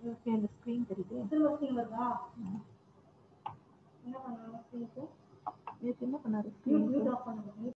Okay அந்த screen தெரியுது திரும்ப ஸ்க்ரீன் வருதா என்ன பண்ணணும் ஸ்க்ரீனுக்கு நேற்று என்ன பண்ணாரு மியூட் ஸ்க்ரீன் மியூட் ஆஃப் பண்ணுங்க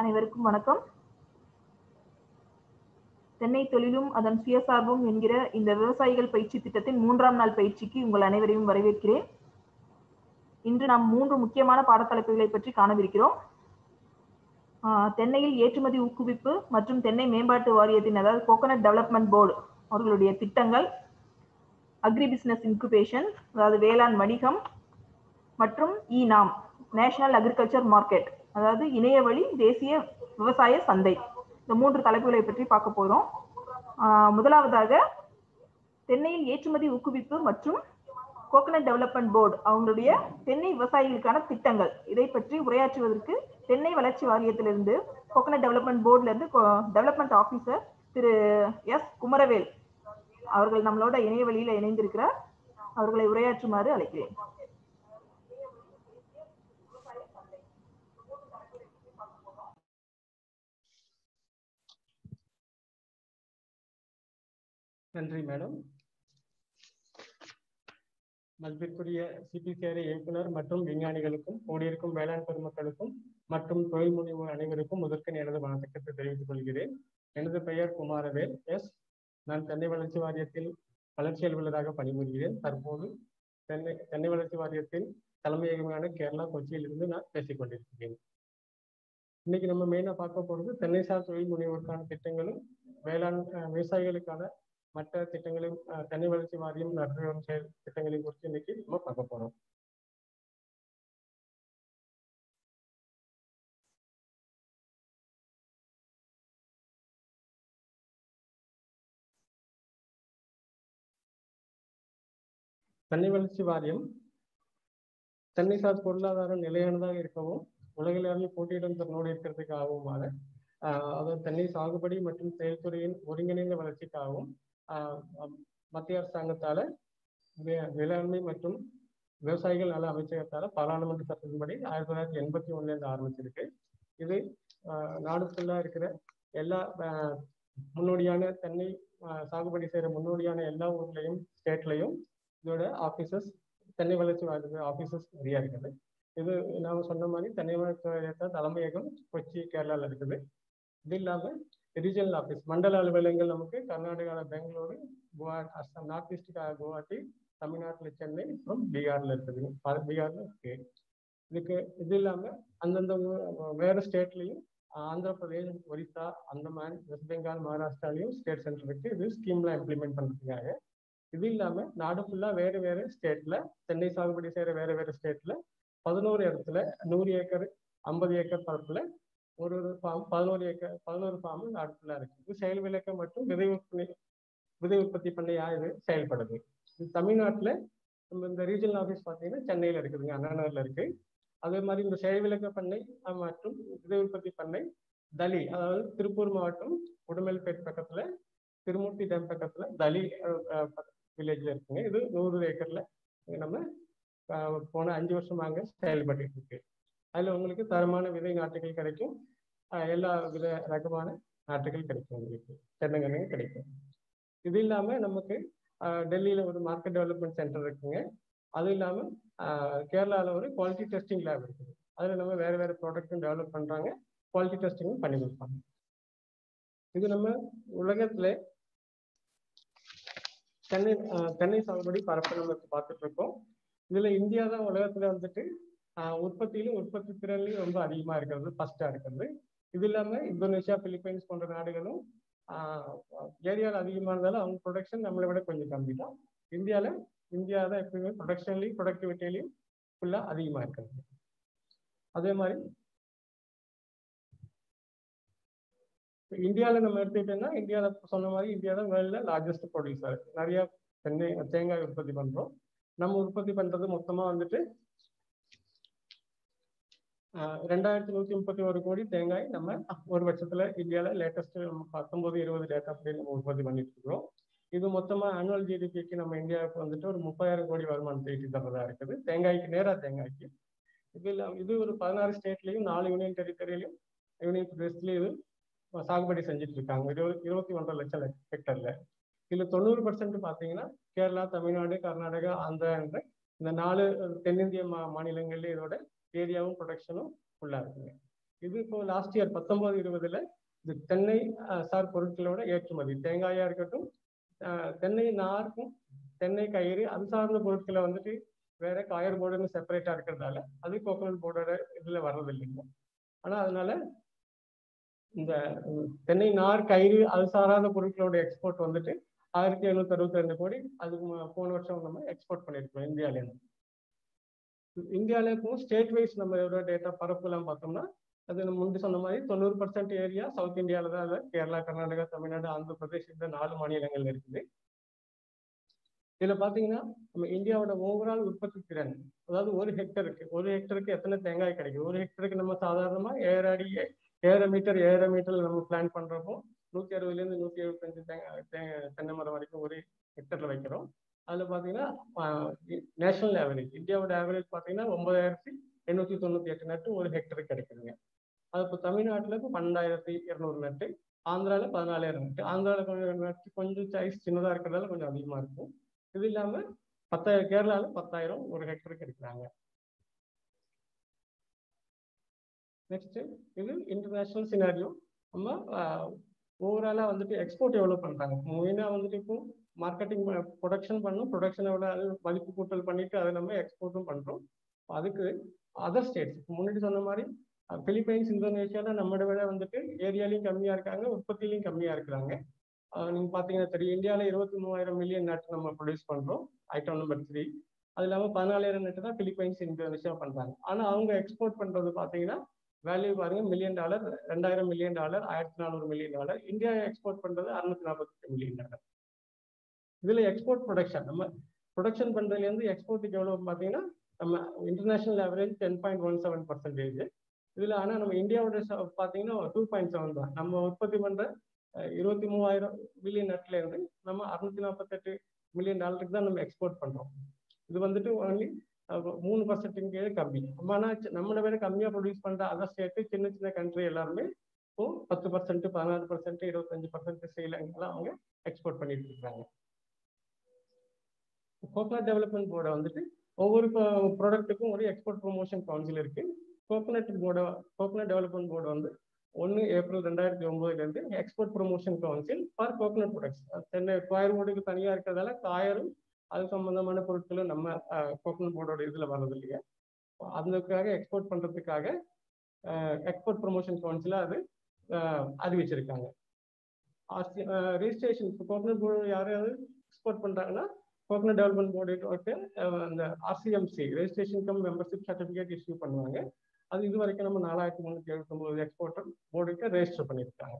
அனைவருக்கும் வணக்கம் தென்னை தொழிலும் அதன் சுயசார்பும் என்கிற இந்த விவசாயிகள் பயிற்சி திட்டத்தின் மூன்றாம் நாள் பயிற்சிக்கு உங்கள் அனைவரையும் வரவேற்கிறேன் இன்று நாம் மூன்று முக்கியமான பாடத்தலைப்புகளை பற்றி காணவிருக்கிறோம் ஆஹ் தென்னையில் ஏற்றுமதி ஊக்குவிப்பு மற்றும் தென்னை மேம்பாட்டு வாரியத்தின் அதாவது கோகனட் டெவலப்மெண்ட் போர்டு அவர்களுடைய திட்டங்கள் அக்ரி பிசினஸ் இன்குபேஷன் அதாவது வேளாண் வணிகம் மற்றும் இ நாம் நேஷனல் அக்ரிகல்ச்சர் மார்க்கெட் அதாவது இணைய வழி தேசிய விவசாய சந்தை இந்த மூன்று தலைப்புகளை பற்றி பார்க்க போறோம் ஆஹ் முதலாவதாக தென்னையில் ஏற்றுமதி ஊக்குவிப்பு மற்றும் கோகனட் டெவலப்மெண்ட் போர்டு அவங்களுடைய தென்னை விவசாயிகளுக்கான திட்டங்கள் இதை பற்றி உரையாற்றுவதற்கு தென்னை வளர்ச்சி வாரியத்திலிருந்து கோகனட் டெவலப்மெண்ட் போர்டுல இருந்து டெவலப்மெண்ட் ஆபீசர் திரு எஸ் குமரவேல் அவர்கள் நம்மளோட இணைய வழியில இணைந்திருக்கிறார் அவர்களை உரையாற்றுமாறு அழைக்கிறேன் நன்றி மேடம் மதிப்பிற்குரிய சிபிசிஆர் இயக்குனர் மற்றும் விஞ்ஞானிகளுக்கும் கூடியிருக்கும் வேளாண் பெருமக்களுக்கும் மற்றும் தொழில் முனைவோர் அனைவருக்கும் முதற்கன் எனது வணக்கத்தை தெரிவித்துக் கொள்கிறேன் எனது பெயர் குமாரவேல் எஸ் நான் தென்னை வளர்ச்சி வாரியத்தில் வளர்ச்சி அலுவலராக பணிபுரிகிறேன் தற்போது தென்னை தென்னை வளர்ச்சி வாரியத்தின் தலைமையகமான கேரளா கொச்சியிலிருந்து நான் பேசிக் கொண்டிருக்கிறேன் இன்னைக்கு நம்ம மெயினாக பார்க்க போகிறது தென்னைசார் தொழில் முனைவோருக்கான திட்டங்களும் வேளாண் விவசாயிகளுக்கான மற்ற திட்டங்களையும் தனி வளர்ச்சி வாரியம் நடத்தி வரும் செயல் திட்டங்களையும் குறித்து இன்னைக்கு நம்ம பார்க்க போறோம் தண்ணி வளர்ச்சி வாரியம் தென்னைசார் பொருளாதாரம் நிலையானதாக இருக்கவும் உலகிலாவிய போட்டியிடும் திறனோடு இருக்கிறதுக்காகவுமான அதாவது தென்னை சாகுபடி மற்றும் செயல்துறையின் ஒருங்கிணைந்த வளர்ச்சிக்காகவும் மத்திய அரசாங்கத்தால வேளாண்மை மற்றும் விவசாயிகள் நல அமைச்சகத்தால பாராளுமன்ற சட்டத்தின்படி ஆயிரத்தி தொள்ளாயிரத்தி எண்பத்தி ஒண்ணுல இருந்து ஆரம்பிச்சிருக்கு இது நாடு ஃபுல்லா இருக்கிற எல்லா முன்னோடியான தென்னை சாகுபடி செய்யற முன்னோடியான எல்லா ஊர்லயும் ஸ்டேட்லயும் இதோட ஆபீசர்ஸ் தென்னை வளர்ச்சி ஆபீசர்ஸ் நிறைய இருக்குது இது நாம சொன்ன மாதிரி தென்னை வளர்ச்சி தலைமையகம் கொச்சி கேரளால இருக்குது இது இல்லாம ரீஜனல் ஆஃபீஸ் மண்டல அலுவலகங்கள் நமக்கு கர்நாடகாவில் பெங்களூரு குவாஹாட்டி அஸ்ஸாம் நார்த் ஈஸ்ட் குவாஹாட்டி தமிழ்நாட்டில் சென்னை அப்புறம் பீகார்ல இருக்குது பீகார்ல இருக்கு இதுக்கு இது இல்லாம அந்தந்த வேற ஸ்டேட்லயும் ஆந்திர பிரதேஷ் ஒரிசா அந்தமான் வெஸ்ட் பெங்கால் மகாராஷ்டிராலையும் ஸ்டேட் சென்டர் இருக்கு இது ஸ்கீம்லாம் இம்ப்ளிமெண்ட் பண்றதுக்காக இது இல்லாம நாடு ஃபுல்லா வேற வேற ஸ்டேட்ல தென்னை சாகுபடி செய்யற வேற வேற ஸ்டேட்ல பதினோரு இடத்துல நூறு ஏக்கர் ஐம்பது ஏக்கர் பரப்புல ஒரு ஒரு ஃபார்ம் பதினோரு ஏக்கர் பதினோரு ஃபார்ம் நாடு ஃபுல்லா இருக்கு இது செயல் விளக்கம் மற்றும் விதை உற்பத்தி விதை உற்பத்தி பண்ணையா இது செயல்படுது இது தமிழ்நாட்டுல நம்ம இந்த ரீஜனல் ஆஃபீஸ் பார்த்தீங்கன்னா சென்னையில இருக்குதுங்க அண்ணா நகர்ல இருக்கு அதே மாதிரி இந்த செயல் விளக்க பண்ணை மற்றும் விதை உற்பத்தி பண்ணை தலி அதாவது திருப்பூர் மாவட்டம் உடுமல்பேட் பக்கத்துல திருமூர்த்தி டேம் பக்கத்துல தலி வில்லேஜ்ல இருக்குங்க இது நூறு ஏக்கர்ல நம்ம போன அஞ்சு வருஷமாக செயல்பட்டு இருக்கு அதுல உங்களுக்கு தரமான விதை நாட்டுகள் கிடைக்கும் எல்லா வித ரகமான நாட்டுகள் கிடைக்கும் உங்களுக்கு தென்னங்கன்னு கிடைக்கும் இது இல்லாம நமக்கு டெல்லியில ஒரு மார்க்கெட் டெவலப்மெண்ட் சென்டர் இருக்குங்க அது இல்லாம கேரளால ஒரு குவாலிட்டி டெஸ்டிங் லேப் இருக்குது அதுல நம்ம வேற வேற ப்ராடக்ட்டும் டெவலப் பண்றாங்க குவாலிட்டி டெஸ்டிங்கும் பண்ணி கொடுப்பாங்க இது நம்ம உலகத்துல தென்னை தென்னை சாகுபடி பரப்ப நம்ம பார்த்துட்டு இருக்கோம் இதுல இந்தியா தான் உலகத்துல வந்துட்டு உற்பத்தியிலும் உற்பத்தி திறன்லையும் ரொம்ப அதிகமா இருக்கிறது ஃபர்ஸ்டா இருக்கிறது இது இல்லாம இந்தோனேஷியா பிலிப்பைன்ஸ் போன்ற நாடுகளும் ஏரியாவில் அதிகமானதால அவங்க ப்ரொடக்ஷன் நம்மளை விட கொஞ்சம் கம்மி தான் இந்தியாவில் இந்தியா தான் எப்பயுமே ப்ரொடக்ஷன்லையும் ப்ரொடக்டிவிட்டிலையும் ஃபுல்லாக அதிகமாக இருக்கிறது அதே மாதிரி இந்தியாவில் நம்ம எடுத்துக்கிட்டோம்னா இந்தியாவில் சொன்ன மாதிரி இந்தியா தான் வேர்ல்டில் லார்ஜஸ்ட் ப்ரொடியூசர் நிறைய தென்னை தேங்காய் உற்பத்தி பண்ணுறோம் நம்ம உற்பத்தி பண்ணுறது மொத்தமாக வந்துட்டு ரெண்டாயிரத்தி நூத்தி முப்பத்தி ஒரு கோடி தேங்காய் நம்ம ஒரு வருஷத்துல இந்தியாவில் லேட்டஸ்ட் நம்ம பத்தொன்பது இருபது டேட்டா அப்படி நம்ம உற்பத்தி பண்ணிட்டு இருக்கிறோம் இது மொத்தமா ஆனுவல் ஜிடிபிக்கு நம்ம இந்தியாவுக்கு வந்துட்டு ஒரு முப்பதாயிரம் கோடி வருமானத்தை ஈட்டி தரதா இருக்குது தேங்காய்க்கு நேரா தேங்காய்க்கு இது இல்லாம இது ஒரு பதினாறு ஸ்டேட்லயும் நாலு யூனியன் டெரிட்டரியிலையும் யூனியன் பிரதேசத்துலயும் இது சாகுபடி செஞ்சுட்டு இருக்காங்க இருபது இருபத்தி ஒன்றரை லட்சம் ஹெக்டர்ல இதுல தொண்ணூறு பர்சன்ட் பாத்தீங்கன்னா கேரளா தமிழ்நாடு கர்நாடகா ஆந்திரா என்ற இந்த நாலு தென்னிந்திய மா மாநிலங்கள்ல இதோட ஏரியாவும் ப்ரொடக்ஷனும் ஃபுல்லா இருக்குங்க இது இப்போ லாஸ்ட் இயர் பத்தொன்பது இருபதுல இது தென்னை அஹ், சார் பொருட்களோட ஏற்றுமதி தேங்காயா இருக்கட்டும் அஹ், தென்னை நாருக்கும் தென்னை கயிறு அது சார்ந்த பொருட்களை வந்துட்டு வேற காயர் போர்டுன்னு செப்பரேட்டா இருக்கிறதால அது கோகோனட் போர்டோட இதுல வர்றது இல்லைங்க ஆனா அதனால இந்த உம், தென்னை நார் கயிறு அது சாராத பொருட்களோட எக்ஸ்போர்ட் வந்துட்டு ஆயிரத்தி எழுநூத்தி அறுபத்தி ரெண்டு கோடி அதுக்கு மு- போன வருஷம் நம்ம எக்ஸ்போர்ட் பண்ணியிருக்கோம் இந்தியால இருந்து இந்தியால இருக்கும் ஸ்டேட் வைஸ் நம்ம எவ்வளோ டேட்டா பரப்பு எல்லாம் பார்த்தோம்னா அது நம்ம முன்பு சொன்ன மாதிரி தொண்ணூறு பர்சன்ட் ஏரியா சவுத் இந்தியால தான் அது கேரளா கர்நாடகா தமிழ்நாடு ஆந்திர பிரதேஷ் இந்த நாலு மாநிலங்கள் இருக்குது இதுல பாத்தீங்கன்னா நம்ம இந்தியாவோட ஓவரால் உற்பத்தி திறன் அதாவது ஒரு ஹெக்டருக்கு ஒரு ஹெக்டருக்கு எத்தனை தேங்காய் கிடைக்கும் ஒரு ஹெக்டருக்கு நம்ம சாதாரணமா ஏழு அடி ஏழரை மீட்டர் ஏழரை மீட்டர்ல நம்ம பிளான் பண்றப்போ நூத்தி அறுபதுல இருந்து நூத்தி எழுபத்தஞ்சு தேங்காய் தே- தென்னை மரம் வரைக்கும் ஒரு ஹெக்டர்ல வைக்கிறோம் அதுல பாத்தீங்கன்னா நேஷனல் ஆவரேஜ் இந்தியாவோட ஆவரேஜ் பாத்தீங்கன்னா ஒன்பதாயிரத்தி எண்ணூத்தி தொண்ணூத்தி எட்டு நட்டு ஒரு ஹெக்டருக்கு கிடைக்குதுங்க அது இப்போ தமிழ்நாட்டுல இப்போ பன்னெண்டாயிரத்தி இருநூறு நட்டு ஆந்திரால பதினாலாயிரம் நட்டு ஆந்திரால கொஞ்சம் நட்டு கொஞ்சம் சைஸ் சின்னதா இருக்கிறதால கொஞ்சம் அதிகமா இருக்கும் இது இல்லாம பத்தாயிரம் கேரளால பத்தாயிரம் ஒரு ஹெக்டருக்கு எடுக்கிறாங்க நெக்ஸ்ட் இது இன்டர்நேஷனல் சினாரியோ நம்ம ஓவராலா வந்துட்டு எக்ஸ்போர்ட் எவ்வளவு பண்றாங்க மெயினா வந்துட்டு இப்போ மார்க்கெட்டிங் ப்ரொடக்ஷன் பண்ணும் ப்ரொடக்ஷன் எவ்வளோ அது மதிப்பு கூட்டல் பண்ணிட்டு அதை நம்ம எக்ஸ்போர்ட்டும் பண்றோம் அதுக்கு அதர் ஸ்டேட்ஸ் முன்னாடி சொன்ன மாதிரி பிலிப்பைன்ஸ் இந்தோனேஷியால நம்மளோட விட வந்துட்டு ஏரியாலையும் கம்மியா இருக்காங்க உற்பத்திலையும் கம்மியா இருக்கிறாங்க அஹ் நீங்க பாத்தீங்கன்னா தெரியும் இந்தியாவில இருபத்தி மூவாயிரம் மில்லியன் நட் நம்ம ப்ரொடியூஸ் பண்றோம் ஐட்டம் நம்பர் த்ரீ அது இல்லாம பதினாலாயிரம் நட்டு தான் பிலிப்பைன்ஸ் இந்தோனேஷியா பண்றாங்க ஆனா அவங்க எக்ஸ்போர்ட் பண்றது பாத்தீங்கன்னா வேல்யூ பாருங்க மில்லியன் டாலர் ரெண்டாயிரம் மில்லியன் டாலர் ஆயிரத்தி நானூறு மில்லியன் டாலர் இந்தியா எக்ஸ்போர்ட் பண்றது அறுநூத்தி நாற்பத்தி மில்லியன் டாலர் இதுல எக்ஸ்போர்ட் ப்ரொடக்ஷன் நம்ம ப்ரொடக்ஷன் பண்றதுல இருந்து எக்ஸ்போர்ட்டுக்கு எவ்வளவு பாத்தீங்கன்னா நம்ம international average ten point one seven percentage இதுல ஆனா நம்ம இந்தியாவோட ச- பாத்தீங்கன்னா டூ பாயிண்ட் செவன் தான் நம்ம உற்பத்தி பண்ற அஹ், இருபத்தி மூவாயிரம் மில்லியன் நட்ல இருந்து நம்ம அறுநூத்தி நாற்பத்தெட்டு மில்லியன் டாலருக்கு தான் நம்ம எக்ஸ்போர்ட் பண்றோம் இது வந்துட்டு ஒன்லி மூணு பர்சன்ட்டுக்கு கீழே கம்மி ஆனா சி- நம்மளை விட கம்மியா ப்ரொடியூஸ் பண்ற அதர் ஸ்டேட்டு சின்ன சின்ன கண்ட்ரி எல்லாருமே இப்போ பத்து பர்சன்ட் பதினாறு பர்சன்ட் இருபத்தஞ்சு பர்சன்ட் ஸ்ரீலங்கெல்லாம் அவங்க எக்ஸ்போர்ட் பண்ணிட்டு இருக்காங்க கோகனட் டெவலப்மெண்ட் போர்டை வந்துட்டு ஒவ்வொரு ப்ராடக்ட்டுக்கும் ஒரு எக்ஸ்போர்ட் ப்ரொமோஷன் கவுன்சில் இருக்கு coconut board coconut development board வந்து ஒன்று ஏப்ரல் ரெண்டாயிரத்தி ஒன்பதுல இருந்து export promotion council for coconut products Chennai coir போர்டுக்கு தனியா இருக்கிறதால காயரும் அது சம்பந்தமான பொருட்களும் நம்ம கோகனட் போர்டோட இதுல வர்றது இல்லையா அதுக்காக எக்ஸ்போர்ட் பண்றதுக்காக எக்ஸ்போர்ட் ப்ரொமோஷன் கவுன்சிலா அது அஹ், அறிவிச்சிருக்காங்க ரெஜிஸ்ட்ரேஷன் இப்போ கோகனட் போர்டு யாராவது எக்ஸ்போர்ட் பண்றாங்கன்னா கோகனட் டெவலப்மெண்ட் போர்டு அந்த RCMC registration cum membership certificate issue பண்ணுவாங்க அது இது வரைக்கும் நம்ம நாலாயிரத்தி முந்நூற்றி எழுபத்தொம்பது எக்ஸ்போர்ட்டர் போர்டுக்கு ரெஜிஸ்டர் பண்ணியிருக்காங்க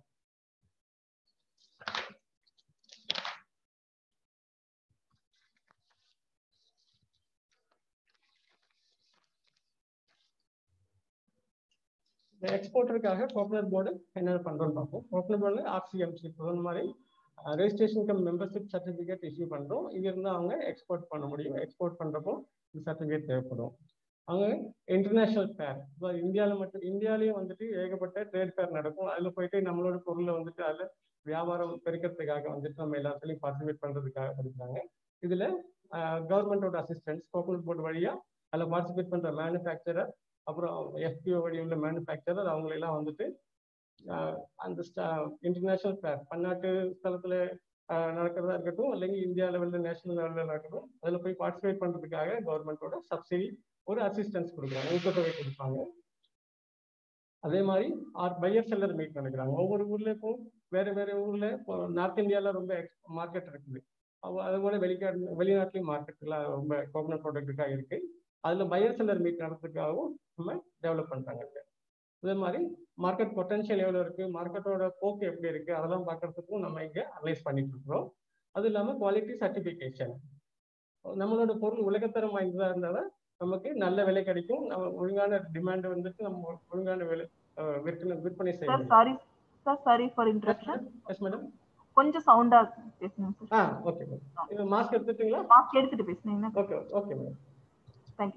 இந்த எக்ஸ்போர்ட்டருக்காக கோகனட் போர்டு என்ன பண்றோம்னு பார்ப்போம் கோகனட் போர்டில் ஆர்சிஎம்சி சொன்ன மாதிரி registration cum membership certificate issue பண்றோம் இது இருந்தால் அவங்க எக்ஸ்போர்ட் பண்ண முடியும் எக்ஸ்போர்ட் பண்றப்போ இந்த சர்டிஃபிகேட் தேவைப்படும் அவங்க இன்டர்நேஷனல் ஃபேர் இப்போ இந்தியாவில் மட்டும் இந்தியாவிலேயும் வந்துட்டு ஏகப்பட்ட ட்ரேட் ஃபேர் நடக்கும் அதில் போயிட்டு நம்மளோட பொருளை வந்துட்டு அதில் வியாபாரம் பெருக்கிறதுக்காக வந்துட்டு நம்ம எல்லாத்துலையும் பார்ட்டிசிபேட் பண்றதுக்காக படிக்கிறாங்க இதுல கவர்மெண்டோட அசிஸ்டன்ஸ் கோகனட் போர்டு வழியா அதில் பார்ட்டிசிபேட் பண்ற மேனுஃபேக்சரர் அப்புறம் எஃபிஓ வழி உள்ள மேனுஃபேக்சரர் அவங்களெல்லாம் வந்துட்டு ஆஹ் அந்த இன்டர்நேஷனல் ஃபேர் பன்னாட்டு ஸ்தலத்துல ஆஹ் நடக்கிறதா இருக்கட்டும் இல்லைங்க இந்தியா லெவலில் நேஷனல் லெவலில் நடக்கட்டும் அதில் போய் பார்ட்டிசிபேட் பண்றதுக்காக கவர்மெண்டோட சப்சிடி ஒரு அசிஸ்டன்ஸ் கொடுக்குறாங்க ஊக்கத்தொகை கொடுப்பாங்க அதே மாதிரி ஆர் பையர் செல்லர் மீட் நடக்கிறாங்க ஒவ்வொரு ஊர்ல இப்போ வேற வேற ஊர்ல இப்போ நார்த் இந்தியால ரொம்ப மார்க்கெட் இருக்குது அவ- அது போல வெளிக்காடு வெளிநாட்டுலயும் மார்க்கெட்லாம் ரொம்ப கோகனட் ப்ராடக்ட்டுக்காக இருக்கு அதுல பையர் செல்லர் மீட் நடத்துறதுக்காகவும் நம்ம டெவலப் பண்றாங்க இங்க. அதே மாதிரி மார்க்கெட் பொட்டன்ஷியல் எவ்வளவு இருக்கு மார்க்கெட்டோட போக்கு எப்படி இருக்கு அதெல்லாம் பார்க்கறதுக்கும் நம்ம இங்க அனலைஸ் பண்ணிட்டு இருக்கிறோம் அது இல்லாம குவாலிட்டி சர்டிபிகேஷன் நம்மளோட பொருள் உலகத்தரம் வாய்ந்ததா இருந்தாதான் நமக்கு நல்ல விலை கிடைக்கும் நம்ம ஒழுங்கான டிமாண்ட் வந்துட்டு நம்ம ஒழுங்கான விலை அஹ், விற்பனை விற்பனை செய்ய சார் முடியும் sorry sir sorry for interruption yes madam கொஞ்சம் சவுண்டா பேசுங்க சார் ஆ ஓகே மேடம் இது மாஸ்க் எடுத்துட்டீங்களா மாஸ்க் எடுத்துட்டு பேசுனீங்கன்னா ஓகே ஓகே மேடம் தேங்க்யூ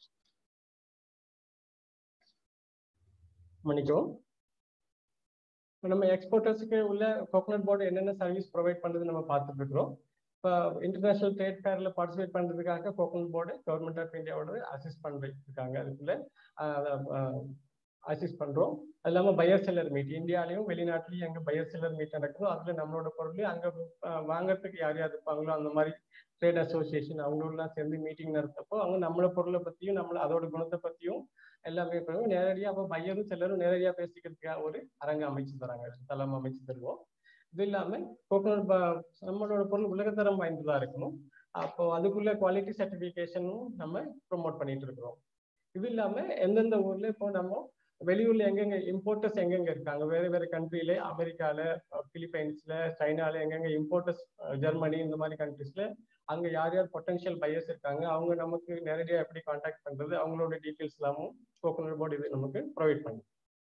மன்னிக்கவும் இப்ப நம்ம எக்ஸ்போர்ட்டர்ஸ்க்கு உள்ள கோகனட் போர்டு என்னென்ன சர்வீஸ் ப்ரொவைட் பண்ணுறது நம்ம பார்த்துட்டு இருக்கிறோம் இப்போ இன்டர்நேஷனல் ட்ரேட் ஃபேர்ல பார்ட்டிசிபேட் பண்றதுக்காக கோகனட் போர்டு கவர்மெண்ட் ஆஃப் இந்தியாவோட அசிஸ்ட் பண்ணிட்டு இருக்காங்க அதுக்குள்ள அசிஸ்ட் பண்றோம் அது இல்லாம பையர் செல்லர் மீட் இந்தியாலையும் வெளிநாட்டிலையும் எங்க பையர் செல்லர் மீட் நடக்குதோ அதுல நம்மளோட பொருள் அங்க அஹ், வாங்குறதுக்கு யார் யார் இருப்பாங்களோ அந்த மாதிரி ட்ரேட் அசோசியேஷன் அவங்களோடலாம் சேர்ந்து மீட்டிங் நடத்தப்போ அவங்க நம்மளோட பொருளை பத்தியும் நம்மள அதோட குணத்தை பத்தியும் எல்லாமே பண்ணுவோம் நேரடியாக அப்போ பையரும் செல்லரும் நேரடியாக பேசிக்கிறதுக்காக ஒரு அரங்கு அமைச்சு தராங்க தளம் அமைச்சு தருவோம் இது இல்லாம கோகனட் நம்மளோட பொருள் உலகத்தரம் வாய்ந்ததா இருக்கணும் அப்போ அதுக்குள்ள குவாலிட்டி சர்டிபிகேஷனும் நம்ம ப்ரொமோட் பண்ணிட்டு இருக்கிறோம் இது இல்லாம எந்தெந்த ஊர்ல இப்போ நம்ம வெளியூர்ல எங்கெங்க இம்போர்ட்டர்ஸ் எங்கெங்க இருக்காங்க வேற வேற கண்ட்ரில அமெரிக்கால பிலிப்பைன்ஸ்ல சைனால எங்கெங்க இம்போர்ட்டர்ஸ் ஜெர்மனி இந்த மாதிரி கண்ட்ரிஸ்ல அங்க யார் யார் பொட்டன்ஷியல் பையர்ஸ் இருக்காங்க அவங்க நமக்கு நேரடியாக எப்படி காண்டாக்ட் பண்றது அவங்களோட டீட்டெயில்ஸ் எல்லாமும் கோகனட் போர்டு இது நமக்கு ப்ரொவைட் பண்ணும்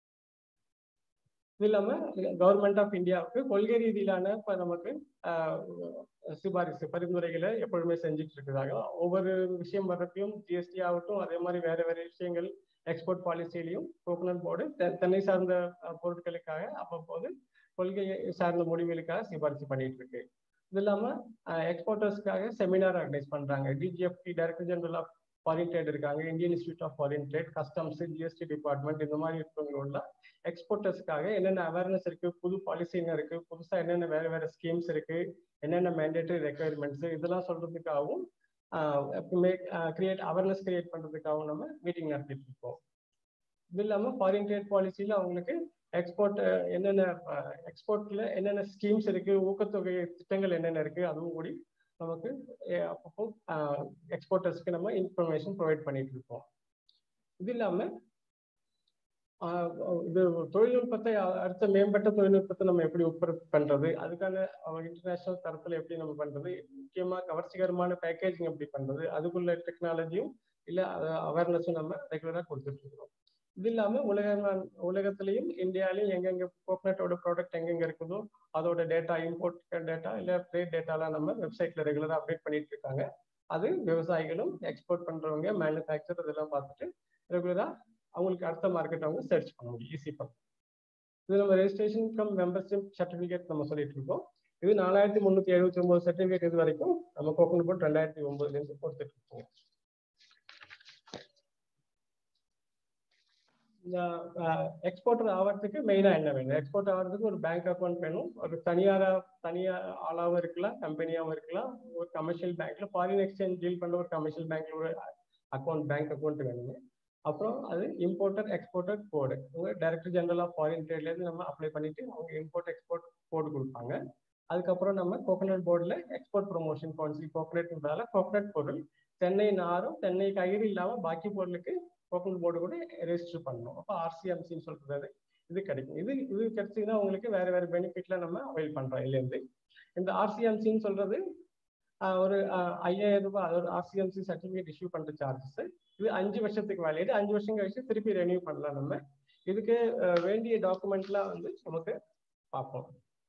இது இல்லாம கவர்மெண்ட் ஆஃப் இந்தியாவுக்கு கொள்கை ரீதியிலான இப்ப நமக்கு ஆஹ், சிபாரிசு பரிந்துரைகளை எப்பொழுதுமே செஞ்சுட்டு இருக்கிறாங்க ஒவ்வொரு விஷயம் வர்றப்பையும் ஜிஎஸ்டி ஆகட்டும் அதே மாதிரி வேற வேற விஷயங்கள் எக்ஸ்போர்ட் பாலிசிலையும் கோகனட் போர்டு தென்னை சார்ந்த அஹ், பொருட்களுக்காக அவ்வப்போது கொள்கை சார்ந்த முடிவுகளுக்காக சிபாரிசு பண்ணிட்டு இருக்கு இது இல்லாம எக்ஸ்போர்ட்டர்ஸ்க்காக செமினார் ஆர்கனைஸ் பண்றாங்க DGFT director general of foreign trade இருக்காங்க Indian institute of foreign trade customs GST department இந்த மாதிரி இருக்கிறவங்களோட எக்ஸ்போர்ட்டர்ஸ்க்காக என்னென்ன அவேர்னஸ் இருக்கு புது பாலிசி என்ன இருக்கு புதுசா என்னென்ன வேற வேற ஸ்கீம்ஸ் இருக்கு என்னென்ன மேண்டேட்டரி ரெக்குயர்மெண்ட்ஸ் இதெல்லாம் சொல்றதுக்காகவும் கிரியேட் அவேர்னஸ் கிரியேட் பண்றதுக்காகவும் நம்ம மீட்டிங் நடத்திட்டு இருக்கோம் இது இல்லாம ஃபாரின் ட்ரேட் பாலிசியில அவங்களுக்கு எக்ஸ்போர்ட் என்னென்ன எக்ஸ்போர்ட்ல என்னென்ன ஸ்கீம்ஸ் இருக்கு ஊக்கத்தொகை திட்டங்கள் என்னென்ன இருக்கு அதுவும் கூடி நமக்கு அஹ், அப்பப்போ எக்ஸ்போர்ட்டர்ஸ்க்கு நம்ம இன்ஃபர்மேஷன் ப்ரொவைட் பண்ணிட்டு இருக்கோம் இது இல்லாம ஆஹ் இது தொழில்நுட்பத்தை அ- அடுத்த மேம்பட்ட தொழில்நுட்பத்தை நம்ம எப்படி உற்பத்தி பண்றது அதுக்கான இன்டர்நேஷனல் தரத்துல எப்படி நம்ம பண்றது முக்கியமா கவர்ச்சிகரமான பேக்கேஜிங் எப்படி பண்றது அதுக்குள்ள டெக்னாலஜியும் இல்ல அவேர்னஸும் நம்ம ரெகுலரா கொடுத்துட்டு இருக்கிறோம் இது இல்லாம உலக உலகத்திலையும் இந்தியாலையும் எங்கெங்க கோகனட்டோட ப்ராடக்ட் எங்கெங்க இருக்குதோ அதோட டேட்டா இம்போர்ட் டேட்டா இல்ல ட்ரேட் டேட்டாலாம் நம்ம வெப்சைட்ல ரெகுலரா அப்டேட் பண்ணிட்டு இருக்காங்க அது விவசாயிகளும் எக்ஸ்போர்ட் பண்றவங்க மேனுஃபேக்சர் இதெல்லாம் பார்த்துட்டு ரெகுலரா அவங்களுக்கு அடுத்த மார்க்கெட் அவங்க சர்ச் பண்ண முடியும் ஈஸி பண்ண இது நம்ம ரெஜிஸ்ட்ரேஷன் கம் மெம்பர்ஷிப் சர்டிஃபிகேட் நம்ம சொல்லிட்டு இருக்கோம் இது நாலாயிரத்தி முந்நூத்தி எழுபத்தி ஒன்பது சர்டிஃபிகேட் இது வரைக்கும் நம்ம கோகனட் போர்ட் ரெண்டாயிரத்தி ஒன்பதுல இருந்து கொடுத்துட்டு இருக்கோம் இந்த எக்ஸ்போர்ட்டர் ஆகிறதுக்கு மெயினா என்ன வேணும் எக்ஸ்போர்ட் ஆகிறதுக்கு ஒரு பேங்க் அக்கௌண்ட் வேணும் ஒரு தனியாரா தனியா ஆளாவும் இருக்கலாம் கம்பெனியாவும் இருக்கலாம் ஒரு கமர்ஷியல் பேங்க்ல ஃபாரின் எக்ஸ்சேஞ்ச் டீல் பண்ற ஒரு கமர்ஷியல் பேங்க்ல ஒரு அக்கௌண்ட் பேங்க் அக்கௌண்ட் வேணுங்க அப்புறம் அது இம்போர்ட்டர் எக்ஸ்போர்ட்டர் கோடு உங்க டைரக்டர் ஜெனரல் ஆஃப் ஃபாரின் ட்ரேட்ல இருந்து நம்ம அப்ளை பண்ணிட்டு அவங்க இம்போர்ட் எக்ஸ்போர்ட் கோடு கொடுப்பாங்க அதுக்கப்புறம் நம்ம கோகனட் போர்டில் எக்ஸ்போர்ட் ப்ரொமோஷன் கவுன்சில் கோகனட்ன்றதால கோகனட் பொருள் தென்னை நாரும் தென்னை கயிறு இல்லாம பாக்கி பொருளுக்கு கோகனட் போர்டு கூட ரெஜிஸ்டர் பண்ணணும் அப்போ ஆர்சிஎம்சின்னு சொல்றது இது கிடைக்கும் இது இது கிடைச்சதுன்னா உங்களுக்கு வேற வேற பெனிஃபிட்ல நம்ம அவைல் பண்றோம் இதுலேருந்து இந்த ஆர்சிஎம்சின்னு சொல்றது ஆஹ் ஒரு ஆஹ் ஐயாயிரம் ரூபாய் அதாவது ஆர்சிஎம்சி சர்டிஃபிகேட் இஷ்யூ பண்ற சார்ஜஸ் இது அஞ்சு வருஷத்துக்கு வேலையிட்டு அஞ்சு வருஷம் கழிச்சு திருப்பி ரெனியூ பண்ணலாம் நம்ம இதுக்கு ஆஹ் வேண்டிய டாக்குமெண்ட்லாம் வந்து நமக்கு பார்ப்போம்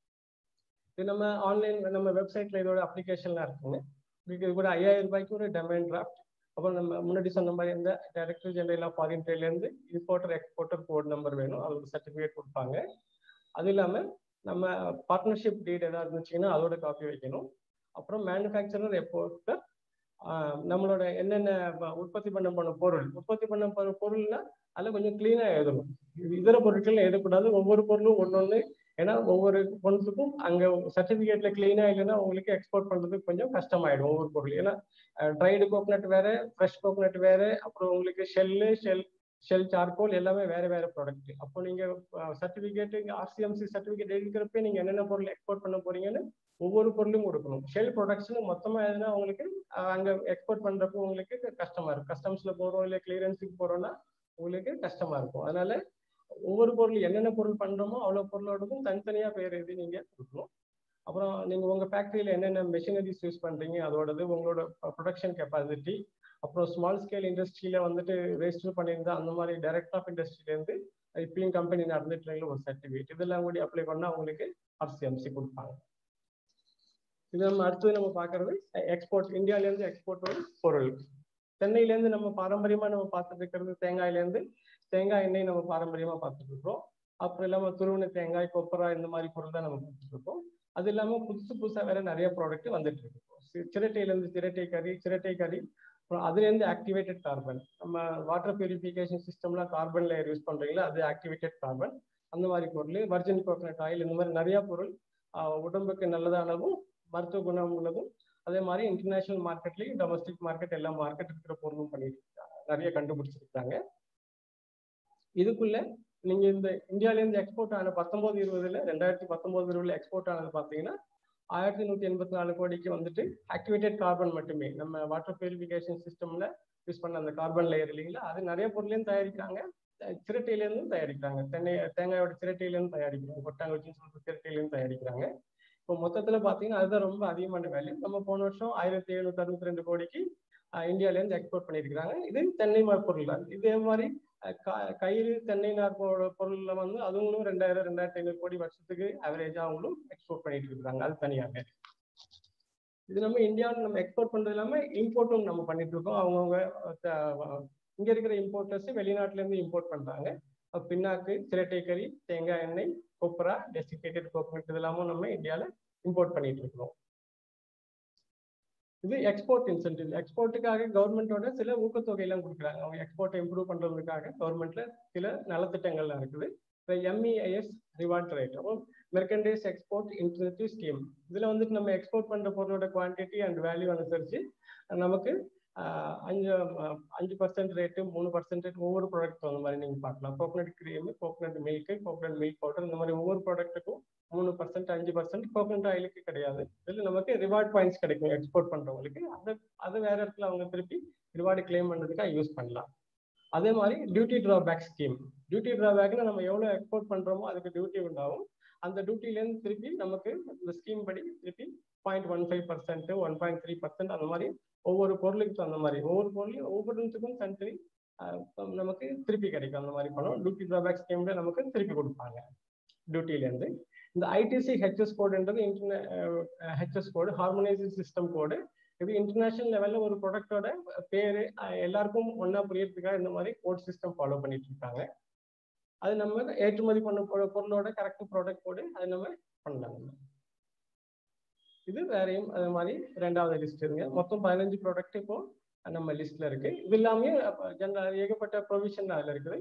இது நம்ம ஆன்லைன் நம்ம வெப்சைட்ல இதோட அப்ளிகேஷன்லாம் இருக்குங்க இதுக்கு கூட ஐயாயிரம் ரூபாய்க்கு ஒரு டெமைன் டிராஃப்ட் அப்புறம் நம்ம முன்னாடி சொன்ன மாதிரி இந்த டைரக்டர் ஜெனரல் ஆஃப் ஃபாரின் ட்ரேட்ல இருந்து இம்போர்ட்டர் எக்ஸ்போர்ட்டர் கோட் நம்பர் வேணும் அது ஒரு சர்டிஃபிகேட் கொடுப்பாங்க அது இல்லாம நம்ம பார்ட்னர்ஷிப் டீட் ஏதாவது இருந்துச்சுன்னா அதோட காப்பி வைக்கணும் அப்புறம் மேனுஃபேக்சரர் எக்ஸ்போர்ட்டர் நம்மளோட என்னென்ன வ- உற்பத்தி பண்ண போன பொருள் உற்பத்தி பண்ண போற பொருள்னா அதில் கொஞ்சம் கிளீனா எழுதணும் இது இதர பொருட்கள் எழுதக்கூடாது ஒவ்வொரு பொருளும் ஒன்னொன்னு ஏன்னா ஒவ்வொரு பொருளுக்கும் அங்க சர்டிபிகேட்ல கிளீனா இல்லைன்னா உங்களுக்கு எக்ஸ்போர்ட் பண்றதுக்கு கொஞ்சம் கஷ்டமாயிடும் ஒவ்வொரு பொருள் ஏன்னா ட்ரைடு கோகனட் வேற ஃப்ரெஷ் கோகனட் வேற அப்புறம் உங்களுக்கு ஷெல்லு ஷெல் ஷெல் சார்கோல் எல்லாமே வேற வேற ப்ராடக்ட் அப்போ நீங்க சர்டிபிகேட் ஆர்சிஎம்சி சர்டிபிகேட் எடுக்கிறப்ப நீங்க என்னென்ன பொருள் எக்ஸ்போர்ட் பண்ண போறீங்கன்னு ஒவ்வொரு பொருளும் கொடுக்கணும் ஷெல் ப்ரொடக்ஷன் மொத்தமா எதுனா உங்களுக்கு அஹ், அங்க எக்ஸ்போர்ட் பண்றப்போ உங்களுக்கு கஷ்டமா இருக்கும் கஸ்டம்ஸ்ல போறோம் இல்ல கிளியரன்ஸுக்கு போறோம்னா உங்களுக்கு கஷ்டமா இருக்கும் அதனால ஒவ்வொரு பொருள் என்னென்ன பொருள் பண்றோமோ அவ்வளவு பொருளோடவும் தனித்தனியா பேர் எழுதி நீங்க கொடுக்கணும் அப்புறம் நீங்க உங்க ஃபேக்டரியில என்னென்ன மெஷினரிஸ் யூஸ் பண்றீங்க அதோடது உங்களோட ப்ரொடக்ஷன் கெப்பாசிட்டி அப்புறம் ஸ்மால் ஸ்கேல் இண்டஸ்ட்ரியில வந்துட்டு ரெஜிஸ்டர் பண்ணியிருந்தா அந்த மாதிரி டைரக்ட் ஆஃப் இண்டஸ்ட்ரியில இருந்து இப்பயும் கம்பெனி நடந்துட்டு ஒரு சர்டிஃபிகேட் இதெல்லாம் கூட அப்ளை பண்ணா உங்களுக்கு ஆர்சிஎம்சி கொடுப்பாங்க இது நம்ம அடுத்தது நம்ம பாக்குறது எக்ஸ்போர்ட் இந்தியால இருந்து எக்ஸ்போர்ட் பொருள் சென்னையில இருந்து நம்ம பாரம்பரியமா நம்ம பார்த்துட்டு இருக்கிறது தேங்காயில இருந்து தேங்காய் எண்ணெய் நம்ம பாரம்பரியமா பார்த்துட்டு இருக்கிறோம் அப்புறம் இல்லாம துருவன தேங்காய் கொப்பரா இந்த மாதிரி பொருள் தான் நம்ம கொடுத்துட்டு இருக்கோம் அது இல்லாம புதுசு புதுசா வேற நிறைய ப்ராடக்ட் வந்துட்டு இருக்கு சி- சிரட்டையில இருந்து சிரட்டை கறி சிரட்டை கறி அப்புறம் அதுல இருந்து ஆக்டிவேட்டட் கார்பன் நம்ம வாட்டர் பியூரிஃபிகேஷன் சிஸ்டம்ல கார்பன் லேயர் யூஸ் பண்றீங்களா அது ஆக்டிவேட்டட் கார்பன் அந்த மாதிரி பொருள் வர்ஜின் கோகனட் ஆயில் இந்த மாதிரி நிறைய பொருள் ஆஹ் உடம்புக்கு நல்லதானதும் மருத்துவ குணம் உள்ளதும் அதே மாதிரி இன்டர்நேஷனல் மார்க்கெட்லயும் டொமஸ்டிக் மார்க்கெட் எல்லா மார்க்கெட் இருக்கிற பொருளும் பண்ணிட்டு இருக்காங்க நிறைய கண்டுபிடிச்சிருக்காங்க இதுக்குள்ள நீங்க இந்த இந்தியால இருந்து எக்ஸ்போர்ட் ஆன பத்தொன்பது இருபதுல ரெண்டாயிரத்தி பத்தொன்பது இருபதுல எக்ஸ்போர்ட் ஆனது பாத்தீங்கன்னா ஆயிரத்தி நூத்தி எண்பத்தி நாலு கோடிக்கு வந்துட்டு ஆக்டிவேட்டட் கார்பன் மட்டுமே நம்ம வாட்டர் பியூரிஃபிகேஷன் சிஸ்டம்ல யூஸ் பண்ண அந்த கார்பன் லேயர் இல்லைங்களா அது நிறைய பொருளையும் தயாரிக்கிறாங்க அஹ் சிரட்டையில இருந்தும் தயாரிக்கிறாங்க தென்னை தேங்காயோட சிரட்டையில இருந்து தயாரிக்கிறாங்க கொட்டாங்குச்சின்னு சொல்ற சிரட்டையில இருந்து தயாரிக்கிறாங்க இப்போ மொத்தத்துல பாத்தீங்கன்னா அதுதான் ரொம்ப அதிகமான வேல்யூ நம்ம போன வருஷம் ஆயிரத்தி எழுநூத்தி அறுபத்தி ரெண்டு கோடிக்கு அஹ் இந்தியால இருந்து எக்ஸ்போர்ட் பண்ணியிருக்கிறாங்க இது தென்னை மர பொருள் தான் இதே மாதிரி அஹ் க- கயிறு தென்னை நார் பொ- பொருள்ல வந்து அதுவும் ரெண்டாயிரம் ரெண்டாயிரத்தி ஐநூறு கோடி வருஷத்துக்கு ஆவரேஜா அவங்களும் எக்ஸ்போர்ட் பண்ணிட்டு இருக்காங்க அது தனியாக இது நம்ம இந்தியாவில் நம்ம எக்ஸ்போர்ட் பண்றது இல்லாம இம்போர்ட்டும் நம்ம பண்ணிட்டு இருக்கோம் அவங்கவுங்க த- இங்க இருக்கிற இம்போர்ட்டர்ஸ் வெளிநாட்டுல இருந்து இம்போர்ட் பண்றாங்க அப்ப பின்னாக்கு சிரட்டை கறி தேங்காய் எண்ணெய் கொப்பரா டெசிகேட்டட் கோகனட் இதெல்லாமும் நம்ம இந்தியால இம்போர்ட் பண்ணிட்டு இருக்கிறோம் இது எக்ஸ்போர்ட் இன்சென்டிவ் எக்ஸ்போர்ட்டுக்காக கவர்மெண்டோட சில ஊக்கத்தொகை எல்லாம் கொடுக்குறாங்க அவங்க எக்ஸ்போர்ட்டை இம்ப்ரூவ் பண்றதுக்காக கவர்மெண்ட்ல சில நலத்திட்டங்கள்லாம் இருக்குது இப்போ எம்இஐஎஸ் ரிவார்ட் ரேட் அப்போ மெர்கண்டைஸ் எக்ஸ்போர்ட் இன்சென்டிவ் ஸ்கீம் இதுல வந்துட்டு நம்ம எக்ஸ்போர்ட் பண்ற பொருளோட குவான்டிட்டி அண்ட் வேல்யூ அனுசரிச்சு நமக்கு ஆஹ், அஞ்சு ஆஹ், அஞ்சு பர்சன்ட் ரேட்டு மூணு பர்சன்டேஜ் ஒவ்வொரு ப்ராடக்ட் அந்த மாதிரி நீங்க பார்க்கலாம் coconut cream coconut milk coconut milk powder இந்த மாதிரி ஒவ்வொரு ப்ராடக்ட்டுக்கும் மூணு பர்சன்ட் அஞ்சு பர்சன்ட் கோகனட் ஆயிலுக்கு கிடையாது இதுல நமக்கு ரிவார்ட் பாயிண்ட்ஸ் கிடைக்கும் எக்ஸ்போர்ட் பண்றவங்களுக்கு அதை அது வேற இடத்துல அவங்க திருப்பி ரிவார்டு கிளைம் பண்றதுக்காக யூஸ் பண்ணலாம் அதே மாதிரி டியூட்டி டிராபேக் ஸ்கீம் டியூட்டி டிராபேக்னு நம்ம எவ்வளவு எக்ஸ்போர்ட் பண்றோமோ அதுக்கு டியூட்டி உண்டாகும் அந்த டியூட்டில இருந்து திருப்பி நமக்கு இந்த ஸ்கீம் படி திருப்பி point one five percent one point three percent அந்த மாதிரி ஒவ்வொரு பொருளுக்கு தகுந்த மாதிரி ஒவ்வொரு பொருளையும் ஒவ்வொருத்துக்கும் தனித்தனி ஆஹ், நமக்கு திருப்பி கிடைக்கும் அந்த மாதிரி பணம் டியூட்டி டிராபேக் ஸ்கீம்ல நமக்கு திருப்பி கொடுப்பாங்க டியூட்டில இருந்து இந்த ஐடிசி ஹெச்எஸ் கோடுன்றது இன்டர்நே HS code harmonisation system code இது இன்டர்நேஷனல் லெவல்ல ஒரு ப்ராடக்டோட பேரு அஹ், எல்லாருக்கும் ஒன்னா புரியறதுக்காக இந்த மாதிரி கோட் சிஸ்டம் ஃபாலோ பண்ணிட்டு இருக்காங்க அது நம்ம ஏற்றுமதி பண்ண பொ- பொருளோட கரெக்ட் ப்ராடக்ட் கோடு அது நம்ம பண்ணலாம் நம்ம. இது வேறையும் அது மாதிரி ரெண்டாவது லிஸ்ட் இருங்க மொத்தம் பதினஞ்சு ப்ராடக்ட் இப்போ நம்ம லிஸ்ட்ல இருக்கு இது எல்லாமே ஜெனரல் ஏகப்பட்ட ப்ரொவிஷன் அதுல இருக்குது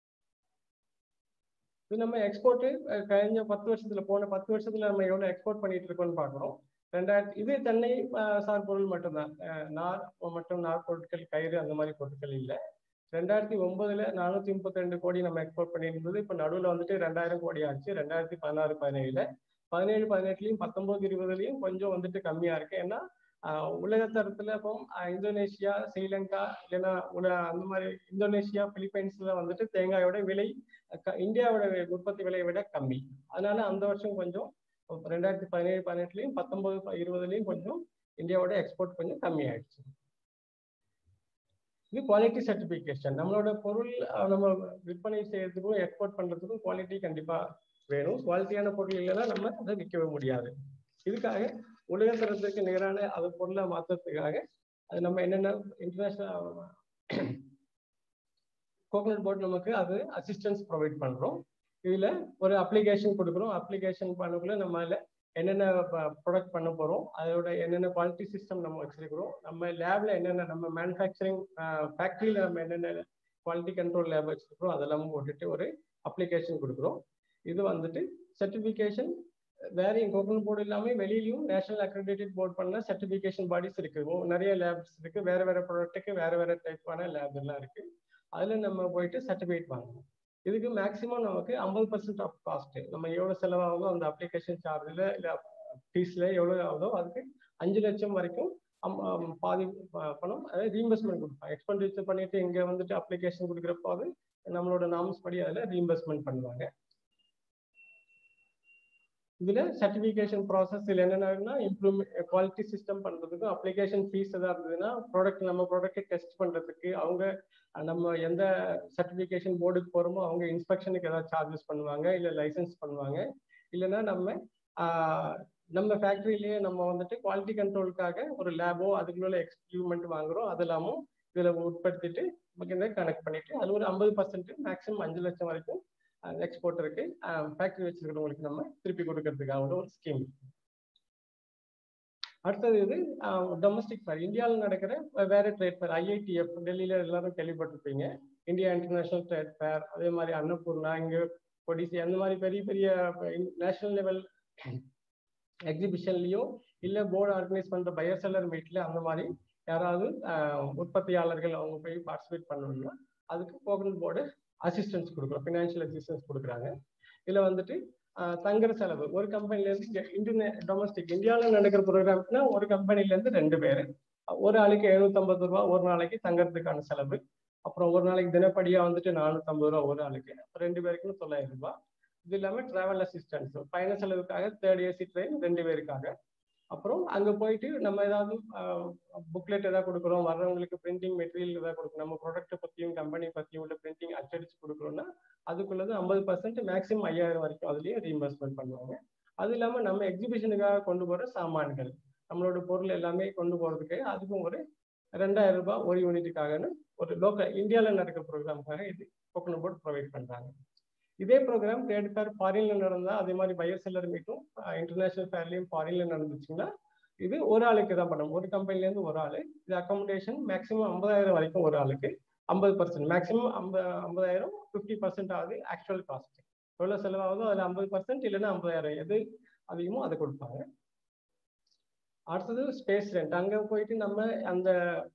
இது நம்ம எக்ஸ்போர்ட் കഴിഞ്ഞ பத்து வருஷத்துல போன பத்து வருஷத்துல நம்ம எவ்வளவு எக்ஸ்போர்ட் பண்ணிட்டு இருக்கோம்னு பார்க்குறோம் ரெண்டாயிரத்தி இது தென்னை அஹ், சார் பொருள் மட்டும்தான் அஹ், நார் மற்றும் நார் பொருட்கள் கயிறு அந்த மாதிரி பொருட்கள் இல்லை ரெண்டாயிரத்தி ஒன்பதுல நானூத்தி முப்பத்தி ரெண்டு கோடி நம்ம எக்ஸ்போர்ட் பண்ணியிருந்தது இப்ப நடுவுல வந்துட்டு ரெண்டாயிரம் கோடி ஆச்சு ரெண்டாயிரத்தி பதினாறு பதினேழுல பதினேழு பதினெட்டுலயும் பத்தொன்பது இருபதுலயும் கொஞ்சம் வந்துட்டு கம்மியா இருக்கு ஏன்னா ஆஹ் உலக தரத்துல இப்போ ஆஹ் இந்தோனேஷியா ஸ்ரீலங்கா இல்லைன்னா உல அந்த மாதிரி இந்தோனேஷியா பிலிப்பைன்ஸ்ல வந்துட்டு தேங்காயோட விலை க- இந்தியாவோட உற்பத்தி விலையை விட கம்மி அதனால அந்த வருஷம் கொஞ்சம் ரெண்டாயிரத்தி பதினேழு பதினெட்டுலயும் பத்தொன்பது ப- இருபதுலயும் கொஞ்சம் இந்தியாவோட எக்ஸ்போர்ட் கொஞ்சம் கம்மி ஆயிடுச்சு இது குவாலிட்டி சர்டிபிகேஷன் நம்மளோட பொருள் அஹ், நம்ம விற்பனை செய்யறதுக்கும் எக்ஸ்போர்ட் பண்றதுக்கும் குவாலிட்டி கண்டிப்பா வேணும் குவாலிட்டியான பொருள் இல்லைன்னா நம்ம அதை விற்கவே முடியாது இதுக்காக உலக தரத்துக்கு நிகரான அது பொருளை மாத்துறதுக்காக அது நம்ம என்னென்ன இன்டர்நேஷனல் கோகனட் போர்ட் நமக்கு அது அசிஸ்டன்ஸ் ப்ரொவைட் பண்றோம் இதுல ஒரு அப்ளிகேஷன் கொடுக்குறோம் அப்ளிகேஷன் பண்ணக்குள்ள நம்ம அதுல என்னென்ன ப்ராடக்ட் பண்ண போறோம் அதோட என்னென்ன குவாலிட்டி சிஸ்டம் நம்ம வச்சிருக்கிறோம் நம்ம லேப்ல என்னென்ன நம்ம மேனுஃபேக்சரிங் ஃபேக்டரியில நம்ம என்னென்ன குவாலிட்டி கண்ட்ரோல் லேப் வச்சிருக்கிறோம் அதெல்லாம் போட்டுட்டு ஒரு அப்ளிகேஷன் கொடுக்குறோம் இது வந்துட்டு சர்டிஃபிகேஷன் வேற கோகனட் போர்டு இல்லாம வெளியிலயும் நேஷனல் அக்ரெடிட்டட் போர்ட் பண்ண சர்டிஃபிகேஷன் பாடிஸ் இருக்கு ஓ, நிறைய லேப்ஸ் இருக்கு வேற வேற ப்ராடக்ட்டுக்கு வேற வேற டைப்பான லேப் எல்லாம் இருக்கு அதுல நம்ம போயிட்டு சர்டிஃபிகேட் வாங்கணும் இதுக்கு மேக்ஸிமம் நமக்கு ஐம்பது பர்சன்ட் ஆஃப் காஸ்ட் நம்ம எவ்வளவு செலவாகுதோ அந்த அப்ளிகேஷன் சார்ஜ்ல இல்ல ஃபீஸ்ல எவ்வளவு ஆகுதோ அதுக்கு அஞ்சு லட்சம் வரைக்கும் அம்- அம் பாதி ப- பணம் அதாவது ரீஇம்பர்ஸ்மெண்ட் கொடுப்பாங்க எக்ஸ்பெண்டிச்சர் பண்ணிட்டு இங்க வந்துட்டு அப்ளிகேஷன் கொடுக்குறப்போ அது நம்மளோட நார்ம்ஸ் படி அதில் ரீஇம்பர்ஸ்மெண்ட் பண்ணுவாங்க இதுல சர்டிபிகேஷன் ப்ராசஸ் இதுல என்னென்னா இம்ப்ரூவ்மெண்ட் குவாலிட்டி சிஸ்டம் பண்றதுக்கும் அப்ளிகேஷன் ஃபீஸ் எதாவது இருந்ததுன்னா ப்ராடக்ட் நம்ம ப்ராடக்ட்டை டெஸ்ட் பண்றதுக்கு அவங்க அஹ், நம்ம எந்த சர்டிபிகேஷன் போர்டுக்கு போறோமோ அவங்க இன்ஸ்பெக்ஷனுக்கு ஏதாவது சார்ஜஸ் பண்ணுவாங்க இல்ல லைசன்ஸ் பண்ணுவாங்க இல்லைன்னா நம்ம ஆஹ், நம்ம ஃபேக்டரியிலேயே நம்ம வந்துட்டு குவாலிட்டி கண்ட்ரோலுக்காக ஒரு லேபோ அதுக்குள்ள எக்ஸ்பிரிமெண்ட் வாங்குறோம் அது இல்லாமல் இதுல உட்படுத்திட்டு நமக்கு இந்த கனெக்ட் பண்ணிட்டு அது ஒரு ஐம்பது பர்சன்ட் மேக்ஸிமம் அஞ்சு லட்சம் வரைக்கும் எக்ஸ்போர்ட்டருக்கு ஃபேக்டரி வச்சிருக்கிறவங்களுக்கு நம்ம திருப்பி கொடுக்கறதுக்காக ஒரு ஸ்கீம் அடுத்தது இது டொமஸ்டிக் ஃபேர் இந்தியாவில் நடக்கிற வேற ட்ரேட் ஃபேர் ஐஐடிஎஃப் டெல்லியில எல்லாரும் கேள்விப்பட்டிருப்பீங்க இந்தியா இன்டர்நேஷனல் ட்ரேட் ஃபேர் அதே மாதிரி அன்னபூர்ணா இங்க ஒடிசி அந்த மாதிரி பெரிய பெரிய நேஷனல் லெவல் எக்ஸிபிஷன்லயோ இல்ல போர்டு ஆர்கனைஸ் பண்ற பையர் செல்லர் மீட்ல அந்த மாதிரி யாராவது உற்பத்தியாளர்கள் அவங்க போய் பார்ட்டிசிபேட் பண்ணணும்னா அதுக்கு கோகனட் போர்டு அசிஸ்டன்ஸ் கொடுக்குறோம் ஃபினான்ஷியல் அசிஸ்டன்ஸ் கொடுக்குறாங்க இதுல வந்துட்டு தங்குற செலவு ஒரு கம்பெனில இருந்து இன்டர்நே டொமஸ்டிக் இந்தியாவில் நடக்கிற ப்ரோக்ராம்ஸ்னா ஒரு கம்பெனில இருந்து ரெண்டு பேர் ஒரு ஆளுக்கு எழுநூத்தம்பது ரூபா ஒரு நாளைக்கு தங்கறதுக்கான செலவு அப்புறம் ஒரு நாளைக்கு தினப்படியா வந்துட்டு நானூத்தம்பது ரூபா ஒரு ஆளுக்கு ரெண்டு பேருக்குன்னு தொள்ளாயிரம் ரூபாய் இது இல்லாம டிராவல் அசிஸ்டன்ஸ் பயண செலவுக்காக தேர்ட் ஏசி ட்ரெயின் ரெண்டு பேருக்காக அப்புறம் அங்க போயிட்டு நம்ம ஏதாவது புக்லெட் ஏதாவது கொடுக்குறோம் வர்றவங்களுக்கு பிரிண்டிங் மெட்டீரியல் ஏதாவது கொடுக்கணும் நம்ம ப்ராடக்ட்டை பத்தியும் கம்பெனி பத்தியும் உள்ள பிரிண்டிங் அச்சடிச்சு கொடுக்குறோம்னா அதுக்குள்ளது ஐம்பது பர்சன்ட் மேக்ஸிமம் ஐயாயிரம் வரைக்கும் அதுலயே ரீஇம்பர்ஸ்மெண்ட் பண்ணுவாங்க அது இல்லாம நம்ம எக்ஸிபிஷனுக்காக கொண்டு போற சாமான்கள் நம்மளோட பொருள் எல்லாமே கொண்டு போறதுக்கு அதுக்கும் ஒரு ரெண்டாயிரம் ரூபாய் ஒரு யூனிட்டுக்காகன்னு ஒரு லோக்கல் இந்தியாவில் நடக்கிற ப்ரோக்ராமுக்காக இது கோகனட் போர்டு ப்ரொவைட் பண்றாங்க இதே ப்ரோக்ராம் ட்ரேட் ஃபேர் ஃபாரின்ல நடந்தா அதே மாதிரி பையர் செல்லர் மீட்டும் இன்டர்நேஷனல் ஃபேர்லயும் ஃபாரின்ல நடந்துச்சுன்னா இது ஒரு ஆளுக்கு தான் பண்ணணும் ஒரு கம்பெனில இருந்து ஒரு ஆளு இது அக்காமடேஷன் மேக்ஸிமம் ஐம்பதாயிரம் வரைக்கும் ஒரு ஆளுக்கு ஐம்பது பர்சன்ட் மேக்ஸிமம் ஐம்பது ஐம்பதாயிரம் ஃபிஃப்டி பர்சன்ட் ஆகுது ஆக்சுவல் காஸ்ட் எவ்வளவு செலவாகுதோ அதுல ஐம்பது பர்சன்ட் இல்லைன்னா ஐம்பதாயிரம் எது அதிகமோ அதை கொடுப்பாங்க அடுத்தது ஸ்பேஸ் ரெண்ட் அங்க போயிட்டு நம்ம அந்த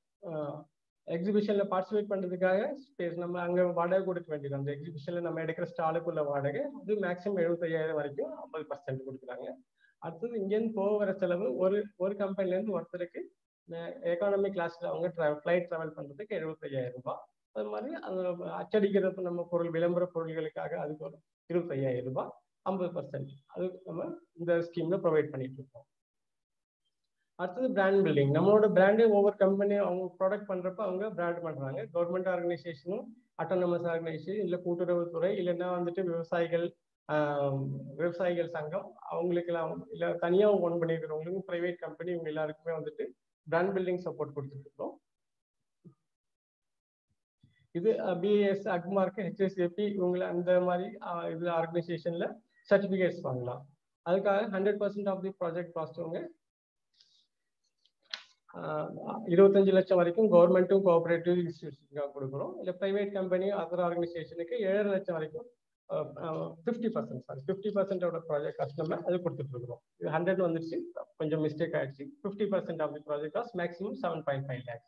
எக்ஸிபிஷன்ல பார்ட்டிசிபேட் பண்றதுக்காக ஸ்பேஸ் நம்ம அங்க வாடகை கொடுக்க வேண்டியது அந்த எக்ஸிபிஷன்ல நம்ம எடுக்கிற ஸ்டாலுக்குள்ள வாடகை அது மேக்ஸிமம் எழுபத்தையாயிரம் வரைக்கும் ஐம்பது பர்சன்ட் கொடுக்குறாங்க அடுத்தது இங்கேருந்து போக வர செலவு ஒரு ஒரு கம்பெனில இருந்து ஒருத்தருக்கு எக்கானமி கிளாஸ்ல அவங்க ஃபிளைட் டிராவல் பண்றதுக்கு எழுபத்தையாயிரம் ரூபாய் அது மாதிரி அந்த அச்சடிக்கிறது நம்ம பொருள் விளம்பர பொருள்களுக்காக அதுக்கு ஒரு இருபத்தையாயிரம் ரூபாய் ஐம்பது பர்சன்ட் அது நம்ம இந்த ஸ்கீம்ல ப்ரொவைட் பண்ணிட்டு இருக்கோம் அடுத்தது பிராண்ட் பில்டிங் நம்மளோட பிராண்டே ஒவ்வொரு கம்பெனி அவங்க ப்ராடக்ட் பண்றப்ப அவங்க பிராண்ட் பண்றாங்க கவர்மெண்ட் ஆர்கனைசேஷனும் அட்டானமஸ் ஆர்கனைசேஷன் இல்ல கூட்டுறவுத்துறை இல்லைன்னா வந்துட்டு விவசாயிகள் விவசாயிகள் சங்கம் அவங்களுக்கெல்லாம் இல்ல தனியா ஒன் பண்ணிருக்கிறவங்களுக்கும் பிரைவேட் கம்பெனி இவங்க எல்லாருக்குமே வந்துட்டு பிராண்ட் பில்டிங் சப்போர்ட் கொடுத்துட்டு இருக்கோம் இது பிஎஸ் அக்மார்க் ஹெச்எஸ்ஏபி இவங்களை அந்த மாதிரி இது ஆர்கனைசேஷன்ல சர்டிபிகேட்ஸ் வாங்கலாம் அதுக்காக hundred percent of the project cost அவங்க இருபத்தஞ்சு லட்சம் வரைக்கும் கவர்மெண்ட்டும் கோஆபரேட்டிவ் இன்ஸ்டியூஷனுக்காக கொடுக்குறோம் இல்லை பிரைவேட் கம்பெனி அதர் ஆர்கனைசேஷனுக்கு ஏழரை லட்சம் வரைக்கும் ஃபிஃப்டி பர்சன்ட் சாரி ஃபிஃப்டி பர்சன்டோட ப்ராஜெக்ட் காஸ்ட் நம்ம அது கொடுத்துட்டு இருக்கிறோம் இது ஹண்ட்ரட் வந்துச்சு கொஞ்சம் மிஸ்டேக் ஆயிடுச்சு fifty percent of the project cost maximum seven point five lakhs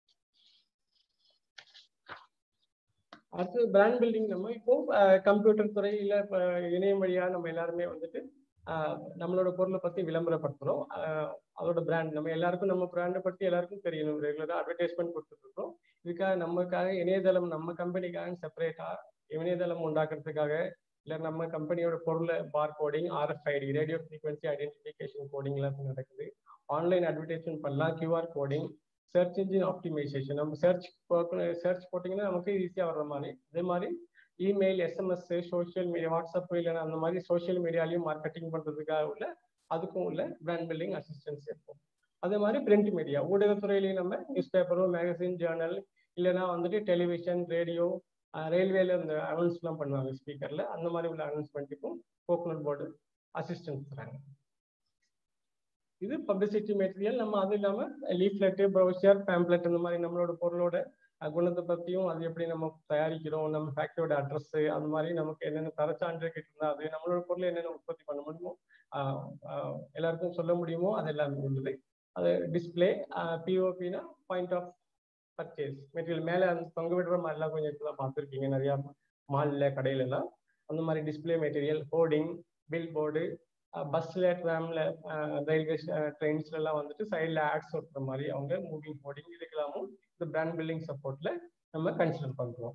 அடுத்து பிராண்ட் பில்டிங் நம்ம இப்போ கம்ப்யூட்டர் துறை இல்ல இணையம் வழியா நம்ம எல்லாருமே வந்துட்டு நம்மளோட பொருளை பத்தி விளம்பரப்படுத்துறோம் அதோட பிராண்ட் நம்ம எல்லாருக்கும் நம்ம பிராண்டை பத்தி எல்லாருக்கும் தெரியணும் ரெகுலரா அட்வர்டைஸ்மெண்ட் கொடுத்துட்டு இருக்கோம் இதுக்காக நமக்காக இணையதளம் நம்ம கம்பெனிக்காக செப்பரேட்டா இணையதளம் உண்டாக்குறதுக்காக இல்ல நம்ம கம்பெனியோட பொருளை bar coding RFID radio frequency identification coding எல்லாம் நடக்குது ஆன்லைன் அட்வர்டைஸ்மெண்ட் பண்ணலாம் QR coding search engine optimisation நம்ம சர்ச் சர்ச் போட்டிங்கன்னா நமக்கு ஈஸியாக வர்ற மாதிரி அதே மாதிரி email SMS social media WhatsApp இல்லைன்னா அந்த மாதிரி சோஷியல் மீடியாலையும் மார்க்கெட்டிங் பண்றதுக்காக உள்ள அதுக்கும் உள்ள பிராண்ட் பில்டிங் அசிஸ்டன்ஸ் இருக்கும் அதே மாதிரி பிரிண்ட் மீடியா ஊடகத்துறையிலையும் நம்ம நியூஸ் பேப்பரும் மேகசின் ஜேர்னல் இல்லைன்னா வந்துட்டு டெலிவிஷன் ரேடியோ ரயில்வேல இந்த அனௌன்ஸ்லாம் பண்ணுவாங்க ஸ்பீக்கர்ல அந்த மாதிரி உள்ள அனௌன்ஸ்மெண்ட்டுக்கும் கோகனட் போர்டு அசிஸ்டன்ஸ் தராங்க இது பப்ளிசிட்டி மெட்டீரியல் நம்ம அது இல்லாம லீஃப்லெட்டு ப்ரௌசர் பேம்ப்ளெட் இந்த மாதிரி நம்மளோட பொருளோட குணத்தை பத்தியும் அது எப்படி நம்ம தயாரிக்கிறோம் நம்ம ஃபேக்டரியோட அட்ரஸ் அந்த மாதிரி நமக்கு என்னென்ன தரச்சான்று கிட்டிருந்தா அது நம்மளோட பொருள் என்னென்ன உற்பத்தி பண்ண முடியுமோ எல்லாருக்கும் சொல்ல முடியுமோ அது எல்லாமே உள்ளது அது டிஸ்பிளே பிஓபினா பாயிண்ட் ஆஃப் பர்ச்சேஸ் மெட்டீரியல் மேலே அந்த தொங்க விடுற மாதிரிலாம் கொஞ்சம் இப்பதான் பார்த்துருக்கீங்க நிறையா மால்ல கடையில எல்லாம் அந்த மாதிரி display material hoarding bill board பஸ்ல ட்ராம்ல ரயில்வே ட்ரெயின்ஸ்ல எல்லாம் வந்துட்டு சைட்ல ஆட்ஸ் ஒட்டுற மாதிரி அவங்க மூவிங் ஹோர்டிங் இதுக்கெல்லாமும் இந்த பிராண்ட் பில்டிங் சப்போர்ட்ல நம்ம கன்சிடர் பண்றோம்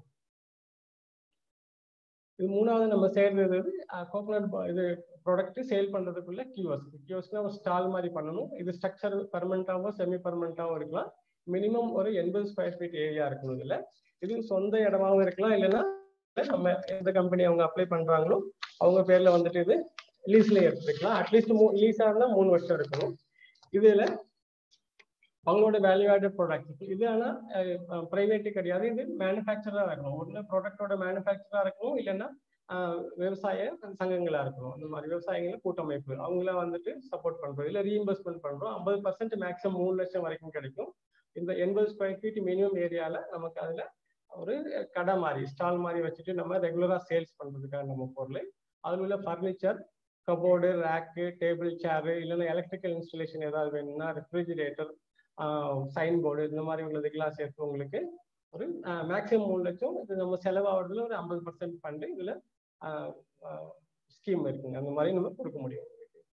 இது மூணாவது நம்ம சேர்ந்தது கோகனட் இது ப்ராடக்ட் சேல் பண்றதுக்குள்ள கியூஎஸ் கியூஎஸ்னா ஒரு ஸ்டால் மாதிரி பண்ணணும் இது ஸ்ட்ரக்சர் பர்மனண்டாவோ செமி பர்மனண்டாவோ இருக்கலாம் மினிமம் ஒரு எண்பது ஸ்கொயர் ஃபீட் ஏரியா இருக்கணும் இதுல இது சொந்த இடமாவும் இருக்கலாம் இல்லைன்னா நம்ம எந்த கம்பெனி அவங்க அப்ளை பண்றாங்களோ அவங்க பேர்ல வந்துட்டு இது லீஸ்ல எடுத்துக்கலாம் அட்லீஸ்ட் மூ லீஸா இருந்தா மூணு வருஷம் இருக்கணும் இதுல அவங்களோட வேல்யூ ஆடட் ப்ராடக்ட் இது ஆனா பிரைவேட்டு கிடையாது இது மேனுஃபேக்சரா இருக்கணும் ஒன்று ப்ராடக்டோட மேனுஃபேக்சரா இருக்கணும் இல்லைன்னா ஆஹ் விவசாய சங்கங்களா இருக்கணும் இந்த மாதிரி விவசாயிகள கூட்டமைப்பு அவங்கள வந்துட்டு சப்போர்ட் பண்றோம் இல்ல ரீஇம்பர்ஸ்மெண்ட் பண்றோம் ஐம்பது பர்சன்ட் மேக்ஸிமம் மூணு லட்சம் வரைக்கும் கிடைக்கும் இந்த எண்பது ஸ்கொயர் ஃபீட் மினிமம் ஏரியால நமக்கு அதுல ஒரு கடை மாதிரி ஸ்டால் மாதிரி வச்சுட்டு நம்ம ரெகுலரா சேல்ஸ் பண்றதுக்காக நம்ம பொருள் அதுல உள்ள furniture cupboard rack table chair இல்லைன்னா எலக்ட்ரிக்கல் இன்ஸ்டலேஷன் ஏதாவது வேணும்னா ரெஃப்ரிஜிரேட்டர் சைன் போர்டு இந்த மாதிரி உள்ளதுக்கெல்லாம் சேர்த்து உங்களுக்கு ஒரு மேக்ஸிமம் மூணு லட்சம் இது நம்ம செலவாகிறதுல ஒரு ஐம்பது பர்சன்ட் ஃபண்டு இதுல ஸ்கீம் இருக்குங்க அந்த மாதிரி நம்ம கொடுக்க முடியும்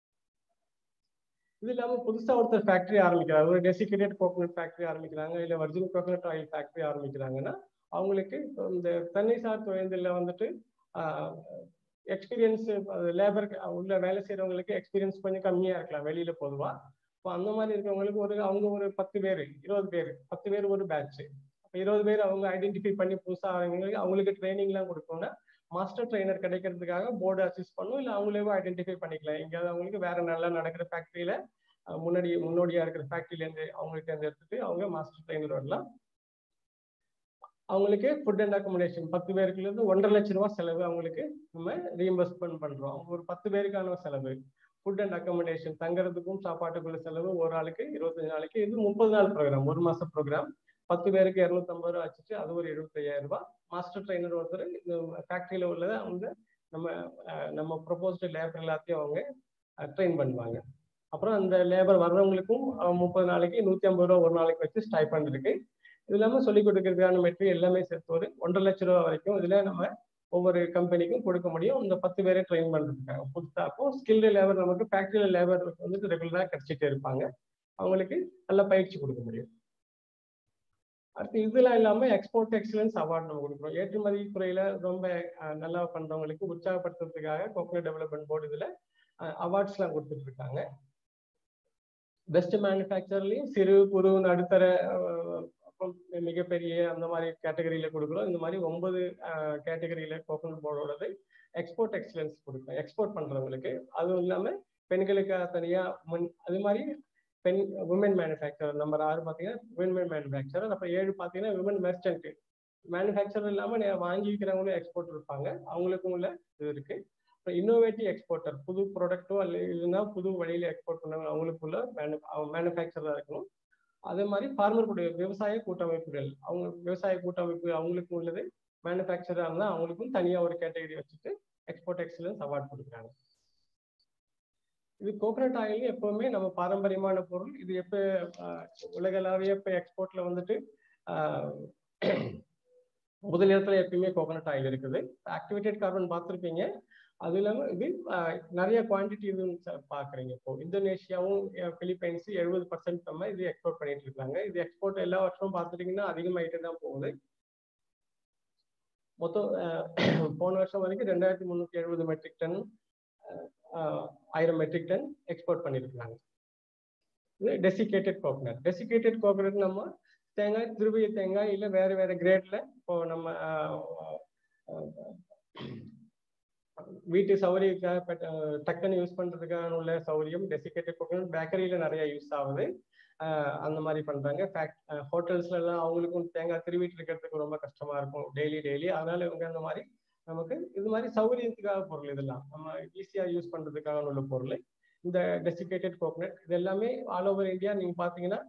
இது இல்லாம புதுசா ஒருத்தர் ஃபேக்டரி ஆரம்பிக்கிறாங்க ஒரு டெசிகேட்டட் கோகனட் ஃபேக்டரி ஆரம்பிக்கிறாங்க இல்ல வர்ஜின் கோகனட் ஆயில் ஃபேக்டரி ஆரம்பிக்கிறாங்கன்னா அவங்களுக்கு இந்த தன்னிசார் தொழிலில் வந்துட்டு எக்ஸ்பீரியன்ஸ் லேபர் உள்ள வேலை செய்யறவங்களுக்கு எக்ஸ்பீரியன்ஸ் கொஞ்சம் கம்மியா இருக்கலாம் வெளியில பொதுவா இப்போ அந்த மாதிரி இருக்கவங்களுக்கு ஒரு அவங்க ஒரு பத்து பேர் இருபது பேர் பத்து பேர் ஒரு பேட்ச் இப்போ இருபது பேர் அவங்க ஐடென்டிஃபை பண்ணி புதுசாக அவங்களுக்கு அவங்களுக்கு ட்ரைனிங்லாம் கொடுக்கணும்னா மாஸ்டர் ட்ரைனர் கிடைக்கிறதுக்காக போர்டு அசிஸ்ட் பண்ணும் இல்லை அவங்களே ஐடென்டிஃபை பண்ணிக்கலாம் எங்கேயாவது அவங்களுக்கு வேற நல்லா நடக்கிற ஃபேக்டரியில முன்னாடி முன்னோடியா இருக்கிற ஃபேக்டரியில இருந்து அவங்களுக்கு இருந்து எடுத்துட்டு அவங்க மாஸ்டர் ட்ரைனர் வரலாம் அவங்களுக்கு ஃபுட் அண்ட் அக்கமடேஷன் பத்து பேருக்குல இருந்து ஒன்றரை லட்ச ரூபா செலவு அவங்களுக்கு நம்ம ரீஎம்பர்ஸ்மெண்ட் பண்றோம் ஒரு பத்து பேருக்கான செலவு ஃபுட் அண்ட் அக்கமடேஷன் தங்குறதுக்கும் சாப்பாட்டுக்குள்ள செலவு ஒரு ஆளுக்கு இருபத்தஞ்சு நாளைக்கு இது முப்பது நாள் ப்ரோக்ராம் ஒரு மாசம் ப்ரோக்ராம் பத்து பேருக்கு இரநூத்தம்பது ரூபா வச்சுட்டு அது ஒரு எழுபத்தையாயிரம் ரூபாய் மாஸ்டர் ட்ரைனர் ஒருத்தர் இந்த ஃபேக்டரியில உள்ளதை அவங்க நம்ம நம்ம ப்ரொபோஸ்டு லேபர் எல்லாத்தையும் அவங்க ட்ரெயின் பண்ணுவாங்க அப்புறம் அந்த லேபர் வர்றவங்களுக்கும் முப்பது நாளைக்கு நூத்தி ஐம்பது ரூபா ஒரு நாளைக்கு வச்சு ஸ்டைபண்ட் இருக்கு இது இல்லாமல் சொல்லிக் கொடுக்கறதுக்கான மெட்டீரியல் எல்லாமே சேர்த்து ஒரு ஒன்றரை லட்ச ரூபா வரைக்கும் இதுல நம்ம ஒவ்வொரு கம்பெனிக்கும் கொடுக்க முடியும் இந்த பத்து பேரை ட்ரெயின் பண்றதுக்காக புதுசாக்கும் ஸ்கில்டு லேபர் நமக்கு ஃபேக்டரியில் லேபர் வந்துட்டு ரெகுலராக கிடைச்சிட்டே இருப்பாங்க அவங்களுக்கு நல்ல பயிற்சி கொடுக்க முடியும் அடுத்து இதெல்லாம் இல்லாம எக்ஸ்போர்ட் எக்ஸலன்ஸ் அவார்டு நம்ம கொடுக்குறோம் ஏற்றுமதி துறையில ரொம்ப நல்லா பண்றவங்களுக்கு உற்சாகப்படுத்துறதுக்காக கோகனட் டெவலப்மெண்ட் போர்டு இதுல அவார்ட்ஸ் எல்லாம் கொடுத்துட்டு இருக்காங்க பெஸ்ட் மேனுஃபேக்சர்லயும் சிறு குறு நடுத்தர மிகப்பெரிய அந்த மாதிரி கேட்டகரியில கொடுக்குறோம் இந்த மாதிரி ஒன்பது கேட்டகரியில கோகனட் போர்டோடது எக்ஸ்போர்ட் எக்ஸலன்ஸ் கொடுக்கும் எக்ஸ்போர்ட் பண்றவங்களுக்கு அதுவும் இல்லாம பெண்களுக்காக தனியா முன் அது மாதிரி பெண் உமன் மேனுஃபேக்சரர் நம்பர் ஆறு பார்த்தீங்கன்னா விமன் மேனுஃபேக்சரர் அப்புறம் ஏழு பார்த்தீங்கன்னா விமன் மெர்ச்சன்ட் மேனுஃபேக்சரர் இல்லாமல் வாங்கி விற்கிறவங்களும் எக்ஸ்போர்ட் இருப்பாங்க அவங்களுக்கும் உள்ள இது இருக்கு அப்புறம் இன்னோவேட்டிவ் எக்ஸ்போர்ட்டர் புது ப்ராடக்ட்டோ அல்ல இல்லைன்னா புது வழியில எக்ஸ்போர்ட் பண்ணவங்க அவங்களுக்குள்ள மேனு மேனுஃபேக்சராக இருக்கணும் அதே மாதிரி ஃபார்மர் விவசாய கூட்டமைப்புகள் அவங்க விவசாய கூட்டமைப்பு அவங்களுக்கும் உள்ளது மேனுஃபேக்சராக இருந்தால் அவங்களுக்கும் தனியாக ஒரு கேட்டகரி வச்சுட்டு எக்ஸ்போர்ட் எக்ஸலன்ஸ் அவார்ட் கொடுக்குறாங்க இது கோகனட் ஆயில் எப்பவுமே நம்ம பாரம்பரியமான பொருள் இது எப்ப உலகளாவிய இப்ப எக்ஸ்போர்ட்ல வந்துட்டு முதலிடத்துல எப்பயுமே கோகனட் ஆயில் இருக்குது ஆக்டிவேட்டட் கார்பன் பார்த்துருப்பீங்க அது இல்லாம இது நிறைய குவான்டிட்டி இது பாக்குறீங்க இப்போ இந்தோனேஷியாவும் பிலிப்பைன்ஸ் எழுபது பர்சன்ட் நம்ம இது எக்ஸ்போர்ட் பண்ணிட்டு இருக்காங்க இது எக்ஸ்போர்ட் எல்லா வருஷமும் பார்த்துட்டீங்கன்னா அதிகமாயிட்டு தான் போகுது மொத்தம் போன வருஷம் வரைக்கும் ரெண்டாயிரத்தி முந்நூற்றி எழுபது மெட்ரிக் டன் ஆயிரம் மெட்ரிக் டன் எக்ஸ்போர்ட் பண்ணியிருக்காங்க இது டெசிகேட்டட் கோகனட் டெசிகேட்டட் கோகனட் நம்ம தேங்காய் திருவிய தேங்காய் இல்லை வேற வேற கிரேட்ல இப்போ நம்ம வீட்டு சௌகரியத்துக்காக டக்குன்னு யூஸ் பண்றதுக்கான உள்ள சௌகரியம் டெசிகேட்டட் கோகனட் பேக்கரியில நிறைய யூஸ் ஆகுது அந்த மாதிரி பண்றாங்க ஃபேக்ட் ஹோட்டல்ஸ்ல எல்லாம் அவங்களுக்கும் தேங்காய் திருவிட்டு இருக்கிறதுக்கு ரொம்ப கஷ்டமா இருக்கும் டெய்லி டெய்லி அதனால இவங்க அந்த மாதிரி நமக்கு இது மாதிரி சௌகரியத்துக்காக பொருள் இதெல்லாம் நம்ம ஈஸியா யூஸ் பண்றதுக்காக உள்ள பொருள் இந்த டெசிகேட்டட் கோகனட் இது எல்லாமே ஆல் ஓவர் இந்தியா நீங்க பாத்தீங்கன்னா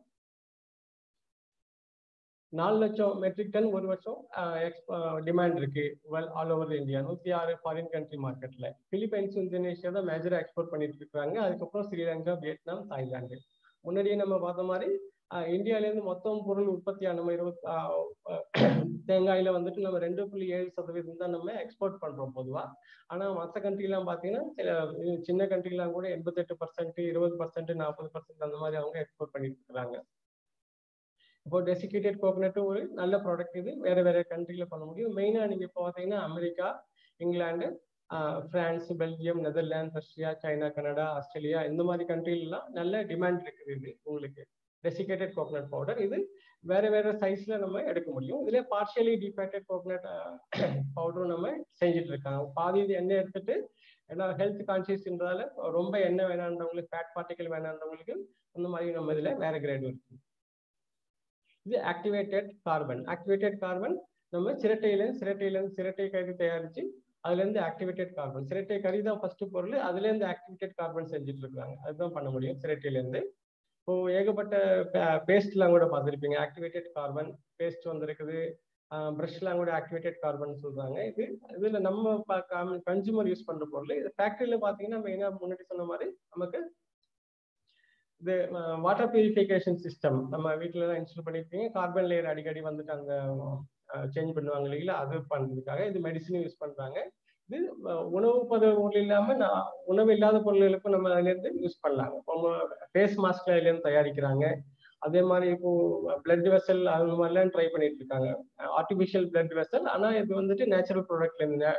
நாலு லட்சம் மெட்ரிக் டன் ஒரு வருஷம் டிமாண்ட் இருக்கு வெல் ஆல் ஓவர் இந்தியா நூத்தி ஆறு ஃபாரின் கண்ட்ரி மார்க்கெட்ல பிலிப்பைன்ஸ் இந்தோனேஷியா தான் மேஜரா எக்ஸ்போர்ட் பண்ணிட்டு இருக்காங்க அதுக்கப்புறம் ஸ்ரீலங்கா வியட்நாம் தாய்லாந்து முன்னாடியே நம்ம பார்த்த மாதிரி இந்தியால இருந்து மொத்தம் பொருள் உற்பத்தியா நம்ம இருபத்தி தேங்காயில வந்துட்டு நம்ம ரெண்டு புள்ளி ஏழு சதவீதம் தான் நம்ம எக்ஸ்போர்ட் பண்றோம் பொதுவா ஆனா மற்ற கண்ட்ரிலாம் பாத்தீங்கன்னா சில சின்ன கண்ட்ரிலாம் கூட எண்பத்தெட்டு பர்சன்ட் இருபது பர்சன்ட் நாற்பது பர்சன்ட் அந்த மாதிரி அவங்க எக்ஸ்போர்ட் பண்ணிட்டு இருக்காங்க இப்போ டெசிகேட்டட் கோகனட்டும் ஒரு நல்ல ப்ராடக்ட் இது வேற வேற கண்ட்ரில பண்ண முடியும் மெயினா நீங்க இப்போ பாத்தீங்கன்னா America England France Belgium Netherlands Russia China Canada Australia இந்த மாதிரி கண்ட்ரிலாம் நல்ல டிமாண்ட் இருக்குது இது உங்களுக்கு டெசிகேட்டட் கோகனட் பவுடர் இது வேற வேற சைஸ்ல நம்ம எடுக்க முடியும் இதுல பார்ஷியலி டிஃபேட்டட் கோகனட் பவுடரும் நம்ம செஞ்சுட்டு இருக்காங்க பாதி எண்ணெய் எடுத்துட்டு ஏன்னா ஹெல்த் கான்சியஸ்ன்றதால ரொம்ப எண்ணெய் வேணான்றவங்களுக்கு ஃபேட் பார்ட்டிகல் வேணான்றவங்களுக்கு அந்த மாதிரி நம்ம இதுல வேற கிரேட் இருக்கு இது ஆக்டிவேட்டட் கார்பன் ஆக்டிவேட்டட் கார்பன் நம்ம சிரட்டையில சிரட்டையில சிரட்டை கருதி தயாரிச்சு அதுல இருந்து ஆக்டிவேட்டட் கார்பன் சிரட்டை கறி தான் ஃபர்ஸ்ட் பொருள் அதுல இருந்து ஆக்டிவேட்டட் கார்பன் செஞ்சுட்டு இருக்காங்க அதுதான் பண்ண முடியும் சிரட்டையில இருந்து இப்போ ஏகப்பட்ட பேஸ்ட்லாம் கூட பார்த்துருப்பீங்க ஆக்டிவேட்டட் கார்பன் பேஸ்ட் வந்திருக்குது ப்ரஷ்லாம் கூட ஆக்டிவேட்டட் கார்பன் சொல்றாங்க இது இதுல நம்ம கன்சூமர் யூஸ் பண்ற பொருள் இது ஃபேக்டரியில பாத்தீங்கன்னா மெயினா முன்னாடி சொன்ன மாதிரி நமக்கு இது வாட்டர் பியூரிஃபிகேஷன் சிஸ்டம் நம்ம வீட்டுல எல்லாம் இன்ஸ்டால் பண்ணிருப்பீங்க கார்பன் லேயர் அடிக்கடி வந்துட்டு அங்க சேஞ்ச் பண்ணுவாங்க இல்லைங்களா அது பண்றதுக்காக இது மெடிசன் யூஸ் பண்றாங்க இது உணவு பொருள் இல்லாம நான் உணவு இல்லாத பொருள்களுக்கும் நம்ம அதுல இருந்து யூஸ் பண்ணலாங்க இப்போ ஃபேஸ் மாஸ்க் அதுல இருந்து தயாரிக்கிறாங்க அதே மாதிரி இப்போ பிளட் வெசல் அது மாதிரிலாம் ட்ரை பண்ணிட்டு இருக்காங்க ஆர்டிபிஷியல் பிளட் வெசல் ஆனா இது வந்துட்டு நேச்சுரல் ப்ராடக்ட்ல இருந்து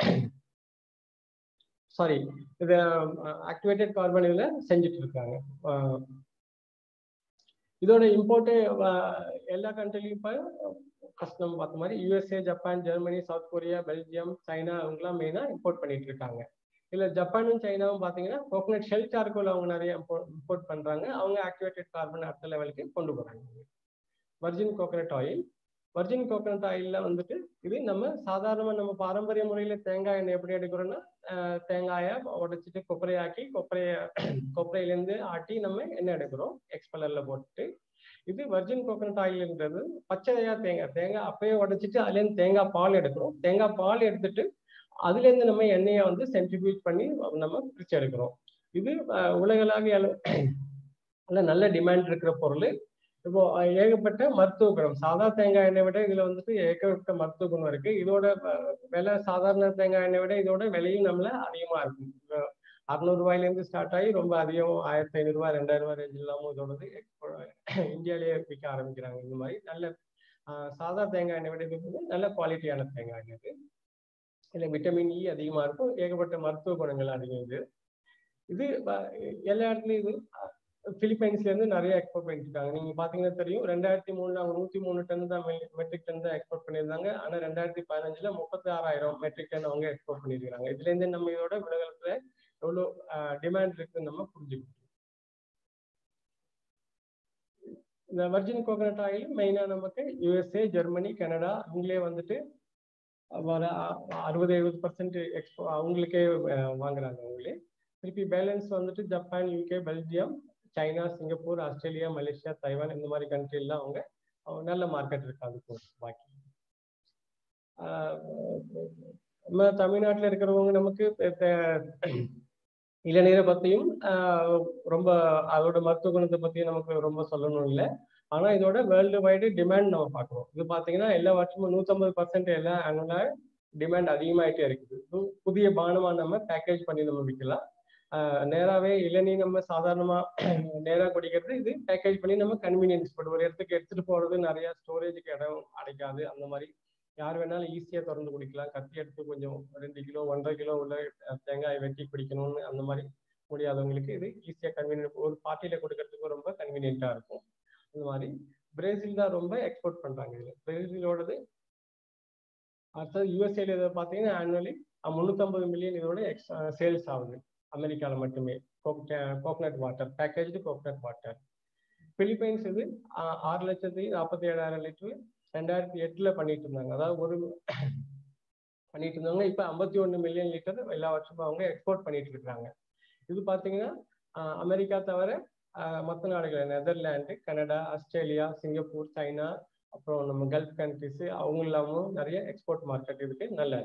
சாரி இது ஆக்டிவேட்டட் கார்பன் இதுல செஞ்சுட்டு இருக்காங்க இதோட இம்போர்ட்டு எல்லா கண்ட்ரிலையும் இப்போ ஃபர்ஸ்ட் நம்ம பார்த்த மாதிரி USA Japan Germany South Korea Belgium China அவங்கலாம் மெயினாக இம்போர்ட் பண்ணிட்டு இருக்காங்க இல்லை ஜப்பானும் சைனாவும் பார்த்தீங்கன்னா கோகனட் ஷெல் சார்கோல் அவங்க நிறைய இம்போர்ட் பண்ணுறாங்க அவங்க ஆக்டிவேட்டட் கார்பன் அடுத்த லெவலுக்கு கொண்டு போகிறாங்க virgin coconut oil virgin coconut ஆயிலில் வந்துட்டு இது நம்ம சாதாரணமாக நம்ம பாரம்பரிய முறையில் தேங்காய் எண்ணெய் எப்படி எடுக்கிறோம்னா தேங்காயை உடைச்சிட்டு கொப்பரையாக்கி கொப்பரைய கொப்பரையிலேருந்து ஆட்டி நம்ம எண்ணெய் எடுக்கிறோம் எக்ஸ்பலரில் போட்டுட்டு இது வர்ஜின் கோகனட் ஆயில்ன்றது பச்சையா தேங்காய் தேங்காய் அப்பயே உடைச்சிட்டு அதுலேருந்து தேங்காய் பால் எடுக்கிறோம் தேங்காய் பால் எடுத்துட்டு அதுலேருந்து நம்ம எண்ணெயை வந்து சென்ட்ரிபியூட் பண்ணி நம்ம பிரிச்சு எடுக்கிறோம் இது உலகளாவிய நல்ல டிமாண்ட் இருக்கிற பொருள் இப்போ ஏகப்பட்ட மருத்துவ குணம் சாதா தேங்காய் எண்ணெய் விட இதுல வந்துட்டு ஏகப்பட்ட மருத்துவ குணம் இருக்கு இதோட விலை சாதாரண தேங்காய் எண்ணெய் விட இதோட விலையும் நம்மள அதிகமா இருக்கும் அறுநூறு ரூபாயிலேருந்து ஸ்டார்ட் ஆகி ரொம்ப அதிகம் ஆயிரத்தி ஐநூறு ரூபாய் ரெண்டாயிரம் ரூபாய் ரேஞ்ச் இல்லாமல் இதோடது இந்தியாலேயே விற்க ஆரம்பிக்கிறாங்க இந்த மாதிரி நல்ல சாதா தேங்காய் எண்ணெய் விட இது நல்ல குவாலிட்டியான தேங்காய் எண்ணெய் இது இல்லை விட்டமின் இ அதிகமாக இருக்கும் ஏகப்பட்ட மருத்துவ குணங்கள் அதிகம் இது இது எல்லா இடத்துலையும் இது பிலிப்பைன்ஸ்ல இருந்து நிறைய எக்ஸ்போர்ட் பண்ணிட்டு இருக்காங்க நீங்க பாத்தீங்கன்னா தெரியும் ரெண்டாயிரத்தி மூணுல அவங்க நூத்தி மூணு டன் தான் மெட்ரிக் டன் தான் எக்ஸ்போர்ட் பண்ணியிருந்தாங்க ஆனா ரெண்டாயிரத்தி பதினஞ்சுல முப்பத்தி ஆறாயிரம் மெட்ரிக் டன் அவங்க எக்ஸ்போர்ட் பண்ணிருக்காங்க இதுல இருந்து நம்ம இதோட உலகத்துல எவ்வளவு டிமாண்ட் இருக்குன்னு நம்ம புரிஞ்சுக்கணும் இந்த வர்ஜின் கோகனட் ஆயில் மெயினா நமக்கு யுஎஸ்ஏ ஜெர்மனி கனடா அவங்களே வந்துட்டு வர அறுபது எழுபது பர்சன்ட் எக்ஸ்போ அவங்களுக்கே வாங்குறாங்க அவங்களே திருப்பி பேலன்ஸ் வந்துட்டு Japan UK Belgium China Singapore Australia Malaysia Taiwan இந்த மாதிரி கண்ட்ரிலாம் அவங்க நல்ல மார்க்கெட் இருக்கு அதுக்கு பாக்கி நம்ம தமிழ்நாட்டில் இருக்கிறவங்க நமக்கு இளநீரை பத்தியும் ரொம்ப அதோட மருத்துவ குணத்தை பத்தியும் நமக்கு ரொம்ப சொல்லணும் இல்லை ஆனா இதோட வேர்ல்டு வைடு டிமாண்ட் நம்ம பார்க்கணும் இது பாத்தீங்கன்னா எல்லா வருஷமும் நூத்தம்பது பர்சன்ட் எல்லாம் அங்கே டிமாண்ட் அதிகமாயிட்டே இருக்குது புதிய பானமா நம்ம பேக்கேஜ் பண்ணி நம்ம விற்கலாம் நேராவே இளநீ நம்ம சாதாரணமா நேரா குடிக்கிறது இது பேக்கேஜ் பண்ணி நம்ம கன்வீனியன்ஸ் பட் ஒரு இடத்துக்கு எடுத்துட்டு போறது நிறைய ஸ்டோரேஜுக்கு இடம் அடைக்காது அந்த மாதிரி யார் வேணாலும் ஈஸியா திறந்து குடிக்கலாம் கத்தி எடுத்து கொஞ்சம் ரெண்டு கிலோ ஒன்றரை கிலோ உள்ள தேங்காய் வெட்டி குடிக்கணும்னு அந்த மாதிரி முடியாதவங்களுக்கு இது ஈஸியா கன்வீனியன்ட் ஒரு பார்ட்டியில கொடுக்கறதுக்கு ரொம்ப கன்வீனியன்ட்டா இருக்கும் அந்த மாதிரி பிரேசில் தான் ரொம்ப எக்ஸ்போர்ட் பண்றாங்க இதுல பிரேசிலோடது அடுத்தது யூஎஸ்ஏல இதை பார்த்தீங்கன்னா ஆனுவலி முந்நூற்றம்பது மில்லியன் இதோட எக்ஸ்ட்ரா சேல்ஸ் ஆகுது அமெரிக்காவில் மட்டுமே coconut water packaged coconut water Philippines இது ஆறு லட்சத்தி நாற்பத்தி ஏழாயிரம் லிட்டர் ரெண்டாயிரத்தி எட்டுல பண்ணிட்டு இருந்தாங்க அதாவது ஒரு பண்ணிட்டு இருந்தாங்க இப்போ ஐம்பத்தி ஒன்று மில்லியன் லிட்டர் எல்லா வருஷமும் அவங்க எக்ஸ்போர்ட் பண்ணிட்டு இருக்காங்க இது பார்த்தீங்கன்னா அமெரிக்கா தவிர மற்ற நாடுகள் Netherland Canada Australia Singapore China அப்புறம் நம்ம கல்ஃப் கண்ட்ரிஸ் அவங்க இல்லாமல் நிறைய எக்ஸ்போர்ட் மார்க்கெட் இருக்கு நல்ல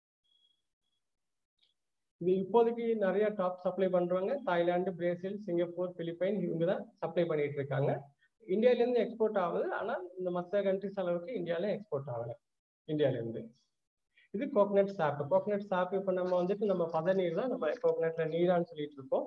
இது இப்போதைக்கு நிறைய டாப் சப்ளை பண்றவங்க தாய்லாந்து பிரேசில் சிங்கப்பூர் பிலிப்பைன் இவங்க தான் சப்ளை பண்ணிட்டு இருக்காங்க இந்தியால இருந்து எக்ஸ்போர்ட் ஆகுது ஆனா இந்த மற்ற கண்ட்ரிஸ் அளவுக்கு இந்தியால எக்ஸ்போர்ட் ஆகல இந்தியால இருந்து இது கோகனட் சாப் கோகனட் சாப் இப்ப நம்ம வந்துட்டு நம்ம பதநீர் தான் நம்ம கோகனட்ல நீரான்னு சொல்லிட்டு இருக்கோம்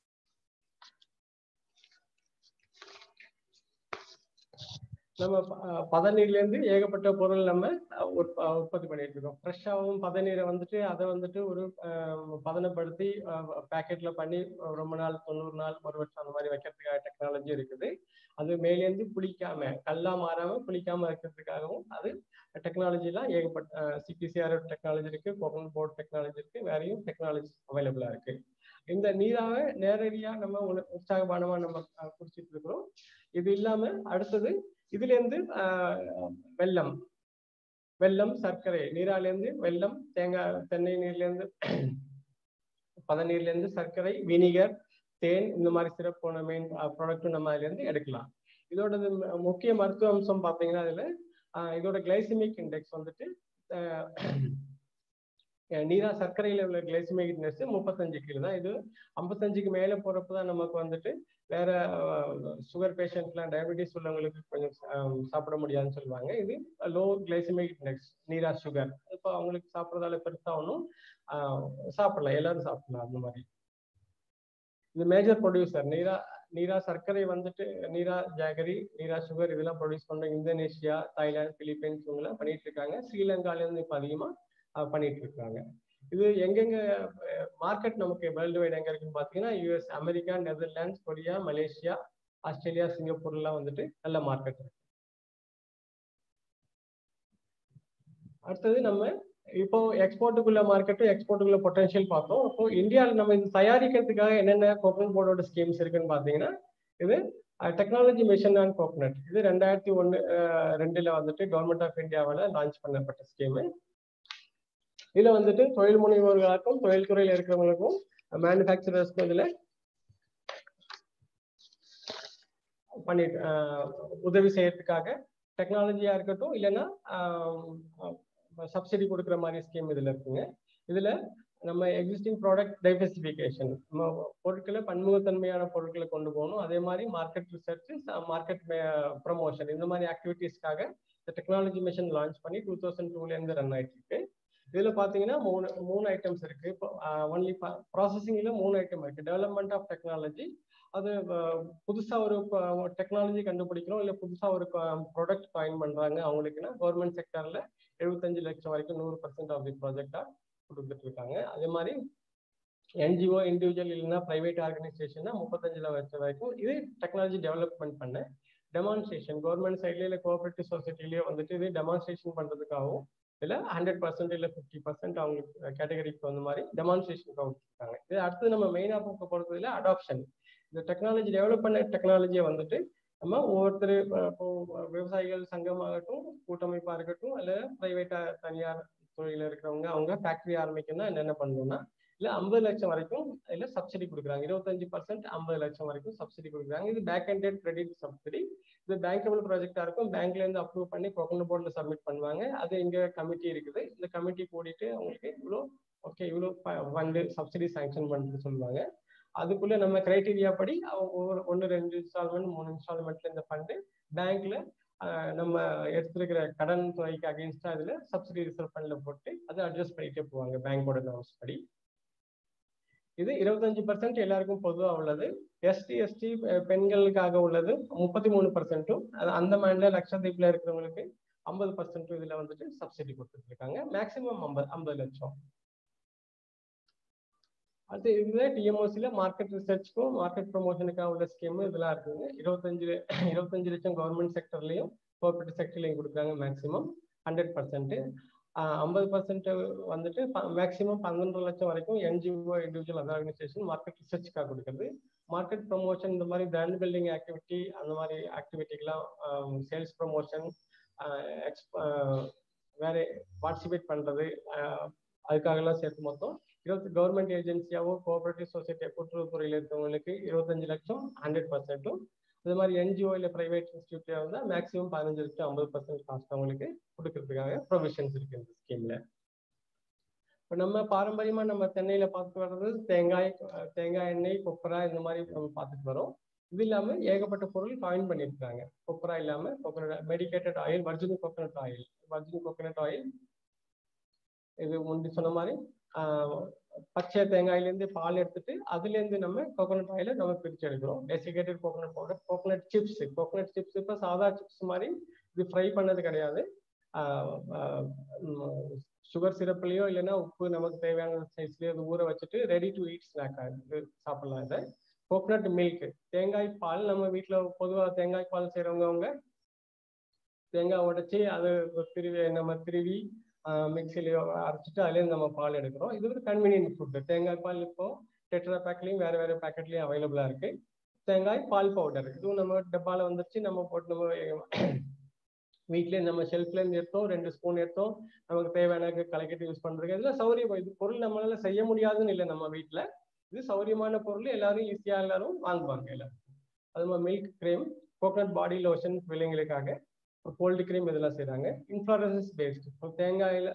நம்ம பதநீர்ல இருந்து ஏகப்பட்ட பொருள் நம்ம உற்பத்தி பண்ணிட்டு இருக்கோம் ஃப்ரெஷ்ஷாகவும் பதநீரை வந்துட்டு அதை வந்துட்டு ஒரு பதனப்படுத்தி பேக்கெட்ல பண்ணி ரொம்ப நாள் தொண்ணூறு நாள் ஒரு வருஷம் அந்த மாதிரி வைக்கிறதுக்காக டெக்னாலஜி இருக்குது அது மேலேருந்து புளிக்காம கல்லா மாறாம புளிக்காம இருக்கிறதுக்காகவும் அது டெக்னாலஜிலாம் ஏகப்பட்ட சிபிசிஆர் டெக்னாலஜி இருக்கு கோகனட் போர்ட் டெக்னாலஜி இருக்கு வேறையும் டெக்னாலஜி அவைலபிளா இருக்கு இந்த நீராவை நேரடியா நம்ம உற்சாகபானமா நம்ம குடிச்சிட்டு இருக்கிறோம் இது இல்லாம அடுத்தது இதுல இருந்து வெள்ளம் வெல்லம் சர்க்கரை நீராலேருந்து வெல்லம் தேங்காய் தென்னை நீர்லேருந்து பதநீர்லேருந்து சர்க்கரை வினிகர் தேன் இந்த மாதிரி சிறப்பு போன மெயின் ப்ராடக்ட்டும் நம்ம அதுலேருந்து எடுக்கலாம் இதோட முக்கிய மருத்துவ அம்சம் பார்த்தீங்கன்னா அதில் இதோட கிளைசிமிக் இண்டெக்ஸ் வந்துட்டு நீரா சர்க்கரையில உள்ள கிளைசிமிக் இண்டெக்ஸ் முப்பத்தஞ்சு கிலோ தான் இது ஐம்பத்தஞ்சுக்கு மேலே போறப்ப தான் நமக்கு வந்துட்டு வேற சுகர் பேஷண்ட்லாம் டயபெட்டிஸ் உள்ளவங்களுக்கு கொஞ்சம் சாப்பிட முடியாதுன்னு சொல்லுவாங்க இது low glycemic index neera sugar இப்போ அவங்களுக்கு சாப்பிட்றதால பெருசா ஒன்றும் சாப்பிடலாம் எல்லாரும் சாப்பிடலாம் அந்த மாதிரி இது மேஜர் ப்ரொடியூசர் நீரா நீரா சர்க்கரை வந்துட்டு நீரா ஜாகரி நீரா சுகர் இதெல்லாம் ப்ரொடியூஸ் பண்ற இந்தோனேஷியா தாய்லாந்து பிலிப்பைன்ஸ் இவங்கெல்லாம் பண்ணிட்டு இருக்காங்க ஸ்ரீலங்கால இருந்து இப்போ அதிகமா பண்ணிட்டு இருக்காங்க இது எங்கெங்க மார்க்கெட் நமக்கு வேர்ல்டு வைட் எங்க இருக்குன்னு பாத்தீங்கன்னா US America Netherlands Korea Malaysia Australia சிங்கப்பூர்லாம் வந்துட்டு நல்ல மார்க்கெட் இருக்கு அடுத்தது நம்ம இப்போ எக்ஸ்போர்ட்டுக்குள்ள மார்க்கெட்டும் எக்ஸ்போர்ட்டுக்குள்ள பொட்டன்ஷியல் பார்த்தோம் இப்போ இந்தியாவில் நம்ம இது தயாரிக்கிறதுக்காக என்னென்ன கோகனட் போர்டோட ஸ்கீம்ஸ் இருக்குன்னு பார்த்தீங்கன்னா இது டெக்னாலஜி மிஷன் அண்ட் கோகனட் இது ரெண்டாயிரத்தி ஒன்று ரெண்டுல வந்துட்டு கவர்மெண்ட் ஆஃப் இந்தியாவில் லான்ச் பண்ணப்பட்ட ஸ்கீமு இதுல வந்துட்டு தொழில் முனைவோர்களுக்கும் தொழில்துறையில் இருக்கிறவங்களுக்கும் மேனுஃபேக்சரர்ஸ்க்கும் இதுல பண்ணிட்டு உதவி செய்யறதுக்காக டெக்னாலஜியா இருக்கட்டும் இல்லைன்னா சப்சிடி கொடுக்குற மாதிரி ஸ்கீம் இதுல இருக்குங்க இதுல நம்ம எக்ஸிஸ்டிங் ப்ராடக்ட் டைவர்சிஃபிகேஷன் நம்ம பொருட்களை பன்முகத்தன்மையான பொருட்களை கொண்டு போகணும் அதே மாதிரி மார்க்கெட் ரிசர்ச் மார்க்கெட் ப்ரமோஷன் இந்த மாதிரி ஆக்டிவிட்டீஸ்க்காக இந்த டெக்னாலஜி மிஷன் லான்ச் பண்ணி டூ தௌசண்ட் டூலேருந்து ரன் ஆயிட்டு இருக்கு இதுல பாத்தீங்கன்னா மூணு மூணு ஐட்டம்ஸ் இருக்கு இப்போ ஒன்லி ப்ராசஸிங்ல மூணு ஐட்டம் இருக்கு டெவலப்மெண்ட் ஆஃப் டெக்னாலஜி அது புதுசா ஒரு டெக்னாலஜி கண்டுபிடிக்கிறோம் இல்ல புதுசா ஒரு ப்ராடக்ட் காயின் பண்றாங்க அவங்களுக்குன்னா கவர்மெண்ட் செக்டர்ல எழுபத்தஞ்சு லட்சம் வரைக்கும் நூறு பர்சன்ட் ஆஃப் தி ப்ராஜெக்டா கொடுத்துட்டு இருக்காங்க அதே மாதிரி என்ஜிஓ இண்டிவிஜுவல் இல்லைன்னா பிரைவேட் ஆர்கனைசேஷன்னா முப்பத்தஞ்சு லட்சம் வரைக்கும் இது டெக்னாலஜி டெவலப்மெண்ட் பண்ண டெமான்ஸ்ட்ரேஷன் கவர்மெண்ட் சைட்ல இல்லை கோஆபரேட்டிவ் சொசைட்டிலேயே வந்துட்டு இது டெமான்ஸ்ட்ரேஷன் பண்றதுக்காகவும் இல்லை ஹண்ட்ரட் பர்சன்ட் இல்லை ஃபிஃப்டி பர்சன்ட் அவங்களுக்கு கேட்டகரிக்கு வந்த மாதிரி டெமான்ஸ்ட்ரேஷன் கொடுத்துருக்காங்க இது அடுத்து நம்ம மெயினாக பார்க்க போகிறதுல அடாப்ஷன் இந்த டெக்னாலஜி டெவலப் பண்ண டெக்னாலஜியை வந்துட்டு நம்ம ஒவ்வொருத்தர் இப்போ விவசாயிகள் சங்கமாகட்டும் கூட்டமைப்பாக இருக்கட்டும் இல்லை ப்ரைவேட்டா தனியார் தொழில இருக்கிறவங்க அவங்க ஃபேக்டரி ஆரம்பிக்கணும்னா என்னென்ன பண்ணணும்னா இல்லை ஐம்பது லட்சம் வரைக்கும் இல்லை சப்சிடி கொடுக்குறாங்க இருபத்தஞ்சு பர்சன்ட் ஐம்பது லட்சம் வரைக்கும் சப்சிடி கொடுக்குறாங்க இது பேக் ஹண்டட் கிரெடிட் சப்சிடி இது பேங்கபிள் ப்ராஜெக்டா இருக்கும் பேங்க்ல இருந்து அப்ரூவ் பண்ணி கோகனட் போர்ட்ல சப்மிட் பண்ணுவாங்க அது இங்க கமிட்டி இருக்குது இந்த கமிட்டி கூடிட்டு அவங்களுக்கு இவ்வளோ ஓகே இவ்வளோ ஃபண்டு சப்சிடி சாங்ஷன் பண்ணிட்டு சொல்லுவாங்க அதுக்குள்ள நம்ம கிரைட்டீரியா படி ஒவ்வொரு ஒன்று ரெண்டு இன்ஸ்டால்மெண்ட் மூணு இன்ஸ்டால்மெண்ட்ல இந்த ஃபண்டு பேங்க்ல நம்ம எடுத்திருக்கிற கடன் துறைக்கு அகேன்ஸ்டா அதுல சப்சிடி ரிசர்வ் ஃபண்ட்ல போட்டு அதை அட்ஜஸ்ட் பண்ணிட்டே போவாங்க பேங்கோட நாம்ஸ் படி இது இருபத்தஞ்சு பர்சன்ட் எல்லாருக்கும் பொதுவாக உள்ளது எஸ்டி எஸ்டி பெண்களுக்காக உள்ளது முப்பத்தி மூணு பர்சன்ட்டும் அந்த மாநில லட்சத்தீப்ல இருக்கிறவங்களுக்கு ஐம்பது பர்சன்ட்டும் இதுல வந்துட்டு சப்சிடி கொடுத்துட்டு இருக்காங்க மேக்சிமம் ஐம்பது ஐம்பது லட்சம் அடுத்து இதுல டிஎம்ஓசில மார்க்கெட் ரிசர்ச்க்கும் மார்க்கெட் ப்ரொமோஷனுக்காக உள்ள ஸ்கீம் இதெல்லாம் இருக்குங்க இருபத்தஞ்சு இருபத்தஞ்சு லட்சம் கவர்மெண்ட் செக்டர்லயும் கோஆபரேட்டிவ் செக்டர்லையும் கொடுக்குறாங்க மேக்சிமம் ஹண்ட்ரட் பர்சன்ட் ஐம்பது பர்சன்ட் வந்துட்டு மேக்சிமம் பன்னெண்டு லட்சம் வரைக்கும் என்ஜிஓ இண்டிவிஜுவல் ஆர்கனைசேஷன் மார்க்கெட் ரிசர்ச்சுக்காக கொடுக்குறது மார்க்கெட் ப்ரொமோஷன் இந்த மாதிரி பிராண்ட் பில்டிங் ஆக்டிவிட்டி அந்த மாதிரி ஆக்டிவிட்டிக்கெல்லாம் சேல்ஸ் ப்ரொமோஷன் வேற பார்ட்டிசிபேட் பண்றது அதுக்காகலாம் சேர்த்து மொத்தம் இருபத்தி கவர்மெண்ட் ஏஜென்சியாவோ கோஆபரேட்டிவ் சொசைட்டி கூட்டுறவுத்துறையில் இருக்கிறவங்களுக்கு இருபத்தஞ்சு லட்சம் ஹண்ட்ரட் பர்சன்ட்டும் அது மாதிரி என்ஜிஓ இல்லை பிரைவேட் இன்ஸ்டியூட்ல இருந்தால் மேக்ஸிமம் பதினஞ்சு லட்சம் ஐம்பது பர்சன்ட் காஸ்ட் அவங்களுக்கு கொடுக்கறதுக்காக ப்ரொவிஷன்ஸ் இருக்கு இந்த ஸ்கீம்ல இப்போ நம்ம பாரம்பரியமா நம்ம தென்னையில பார்த்து வர்றது தேங்காய் தேங்காய் எண்ணெய் கொப்பரா இந்த மாதிரி நம்ம பார்த்துட்டு வரோம் இது இல்லாம ஏகப்பட்ட பொருள் காயின் பண்ணியிருக்காங்க கொப்பரா இல்லாம coconut medicated oil virgin coconut oil virgin coconut oil இது முந்தி சொன்ன மாதிரி பச்சை தேங்காயிலேருந்து பால் எடுத்துட்டு அதுலேருந்து நம்ம கோகோனட் ஆயில நம்ம பிரிச்சு எடுக்கிறோம் desiccated coconut powder coconut chips coconut chips இப்போ சாதா சிப்ஸ் மாதிரி இது ஃப்ரை பண்ணது கிடையாது சுகர் சிரப்லயோ இல்லைன்னா உப்பு நமக்கு தேவையான சைஸ்லயோ அது ஊற வச்சுட்டு ரெடி டு ஈட் ஸ்நாக் இது சாப்பிடலாம் இதை கோகோனட் மில்க் தேங்காய் பால் நம்ம வீட்டில் பொதுவாக தேங்காய் பால் செய்கிறவங்க அவங்க தேங்காய் உடைச்சி அது திருவி நம்ம திருவி மிக்சிலையோ அரைச்சிட்டு அதுலேருந்து நம்ம பால் எடுக்கிறோம் இது ஒரு கன்வீனியன்ட் ஃபுட்டு தேங்காய் பால் இப்போ டெட்ரா பேக்லையும் வேற வேற பேக்கெட்லையும் அவைலபிளா இருக்கு தேங்காய் பால் பவுடர் இதுவும் நம்ம டப்பால வந்துருச்சு நம்ம போட்டு நம்ம வீட்லயே நம்ம ஷெல்ஃப்ல இருந்து எடுத்தோம் ரெண்டு ஸ்பூன் எடுத்தோம் நமக்கு தேவையான கலக்கிட்டு யூஸ் பண்றதுக்கு இதெல்லாம் சௌகரியம் இது பொருள் நம்மளால செய்ய முடியாதுன்னு இல்லை நம்ம வீட்ல இது சௌகரியமான பொருள் எல்லாரும் ஈஸியா எல்லாரும் வாங்குவாங்க எல்லாரும் அது மாதிரி milk cream coconut body lotion பிள்ளைங்களுக்காக கோல்டு கிரீம் இதெல்லாம் செய்றாங்க இன்ஃப்ளரன்ஸ் பேஸ்ட் தேங்காயில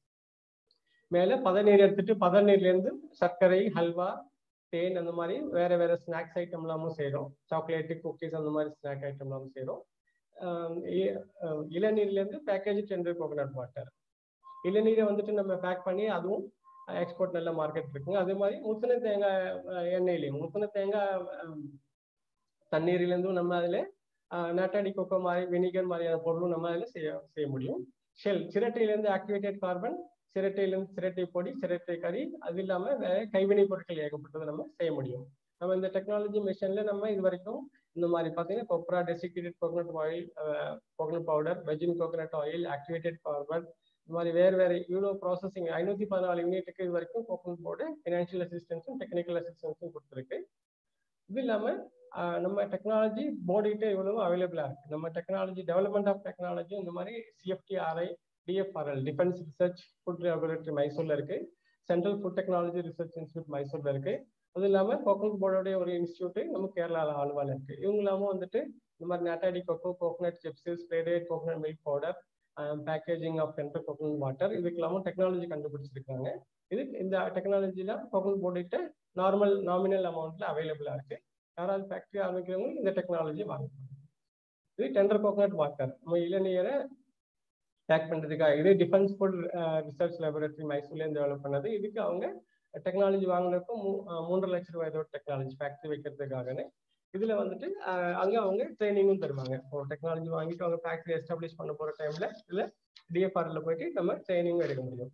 மேல பதநீர் எடுத்துட்டு பதநீர்ல இருந்து சர்க்கரை ஹல்வா தேன் அந்த மாதிரி வேற வேற ஸ்நாக்ஸ் ஐட்டம் எல்லாமும் செய்றோம் சாக்லேட்டு குக்கீஸ் அந்த மாதிரி ஸ்நாக் ஐட்டம் எல்லாமும் செய்றோம் ஆஹ் இ- ஆஹ் இளநீர்ல இருந்து பேக்கேஜ் டெண்டர் கோகனட் வாட்டர் இளநீரை வந்துட்டு நம்ம பேக் பண்ணி அதுவும் எக்ஸ்போர்ட் நல்ல மார்க்கெட் இருக்குங்க அதே மாதிரி முத்தின தேங்காய் ஆஹ் எண்ணெயிலையும் முத்தின தேங்காய் ஆஹ் தண்ணீர்ல இருந்தும் நம்ம அதுல நாட்டாடி கொக்கோ மாதிரி வினிகர் மாதிரியான பொருளும் நம்ம அதில் செய்ய செய்ய முடியும் ஷெல் சிரட்டையிலேருந்து ஆக்டிவேட்டட் கார்பன் சிரட்டையிலேருந்து சிரட்டை பொடி சிரட்டை கறி அது இல்லாம வேற கைவினை பொருட்கள் ஏகப்பட்டது நம்ம செய்ய முடியும் நம்ம இந்த டெக்னாலஜி மிஷின்ல நம்ம இது வரைக்கும் இந்த மாதிரி பார்த்தீங்கன்னா copra desiccated coconut oil coconut powder virgin coconut oil activated carbon இந்த மாதிரி வேறு வேறு இவ்வளோ ப்ராசஸிங் ஐநூற்றி பதினாலு யூனிட்டுக்கு இது வரைக்கும் கோகனட் போர்டு ஃபினான்ஷியல் அசிஸ்டன்ஸும் டெக்னிக்கல் அசிஸ்டன்ஸும் கொடுத்துருக்கு இது இல்லாம ஆஹ் நம்ம டெக்னாலஜி போர்டுகிட்ட இவ்வளவு அவைலபிளா இருக்கு நம்ம டெக்னாலஜி டெவலப்மெண்ட் ஆஃப் டெக்னாலஜி இந்த மாதிரி CFTRI DFRL defence research food regulatory மைசூர்ல இருக்கு central food technology research institute மைசூர்ல இருக்கு அது இல்லாம கோகனட் போர்டோடைய ஒரு இன்ஸ்டியூட் நம்ம கேரளால ஆழ்வால இருக்கு இவங்க இல்லாம வந்துட்டு இந்த மாதிரி nata de coco coconut chips sprayed coconut milk powder packaging of tender coconut water இதுக்கெல்லாமும் டெக்னாலஜி கண்டுபிடிச்சிருக்காங்க இது இந்த டெக்னாலஜில கோகனட் போர்டுகிட்ட நார்மல் நாமினல் அமௌண்ட்ல அவைலபிளா இருக்கு யாராவது ஃபேக்டரி ஆரம்பிக்கிறவங்க இந்த டெக்னாலஜி வாங்கிப்பாங்க இது டெண்டர் கோகனட் வாட்டர் நம்ம இளநீரை பேக் பண்றதுக்காக இது டிஃபென்ஸ் ஃபுட் ரிசர்ச் லேபரேட்டரி மைசூர்ல இருந்து டெவலப் பண்ணது இதுக்கு அவங்க டெக்னாலஜி வாங்கினப்போ மூ- அஹ் மூன்றரை லட்ச ரூபாயோட டெக்னாலஜி ஃபேக்டரி வைக்கிறதுக்காகன்னு இதுல வந்துட்டு அஹ், அங்க அவங்க ட்ரைனிங்கும் தருவாங்க இப்போ டெக்னாலஜி வாங்கிட்டு அவங்க ஃபேக்டரி எஸ்டாப்ளிஷ் பண்ண போற டைம்ல இதுல டிஎஃப்ஆர்ல போயிட்டு நம்ம ட்ரைனிங்கும் எடுக்க முடியும்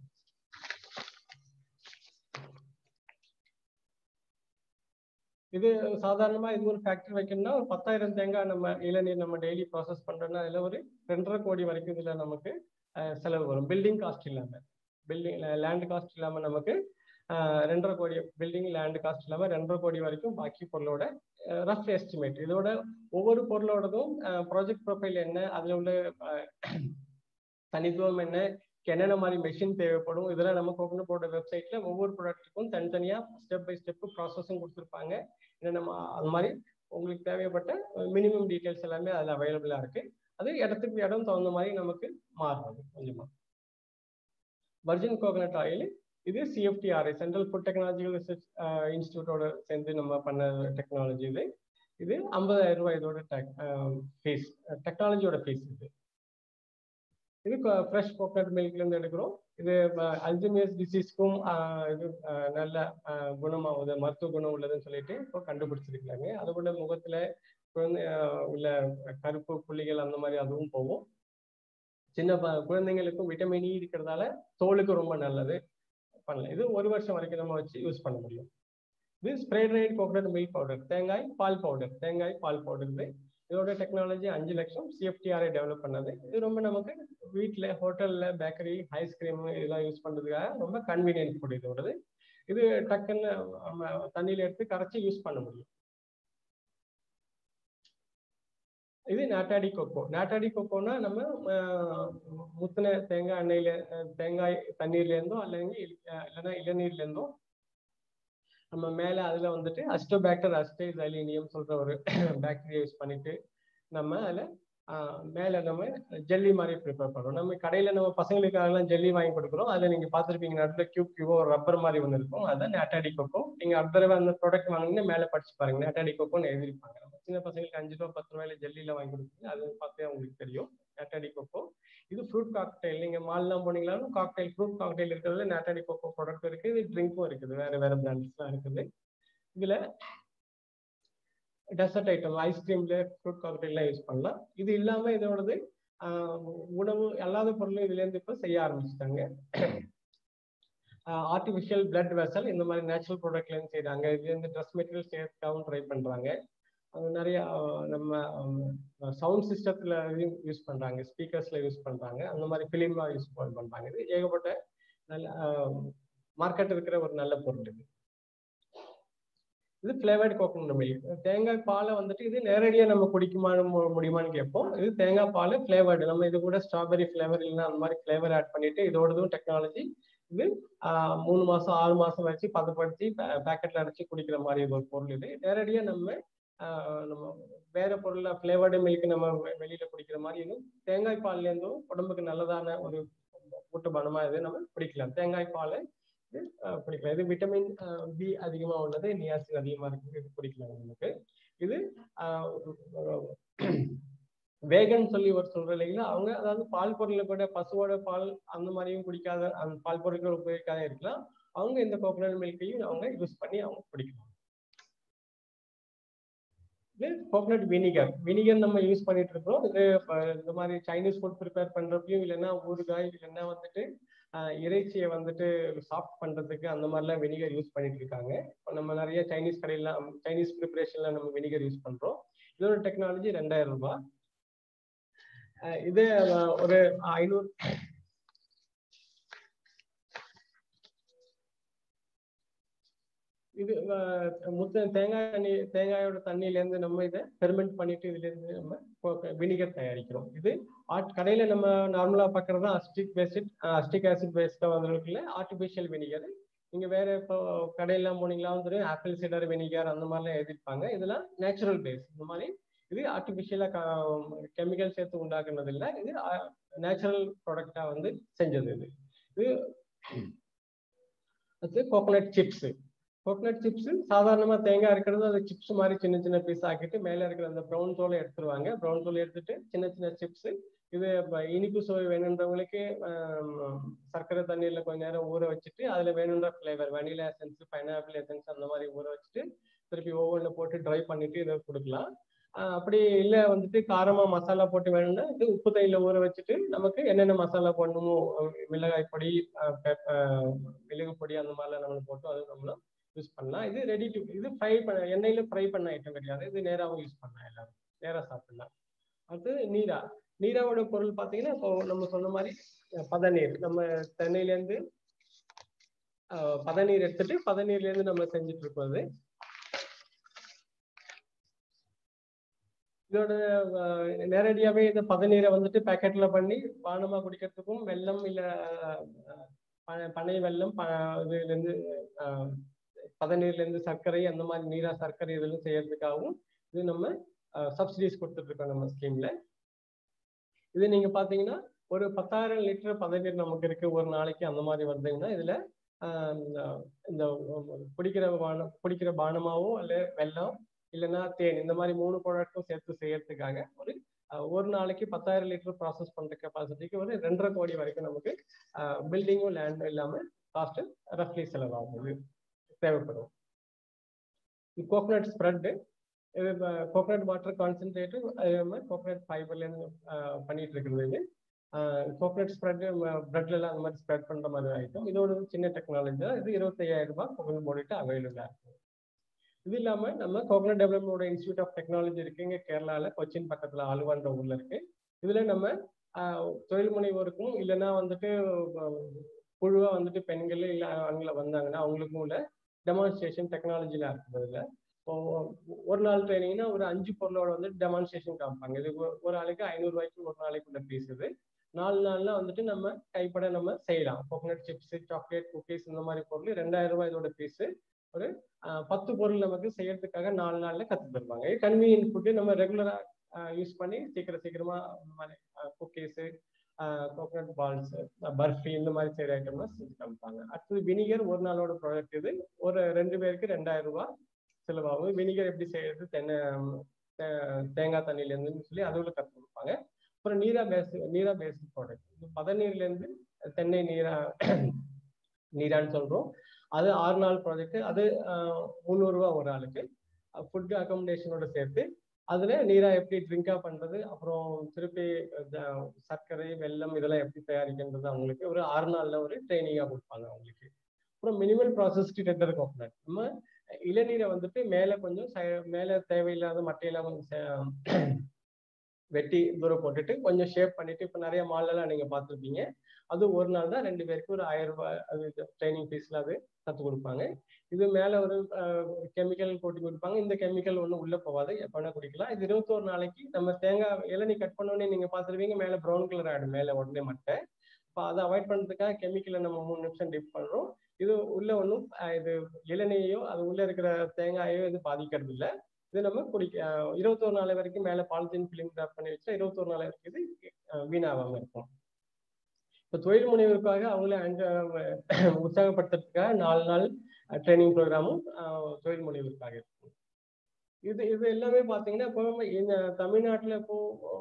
இது சாதாரணமா இது ஒரு ஃபேக்டரி வைக்கணும்னா ஒரு பத்தாயிரம் தேங்காய் நம்ம இளநீர் நம்ம டெய்லி ப்ராசஸ் பண்றோம்னா அதுல ஒரு ரெண்டரை கோடி வரைக்கும் இதுல நமக்கு அஹ், செலவு வரும் பில்டிங் காஸ்ட் இல்லாம பில்டிங் லேண்ட் காஸ்ட் இல்லாம நமக்கு அஹ், ரெண்டரை கோடி பில்டிங் லேண்ட் காஸ்ட் இல்லாம ரெண்டரை கோடி வரைக்கும் பாக்கி பொருளோட ரஃப் எஸ்டிமேட் இதோட ஒவ்வொரு பொருளோடதும் ப்ராஜெக்ட் ப்ரொஃபைல் என்ன அதுல உள்ள அஹ், தனித்துவம் என்ன என்னென்ன மாதிரி மெஷின் தேவைப்படும் இதெல்லாம் நம்ம கோகனட் போர்டு வெப்சைட்ல ஒவ்வொரு ப்ராடக்ட்டுக்கும் தனித்தனியா ஸ்டெப் பை ஸ்டெப் ப்ராசஸும் கொடுத்துருப்பாங்க என்னென்ன மா- அது மாதிரி உங்களுக்கு தேவைப்பட்ட மினிமம் டீடைல்ஸ் எல்லாமே அதுல அவைலபிளா இருக்கு அது இடத்துக்கு இடம் தகுந்த மாதிரி நமக்கு மாறும் கொஞ்சமா வர்ஜின் கோகனட் ஆயில் இது CFTRI central food technological research இன்ஸ்டியூட்டோட சேர்ந்து நம்ம பண்ண டெக்னாலஜி இது இது ஐம்பதாயிரம் ரூபாய் இதோட ஃபீஸ் டெக்னாலஜியோட ஃபீஸ் இது இது ஃப்ரெஷ் கோகனட் மில்க்ல இருந்து எடுக்கிறோம் இது அல்ஜிமியஸ் டிசீஸ்க்கும் இது அஹ், நல்ல அஹ், குணமாகுது மருத்துவ குணம் உள்ளதுன்னு சொல்லிட்டு இப்போ கண்டுபிடிச்சிருக்காங்க அது கூட முகத்துல குழந்தை அஹ், உள்ள கருப்பு புள்ளிகள் அந்த மாதிரி அதுவும் போகும் சின்ன ப- குழந்தைங்களுக்கும் விட்டமின் இ இருக்கிறதால தோலுக்கு ரொம்ப நல்லது பண்ணலாம் இது ஒரு வருஷம் வரைக்கும் நம்ம வச்சு யூஸ் பண்ண முடியும் இது spray dried coconut milk powder தேங்காய் பால் பவுடர் தேங்காய் பால் பவுடர் இது இதோட டெக்னாலஜி அஞ்சு லட்சம் சிஎஃப்டிஆரை டெவலப் பண்ணது இது ரொம்ப நமக்கு வீட்டில் ஹோட்டல்ல பேக்கரி ஐஸ்கிரீம் இதெல்லாம் யூஸ் பண்றதுக்காக ரொம்ப கன்வீனியன்ட் ஃபுட் இதோடது இது டக்குன்னு நம்ம தண்ணியில எடுத்து கரைச்சி யூஸ் பண்ண முடியும் இது நாட்டாடி கொக்கோ நாட்டாடி கொக்கோனா நம்ம ஆஹ், முத்தின தேங்காய் எண்ணெயில அஹ், தேங்காய் தண்ணீர்ல இருந்தோ அல்லது இல்லைன்னா இளநீர்ல இருந்தோ நம்ம மேல அதுல வந்துட்டு அஸ்டோபாக்டர் அஸ்டைசைலினியம் சொல்ற ஒரு பாக்டீரியா யூஸ் பண்ணிட்டு நம்ம அதுல ஆஹ், மேல நம்ம ஜெல்லி மாதிரி ப்ரிப்பேர் பண்ணுறோம் நம்ம கடையில நம்ம பசங்களுக்காகலாம் ஜெல்லி வாங்கி கொடுக்குறோம் அதுல நீங்க பார்த்துருப்பீங்க நடுவில் கியூப் கியூபோ ஒரு ரப்பர் மாதிரி ஒன்று இருக்கும் அதான் நாட்டாடி கொக்கோ நீங்க அடுத்த தடவை அந்த ப்ராடக்ட் வாங்கினீங்கன்னா மேல படிச்சு பாருங்க நாட்டாடி கொக்கோன்னு எழுதிருப்பாங்க நம்ம சின்ன பசங்களுக்கு அஞ்சு ரூபா பத்து ரூபாயில ஜெல்லில வாங்கி கொடுப்பீங்க அது பார்த்தே உங்களுக்கு தெரியும் நாட்டாடி கொக்கோ இது ஃப்ரூட் காக்டைல் நீங்க மால்லாம் போனீங்களாலும் காக்டைல் ஃப்ரூட் காக்டைல் இருக்கிறதுல நாட்டாடி கொக்கோ ப்ராடக்ட் இருக்கு இது ட்ரிங்க்கும் இருக்குது வேற வேற பிராண்ட்ஸ்லாம் இருக்குது இதுல டெசர்ட் ஐட்டம் ஐஸ்கிரீம்ல ஃப்ரூட் காக்டைல்லாம் யூஸ் பண்ணலாம் இது இல்லாம இதோடது ஆஹ், உணவு அல்லாத பொருளும் இதுல இருந்து இப்ப செய்ய ஆரம்பிச்சிட்டாங்க ஆர்டிஃபிஷியல் பிளட் வெசல் இந்த மாதிரி நேச்சுரல் ப்ராடக்ட்ல இருந்து செய்றாங்க இதுல இருந்து ட்ரெஸ் மெட்டீரியல் செய்யறதுக்காகவும் ட்ரை பண்றாங்க அது நிறைய ஆஹ், நம்ம சவுண்ட் சிஸ்டத்துல யூஸ் பண்றாங்க ஸ்பீக்கர்ஸ்ல யூஸ் பண்றாங்க அந்த மாதிரி பிலிமா யூஸ் பண்றாங்க இது ஏகப்பட்ட நல்ல மார்க்கெட் இருக்கிற ஒரு நல்ல பொருள் இது இது ஃபிளேவர்டு கோகோனட் மில்க் தேங்காய் பாலை வந்துட்டு இது நேரடியாக நம்ம குடிக்குமான முடியுமான்னு கேட்போம் இது தேங்காய் பால் ஃபிளேவர்டு நம்ம இது கூட ஸ்ட்ராபெரி ஃபிளேவர் இல்லைன்னா அந்த மாதிரி ஃபிளேவர் ஆட் பண்ணிட்டு இதோடதும் டெக்னாலஜி இது மூணு மாசம் ஆறு மாசம் வச்சு பதப்படுத்தி பேக்கெட்ல அடைச்சி குடிக்கிற மாதிரி ஒரு பொருள் இது நேரடியாக நம்ம நம்ம வேற பொருள்ல ஃபிளேவர்டு மில்க் நம்ம வெளியில குடிக்கிற மாதிரி இது தேங்காய் பால்ல இருந்தும் உடம்புக்கு நல்லதான ஒரு ஊட்டபானமா இது நம்ம குடிக்கலாம் தேங்காய் பால் குடிக்கலாம் இது விட்டமின் பி அதிகமா உள்ளது நியாசின் அதிகமா இருக்கு இது குடிக்கலாம் நமக்கு இது வேகன் சொல்லி ஒரு சொல்ற இல்லைங்களா அவங்க அதாவது பால் பொருளை கூட பசுவோட பால் அந்த மாதிரியும் குடிக்காத அந்த பால் பொருட்கள் உபயோகிக்காத இருக்கலாம் அவங்க இந்த கோகோனட் மில்கையும் அவங்க யூஸ் பண்ணி அவங்க குடிக்கலாம் இது கோகோனட் வினிகர் வினிகர் நம்ம யூஸ் பண்ணிட்டு இருக்கோம் இது இந்த மாதிரி சைனீஸ் ஃபுட் ப்ரிப்பேர் பண்றப்பையும் இல்லைன்னா ஊறுகாய் இல்லைன்னா வந்துட்டு இறைச்சியை வந்துட்டு சாஃப்ட் பண்றதுக்கு அந்த மாதிரிலாம் வினிகர் யூஸ் பண்ணிட்டு இருக்காங்க இப்போ நம்ம நிறைய சைனீஸ் கடையிலாம் சைனீஸ் ப்ரிப்பரேஷன்ல நம்ம வினிகர் யூஸ் பண்றோம் இதோட டெக்னாலஜி ரெண்டாயிரம் ரூபாய் இது ஒரு ஐநூறு இது முத்த தேங்காய் தண்ணி தேங்காயோட தண்ணியில இருந்து நம்ம இதை ஃபெர்மெண்ட் பண்ணிட்டு இதுல இருந்து நம்ம வினிகர் தயாரிக்கிறோம் இது ஆட் கடையில நம்ம நார்மலா பாக்குறது அஸ்டிக் பேசிட் அஸ்டிக் ஆசிட் பேஸ்டா வந்துருக்குல்ல ஆர்டிபிஷியல் வினிகர் நீங்க வேற இப்போ கடையெல்லாம் போனீங்களா வந்து ஆப்பிள் சிடர் வினிகர் அந்த மாதிரிலாம் எழுதிருப்பாங்க இதெல்லாம் நேச்சுரல் பேஸ் இந்த மாதிரி இது ஆர்டிபிஷியலா கெமிக்கல் சேர்த்து உண்டாக்குனது இல்லை இது நேச்சுரல் ப்ராடக்டா வந்து செஞ்சது இது இது அது கோகோனட் சிப்ஸ் கோகனட் சிப்ஸ் சாதாரணமா தேங்காய் இருக்கிறது அது சிப்ஸ் மாதிரி சின்ன சின்ன பீஸ் ஆக்கிட்டு மேல இருக்கிற அந்த ப்ரௌன் தோலை எடுத்துருவாங்க ப்ரௌன் தோலை எடுத்துட்டு சின்ன சின்ன சிப்ஸ் இது இனிப்பு சுவை வேணுன்றவங்களுக்கு சர்க்கரை தண்ணீர்ல கொஞ்ச நேரம் ஊற வச்சுட்டு அதுல வேணுன்ற flavour vanilla essence pineapple essence அந்த மாதிரி ஊற வச்சுட்டு திருப்பி ஓவன்ல போட்டு ட்ரை பண்ணிட்டு இதை கொடுக்கலாம் அப்படி இல்லை வந்துட்டு காரமா மசாலா போட்டு வேணும்னா இது உப்பு தையில ஊற வச்சுட்டு நமக்கு என்னென்ன மசாலா போடணுமோ மிளகாய் பொடி மிளகு பொடி அந்த மாதிரிலாம் நம்ம போட்டு அது நம்மளும் யூஸ் பண்ணலாம் இது ரெடி டு இது ஃப்ரை பண்ண எண்ணெயில ஃப்ரை பண்ண ஐட்டம் கிடையாது இது நேராகவும் யூஸ் பண்ணலாம் எல்லாரும் நேராக சாப்பிடலாம் அடுத்து நீரா நீராவோட பொருள் பார்த்தீங்கன்னா இப்போ நம்ம சொன்ன மாதிரி பதநீர் நம்ம தென்னையிலேருந்து பதநீர் எடுத்துட்டு பதநீர்லேருந்து நம்ம செஞ்சுட்டு இருப்பது இதோட நேரடியாவே இந்த பதநீரை வந்துட்டு பேக்கெட்ல பண்ணி பானமா குடிக்கிறதுக்கும் வெள்ளம் இல்ல பனை வெள்ளம் இதுல இருந்து பதநீர்ல இருந்து சர்க்கரை அந்த மாதிரி நீரா சர்க்கரை இதெல்லாம் செய்யறதுக்காகவும் இது நம்ம சப்சிடிஸ் கொடுத்துட்டு இருக்கோம் நம்ம ஸ்கீம்ல இது நீங்க பாத்தீங்கன்னா ஒரு பத்தாயிரம் லிட்டர் பதநீர் நமக்கு இருக்கு ஒரு நாளைக்கு அந்த மாதிரி வருதுங்கன்னா இதுல இந்த குடிக்கிற பானம் குடிக்கிற பானமாவோ அல்ல வெள்ளம் இல்லைன்னா தேன் இந்த மாதிரி மூணு ப்ராடக்ட்டும் சேர்த்து செய்யறதுக்காக ஒரு ஒரு நாளைக்கு பத்தாயிரம் லிட்டர் ப்ராசஸ் பண்ற கெப்பாசிட்டிக்கு ஒரு ரெண்டரை கோடி வரைக்கும் நமக்கு பில்டிங்கும் லேண்டும் இல்லாம காஸ்ட் ரஃப்லி செலவாகுது தேவைப்படும் கோகனட் ஸ்ப்ரெட் இது கோகனட் வாட்டர் கான்சென்ட்ரேட்டு அதே மாதிரி கோகனட் ஃபைபர்லேருந்து பண்ணிட்டு இருக்கிறது இது கோகனட் ஸ்ப்ரெட் பிரெட்ல எல்லாம் அந்த மாதிரி ஸ்ப்ரெட் பண்ற மாதிரி ஐட்டம் இதோட சின்ன டெக்னாலஜி தான் இது இருபத்தையாயிரம் ரூபாய் கோகனட் போட்டுட்டு அவைலபிளா இருக்கும் இது இல்லாம நம்ம கோகனட் டெவலப்மெண்டோட இன்ஸ்டியூட் ஆஃப் டெக்னாலஜி இருக்குங்க கேரளால கொச்சின் பக்கத்துல ஆலுவான்ற ஊர்ல இருக்கு இதுல நம்ம தொழில் முனைவோருக்கும் இல்லைன்னா வந்துட்டு குழுவா வந்துட்டு பெண்கள் இல்ல ஆண்களை வந்தாங்கன்னா அவங்களுக்கும் உள்ள டெமான்ஸ்ட்ரேஷன் டெக்னாலஜில இருக்கிறதுல ஒரு நாள் ட்ரைனிங்னா ஒரு அஞ்சு பொருளோட வந்து டெமான்ஸ்ட்ரேஷன் காமிப்பாங்க இது ஒரு ஆளுக்கு ஐநூறு ரூபாய்க்கு ஒரு நாளைக்கு உள்ள பீஸ் இது நாலு நாள்ல வந்துட்டு நம்ம கைப்பட நம்ம செய்யலாம் கோகனட் சிப்ஸ் சாக்லேட் குக்கீஸ் இந்த மாதிரி பொருள் ரெண்டாயிரம் ரூபாய் இதோட பீஸ் ஒரு பத்து பொருள் நமக்கு செய்யறதுக்காக நாலு நாள்ல கத்து தருவாங்க கன்வீனியன்ட் ஃபுட்டு நம்ம ரெகுலரா யூஸ் பண்ணி சீக்கிரம் சீக்கிரமா இந்த மாதிரி குக்கீஸு கோகனட் பால்ஸ் பர்ஃபி இந்த மாதிரி செய்யற ஐட்டம்லாம் செஞ்சு காமிப்பாங்க அடுத்தது வினிகர் ஒரு நாளோட ப்ராடக்ட் இது ஒரு ரெண்டு பேருக்கு ரெண்டாயிரம் ரூபாய் செலவாகும் வினிகர் எப்படி செய்யறது தென்னை தேங்காய் தண்ணியில இருந்துன்னு சொல்லி அதுல கற்றுக் கொடுப்பாங்க அப்புறம் நீரா பேஸ் நீரா பேஸ்ட் ப்ராடக்ட் பதநீர்ல இருந்து தென்னை நீரா நீரான்னு சொல்றோம் அது ஆறு நாள் ப்ராஜெக்ட் அது முந்நூறுரூவா ஒரு ஆளுக்கு ஃபுட்டு அகாமடேஷனோட சேர்த்து அதுல நீரா எப்படி ட்ரிங்கா பண்றது அப்புறம் திருப்பி சர்க்கரை வெல்லம் இதெல்லாம் எப்படி தயாரிக்கின்றது அவங்களுக்கு ஒரு ஆறு நாள்ல ஒரு ட்ரைனிங்கா கொடுப்பாங்க அவங்களுக்கு அப்புறம் மினிமல் ப்ராசஸ்டு டெண்டர் கோகனட் நம்ம இளநீரை வந்துட்டு மேல கொஞ்சம் மேல தேவையில்லாத மட்டையெல்லாம் வெட்டி தூரம் போட்டுட்டு கொஞ்சம் ஷேப் பண்ணிட்டு இப்ப நிறைய மால்லாம் நீங்க பார்த்துருப்பீங்க அது ஒரு நாள் தான் ரெண்டு பேருக்கு ஒரு ஆயிரம் ரூபாய் அது ட்ரைனிங் ஃபீஸ்ல அது கற்றுக் கொடுப்பாங்க இது மேல ஒரு கெமிக்கல் போட்டு கொடுப்பாங்க இந்த கெமிக்கல் ஒன்றும் உள்ள போகாது எப்ப வேணா குடிக்கலாம் இது இருபத்தோரு நாளைக்கு நம்ம தேங்காய் இளநீ கட் பண்ணோடனே நீங்க பார்த்துருவீங்க மேல ப்ரௌன் கலர் ஆயிடும் மேல உடனே மட்டை இப்போ அதை அவாய்ட் பண்றதுக்காக கெமிக்கலை நம்ம மூணு நிமிஷம் டிப் பண்றோம் இது உள்ள ஒன்றும் இது இளநீயோ அது உள்ள இருக்கிற தேங்காயோ இது பாதிக்கிறது இல்லை இது நம்ம குடிக்க இருபத்தோரு நாள் வரைக்கும் மேல பாலித்தீன் ஃபிலிம் ட்ராப் பண்ணி வச்சா இருபத்தோரு நாள் வரைக்கும் இது வீணாகாம இருக்கும் இப்போ தொழில் முனைவருக்காக அவங்கள உற்சாகப்படுத்துறதுக்காக நாலு நாள் ட்ரைனிங் ப்ரோக்ராமும் தொழில் முனைவருக்காக இருக்கும் இது இது எல்லாமே பார்த்தீங்கன்னா இப்போ இந்த தமிழ்நாட்டில் இப்போ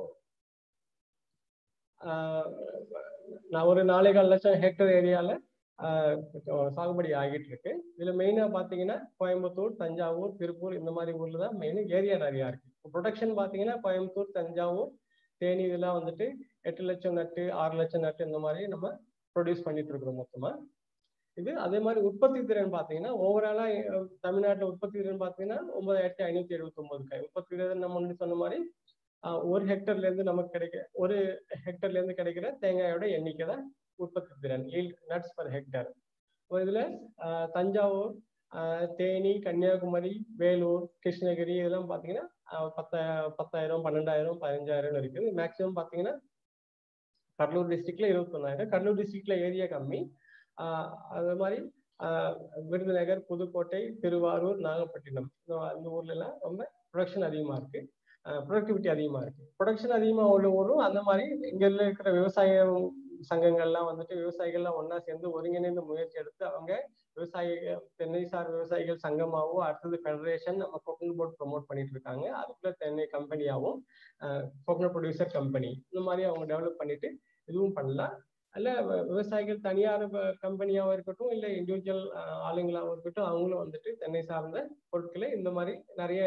நான் ஒரு நாலே கால் லட்சம் ஹெக்டர் ஏரியாவில் சாகுபடி ஆகிட்டு இருக்கு இதுல மெயினா பாத்தீங்கன்னா கோயம்புத்தூர் தஞ்சாவூர் திருப்பூர் இந்த மாதிரி ஊர்ல தான் மெயின் ஏரியா நிறையா இருக்கு ப்ரொடக்ஷன் பாத்தீங்கன்னா கோயம்புத்தூர் தஞ்சாவூர் தேனி இதெல்லாம் வந்துட்டு எட்டு லட்சம் நட்டு ஆறு லட்சம் நட்டு இந்த மாதிரி நம்ம ப்ரொடியூஸ் பண்ணிட்டு இருக்கிறோம் மொத்தமா இது அதே மாதிரி உற்பத்தி திறன் பாத்தீங்கன்னா ஓவராலா தமிழ்நாட்டில் உற்பத்தி திறன் பாத்தீங்கன்னா ஒன்பதாயிரத்தி ஐநூத்தி எழுபத்தி ஒன்பது காய் உற்பத்தி திறன் நம்ம முன்னாடி சொன்ன மாதிரி ஒரு ஹெக்டர்ல இருந்து நமக்கு கிடைக்க ஒரு ஹெக்டர்ல இருந்து கிடைக்கிற தேங்காயோட எண்ணிக்கை தான் உற்பத்தி திறன் ஈல்ட் நட்ஸ் பர் ஹெக்டர் இதுல தஞ்சாவூர் தேனி கன்னியாகுமரி வேலூர் கிருஷ்ணகிரி இதெல்லாம் பாத்தீங்கன்னா பத்த பத்தாயிரம் பன்னெண்டாயிரம் பதினஞ்சாயிரம் இருக்குது மேக்சிமம் பாத்தீங்கன்னா கடலூர் டிஸ்ட்ரிக்ட்ல இருபத்தொன்னாயிரம் கடலூர் டிஸ்ட்ரிக்ட்ல ஏரியா கம்மி அது மாதிரி விருதுநகர் புதுக்கோட்டை திருவாரூர் நாகப்பட்டினம் அந்த ஊர்ல எல்லாம் ரொம்ப ப்ரொடக்ஷன் அதிகமா இருக்கு ப்ரொடக்டிவிட்டி அதிகமா இருக்கு ப்ரொடக்ஷன் அதிகமா உள்ள ஊரும் அந்த மாதிரி இங்க இருக்கிற விவசாய சங்கங்கள்லாம் வந்துட்டு விவசாயிகள்லாம் ஒன்னா சேர்ந்து ஒருங்கிணைந்த முயற்சி எடுத்து அவங்க விவசாய தென்னை சார் விவசாயிகள் சங்கமாகவும் அடுத்தது ஃபெடரேஷன் நம்ம கோகனட் போர்ட் ப்ரொமோட் பண்ணிட்டு இருக்காங்க அதுக்குள்ள தென்னை கம்பெனியாகவும் கோகனட் ப்ரொடியூசர் கம்பெனி இந்த மாதிரி அவங்க டெவலப் பண்ணிட்டு இதுவும் பண்ணலாம் அல்ல விவசாயிகள் தனியார் கம்பெனியாகவும் இருக்கட்டும் இல்லை இண்டிவிஜுவல் ஆளுங்களாகவும் இருக்கட்டும் அவங்களும் வந்துட்டு தென்னை சார்ந்த பொருட்களை இந்த மாதிரி நிறைய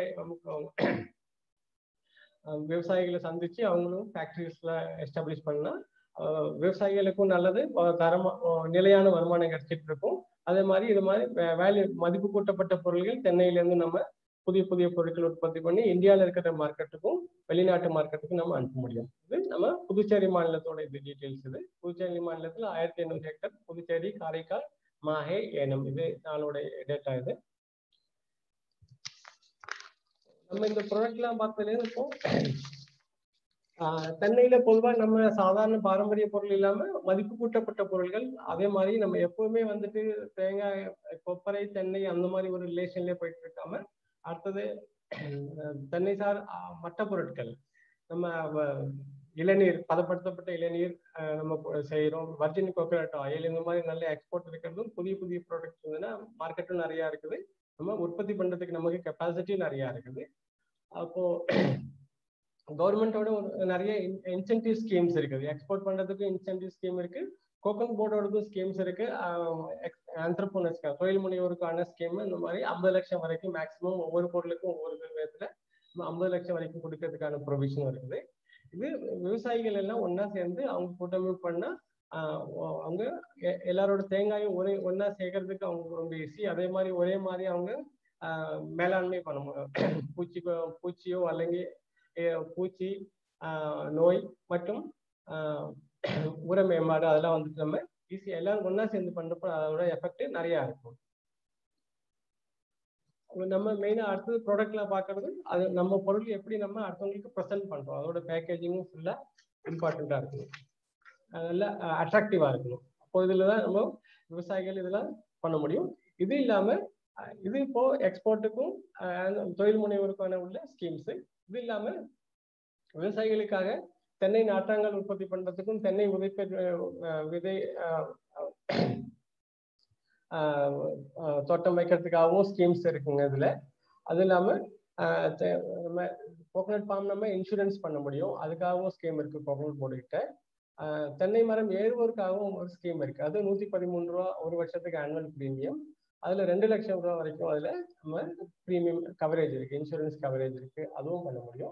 விவசாயிகளை சந்திச்சு அவங்களும் ஃபேக்டரிஸ்ல எஸ்டாப்ளிஷ் பண்ணா விவசாயிகளுக்கும் நல்லது தரமா நிலையான வருமானம் கிடைச்சிட்டு இருக்கும் அதே மாதிரி இது மாதிரி வேல்யூ மதிப்பு கூட்டப்பட்ட பொருள்கள் தென்னையிலேருந்து நம்ம புதிய புதிய பொருட்கள் உற்பத்தி பண்ணி இந்தியாவில் இருக்கிற மார்க்கெட்டுக்கும் வெளிநாட்டு மார்க்கெட்டுக்கும் நம்ம அனுப்ப முடியும் இது நம்ம புதுச்சேரி மாநிலத்தோட இது டீட்டெயில்ஸ் இது புதுச்சேரி மாநிலத்தில் ஆயிரத்தி எண்ணூறு ஹெக்டர் புதுச்சேரி காரைக்கால் மாஹே ஏனம் இது நாளோட டேட்டா இது நம்ம இந்த ப்ராடக்ட்லாம் பார்த்ததுல இப்போ தென்னையில பொதுவா நம்ம சாதாரண பாரம்பரிய பொருள் இல்லாம மதிப்பு கூட்டப்பட்ட பொருள்கள் அதே மாதிரி நம்ம எப்பவுமே வந்துட்டு தேங்காய் கொப்பரை தென்னை அந்த மாதிரி ஒரு ரிலேஷன்லயே போயிட்டு இருக்காம அடுத்தது தென்னை சார் மற்ற பொருட்கள் நம்ம இளநீர் பதப்படுத்தப்பட்ட இளநீர் நம்ம செய்யறோம் வர்ஜின் கோகனட் ஆயில் இந்த மாதிரி நல்ல எக்ஸ்போர்ட் இருக்கிறதும் புதிய புதிய ப்ராடக்ட் இருந்ததுன்னா மார்க்கெட்டும் நிறைய இருக்குது நம்ம உற்பத்தி பண்றதுக்கு நமக்கு கெப்பாசிட்டி நிறைய இருக்குது அப்போ கவர்மெண்டோட ஒரு நிறைய இன்சென்டிவ் ஸ்கீம்ஸ் இருக்குது எக்ஸ்போர்ட் பண்றதுக்கு இன்சென்டிவ் ஸ்கீம் இருக்கு கோகன் போர்டோடதும் ஸ்கீம்ஸ் இருக்கு ஆண்டர்போனர்ஸ்க்கு தொழில் முனைவோருக்கான ஸ்கீம் இந்த மாதிரி ஐம்பது லட்சம் வரைக்கும் மேக்ஸிமம் ஒவ்வொரு பொருளுக்கும் ஒவ்வொரு விதத்துல ஐம்பது லட்சம் வரைக்கும் கொடுக்கறதுக்கான ப்ரொவிஷன் இருக்குது இது விவசாயிகள் எல்லாம் ஒன்னா சேர்ந்து அவங்க கூட்டமைப்பு பண்ணா அவங்க எல்லாரோட தேங்காயும் ஒரே ஒன்னா சேர்க்கறதுக்கு அவங்க ரொம்ப ஈஸி அதே மாதிரி ஒரே மாதிரி அவங்க மேலாண்மை பண்ண முடியும் பூச்சி பூச்சியோ அல்லங்க பூச்சி நோய் மற்றும் உர மேம்பாடு அதெல்லாம் வந்துட்டு நம்ம ஈஸியா எல்லாரும் ஒன்னா சேர்ந்து பண்றப்ப அதோட எஃபெக்ட் நிறைய இருக்கும் நம்ம மெயினா அடுத்தது ப்ராடக்ட்ல பாக்குறது அது நம்ம பொருள் எப்படி நம்ம அடுத்தவங்களுக்கு ப்ரெசென்ட் பண்றோம் அதோட பேக்கேஜிங்கும் ஃபுல்லா இம்பார்ட்டண்டா இருக்கணும் நல்லா அட்ராக்டிவா இருக்கணும் அப்போ இதுலதான் நம்ம விவசாயிகள் இதெல்லாம் பண்ண முடியும் இது இல்லாம இது இப்போ எக்ஸ்போர்ட்டுக்கும் தொழில் முனைவோருக்கான உள்ள ஸ்கீம்ஸ் இது இல்லாம விவசாயிகளுக்காக தென்னை நாற்றாங்கல் உற்பத்தி பண்றதுக்கும் தென்னை விதைப்ப விதை தோட்டம் வைக்கிறதுக்காகவும் ஸ்கீம்ஸ் இருக்குங்க இதுல அது இல்லாம நம்ம கோகனட் ஃபார்ம் நம்ம இன்சூரன்ஸ் பண்ண முடியும் அதுக்காகவும் ஸ்கீம் இருக்கு கோகனட் போர்டு கிட்ட தென்னை மரம் ஏறுவோருக்காகவும் ஒரு ஸ்கீம் இருக்கு அது நூத்தி பதிமூணு ரூபா ஒரு வருஷத்துக்கு ஆனுவல் ப்ரீமியம் அதுல ரெண்டு லட்சம் ரூபா வரைக்கும் அதுல நம்ம ப்ரீமியம் கவரேஜ் இருக்கு இன்சூரன்ஸ் கவரேஜ் இருக்கு அதுவும் பண்ண முடியும்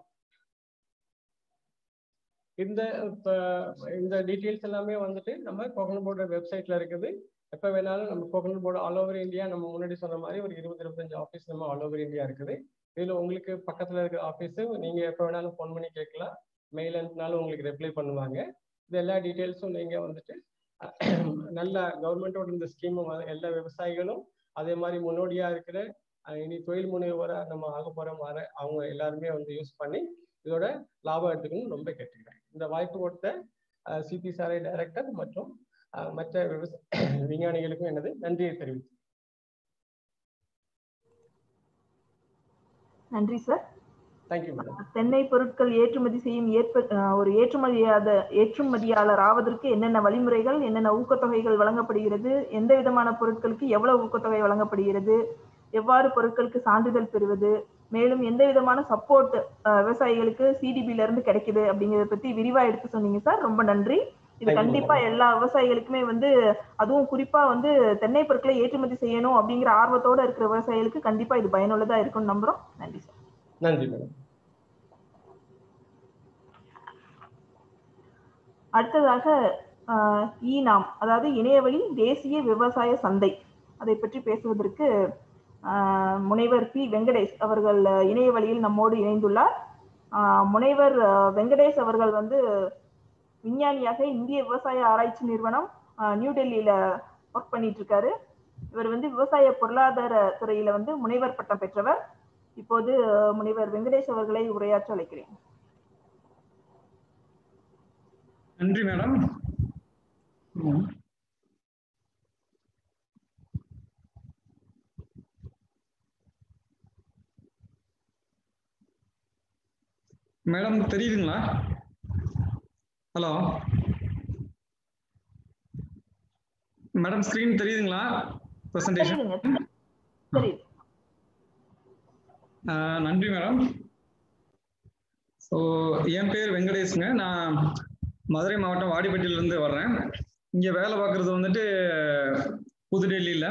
இந்த இந்த டீட்டெயில்ஸ் எல்லாமே வந்துட்டு நம்ம கோகனட் போர்டு வெப்சைட்ல இருக்குது எப்போ வேணாலும் நம்ம coconut board all over India நம்ம முன்னாடி சொன்ன மாதிரி ஒரு இருபது இருபத்தஞ்சு ஆஃபீஸ் நம்ம ஆல் ஓவர் இந்தியா இருக்குது இதுல உங்களுக்கு பக்கத்துல இருக்கிற ஆஃபீஸ் நீங்க எப்போ வேணாலும் ஃபோன் பண்ணி கேட்கலாம் மெயில் அனுப்பினாலும் உங்களுக்கு ரிப்ளை பண்ணுவாங்க இது எல்லா டீட்டெயில்ஸும் நீங்க வந்துட்டு நல்ல கவர்மெண்டோட இந்த ஸ்கீம் எல்லா விவசாயிகளும் அதே மாதிரி முன்னோடியா இருக்கிற அஹ் இனி தொழில் முனைவோரா நம்ம ஆக போற மாதிரி அவங்க எல்லாருமே வந்து யூஸ் பண்ணி இதோட லாபம் எடுத்துக்கணும்னு ரொம்ப கேட்டுக்கிறேன் இந்த வாய்ப்பு கொடுத்த சிபிசாரை டைரக்டர் மற்றும் அஹ், மற்ற விவசாய விஞ்ஞானிகளுக்கும் எனது நன்றியை தெரிவித்து நன்றி சார் தேங்க்யூ மேடம் தென்னை பொருட்கள் ஏற்றுமதி செய்யும் ஏற்ப அஹ் ஒரு ஏற்றுமதியாத ஏற்றுமதியாளர் ஆவதற்கு என்னென்ன வழிமுறைகள் என்னென்ன ஊக்கத்தொகைகள் வழங்கப்படுகிறது எந்த விதமான பொருட்களுக்கு எவ்வளவு ஊக்கத்தொகை வழங்கப்படுகிறது எவ்வாறு பொருட்களுக்கு சான்றிதழ் பெறுவது மேலும் எந்த விதமான சப்போர்ட் விவசாயிகளுக்கு சிடிபில இருந்து கிடைக்குது அப்படிங்கறத பத்தி விரிவா எடுத்து சொன்னீங்க சார் ரொம்ப நன்றி இது Thank you, கண்டிப்பா எல்லா விவசாயிகளுக்குமே வந்து அதுவும் குறிப்பா வந்து தென்னை பொருட்களை ஏற்றுமதி செய்யணும் அப்படிங்கிற ஆர்வத்தோட இருக்கிற விவசாயிகளுக்கு கண்டிப்பா இது பயனுள்ளதா இருக்கும்னு நம்புறோம் நன்றி சார் நன்றி மேடம் அடுத்ததாக ஆஹ், இ நாம் அதாவது இணையவழி தேசிய விவசாய சந்தை அதை பற்றி பேசுவதற்கு ஆஹ், முனைவர் பி வெங்கடேஷ் அவர்கள் அஹ், இணைய வழியில் நம்மோடு இணைந்துள்ளார் ஆஹ், முனைவர் அஹ், வெங்கடேஷ் அவர்கள் வந்து விஞ்ஞானியாக இந்திய விவசாய ஆராய்ச்சி நிறுவனம் ஆஹ், நியூ டெல்லியில ஒர்க் பண்ணிட்டு இருக்காரு இவர் வந்து விவசாய பொருளாதார துறையில வந்து முனைவர் பட்டம் பெற்றவர் இப்போது அஹ், முனைவர் வெங்கடேஷ் அவர்களை உரையாற்ற அழைக்கிறேன் நன்றி மேடம் ம். மேடம் தெரியுதுங்களா ஹலோ மேடம் ஸ்கிரீன் தெரியுதுங்களா ப்ரெசன்டேஷன் தெரியுதுங்க தெரியுது நன்றி மேடம் ஸோ என் பேர் வெங்கடேஷுங்க நான் மதுரை மாவட்டம் வாடிப்பட்டியிலேருந்து வர்றேன் இங்கே வேலை பார்க்குறது வந்துட்டு புதுடெல்லியில்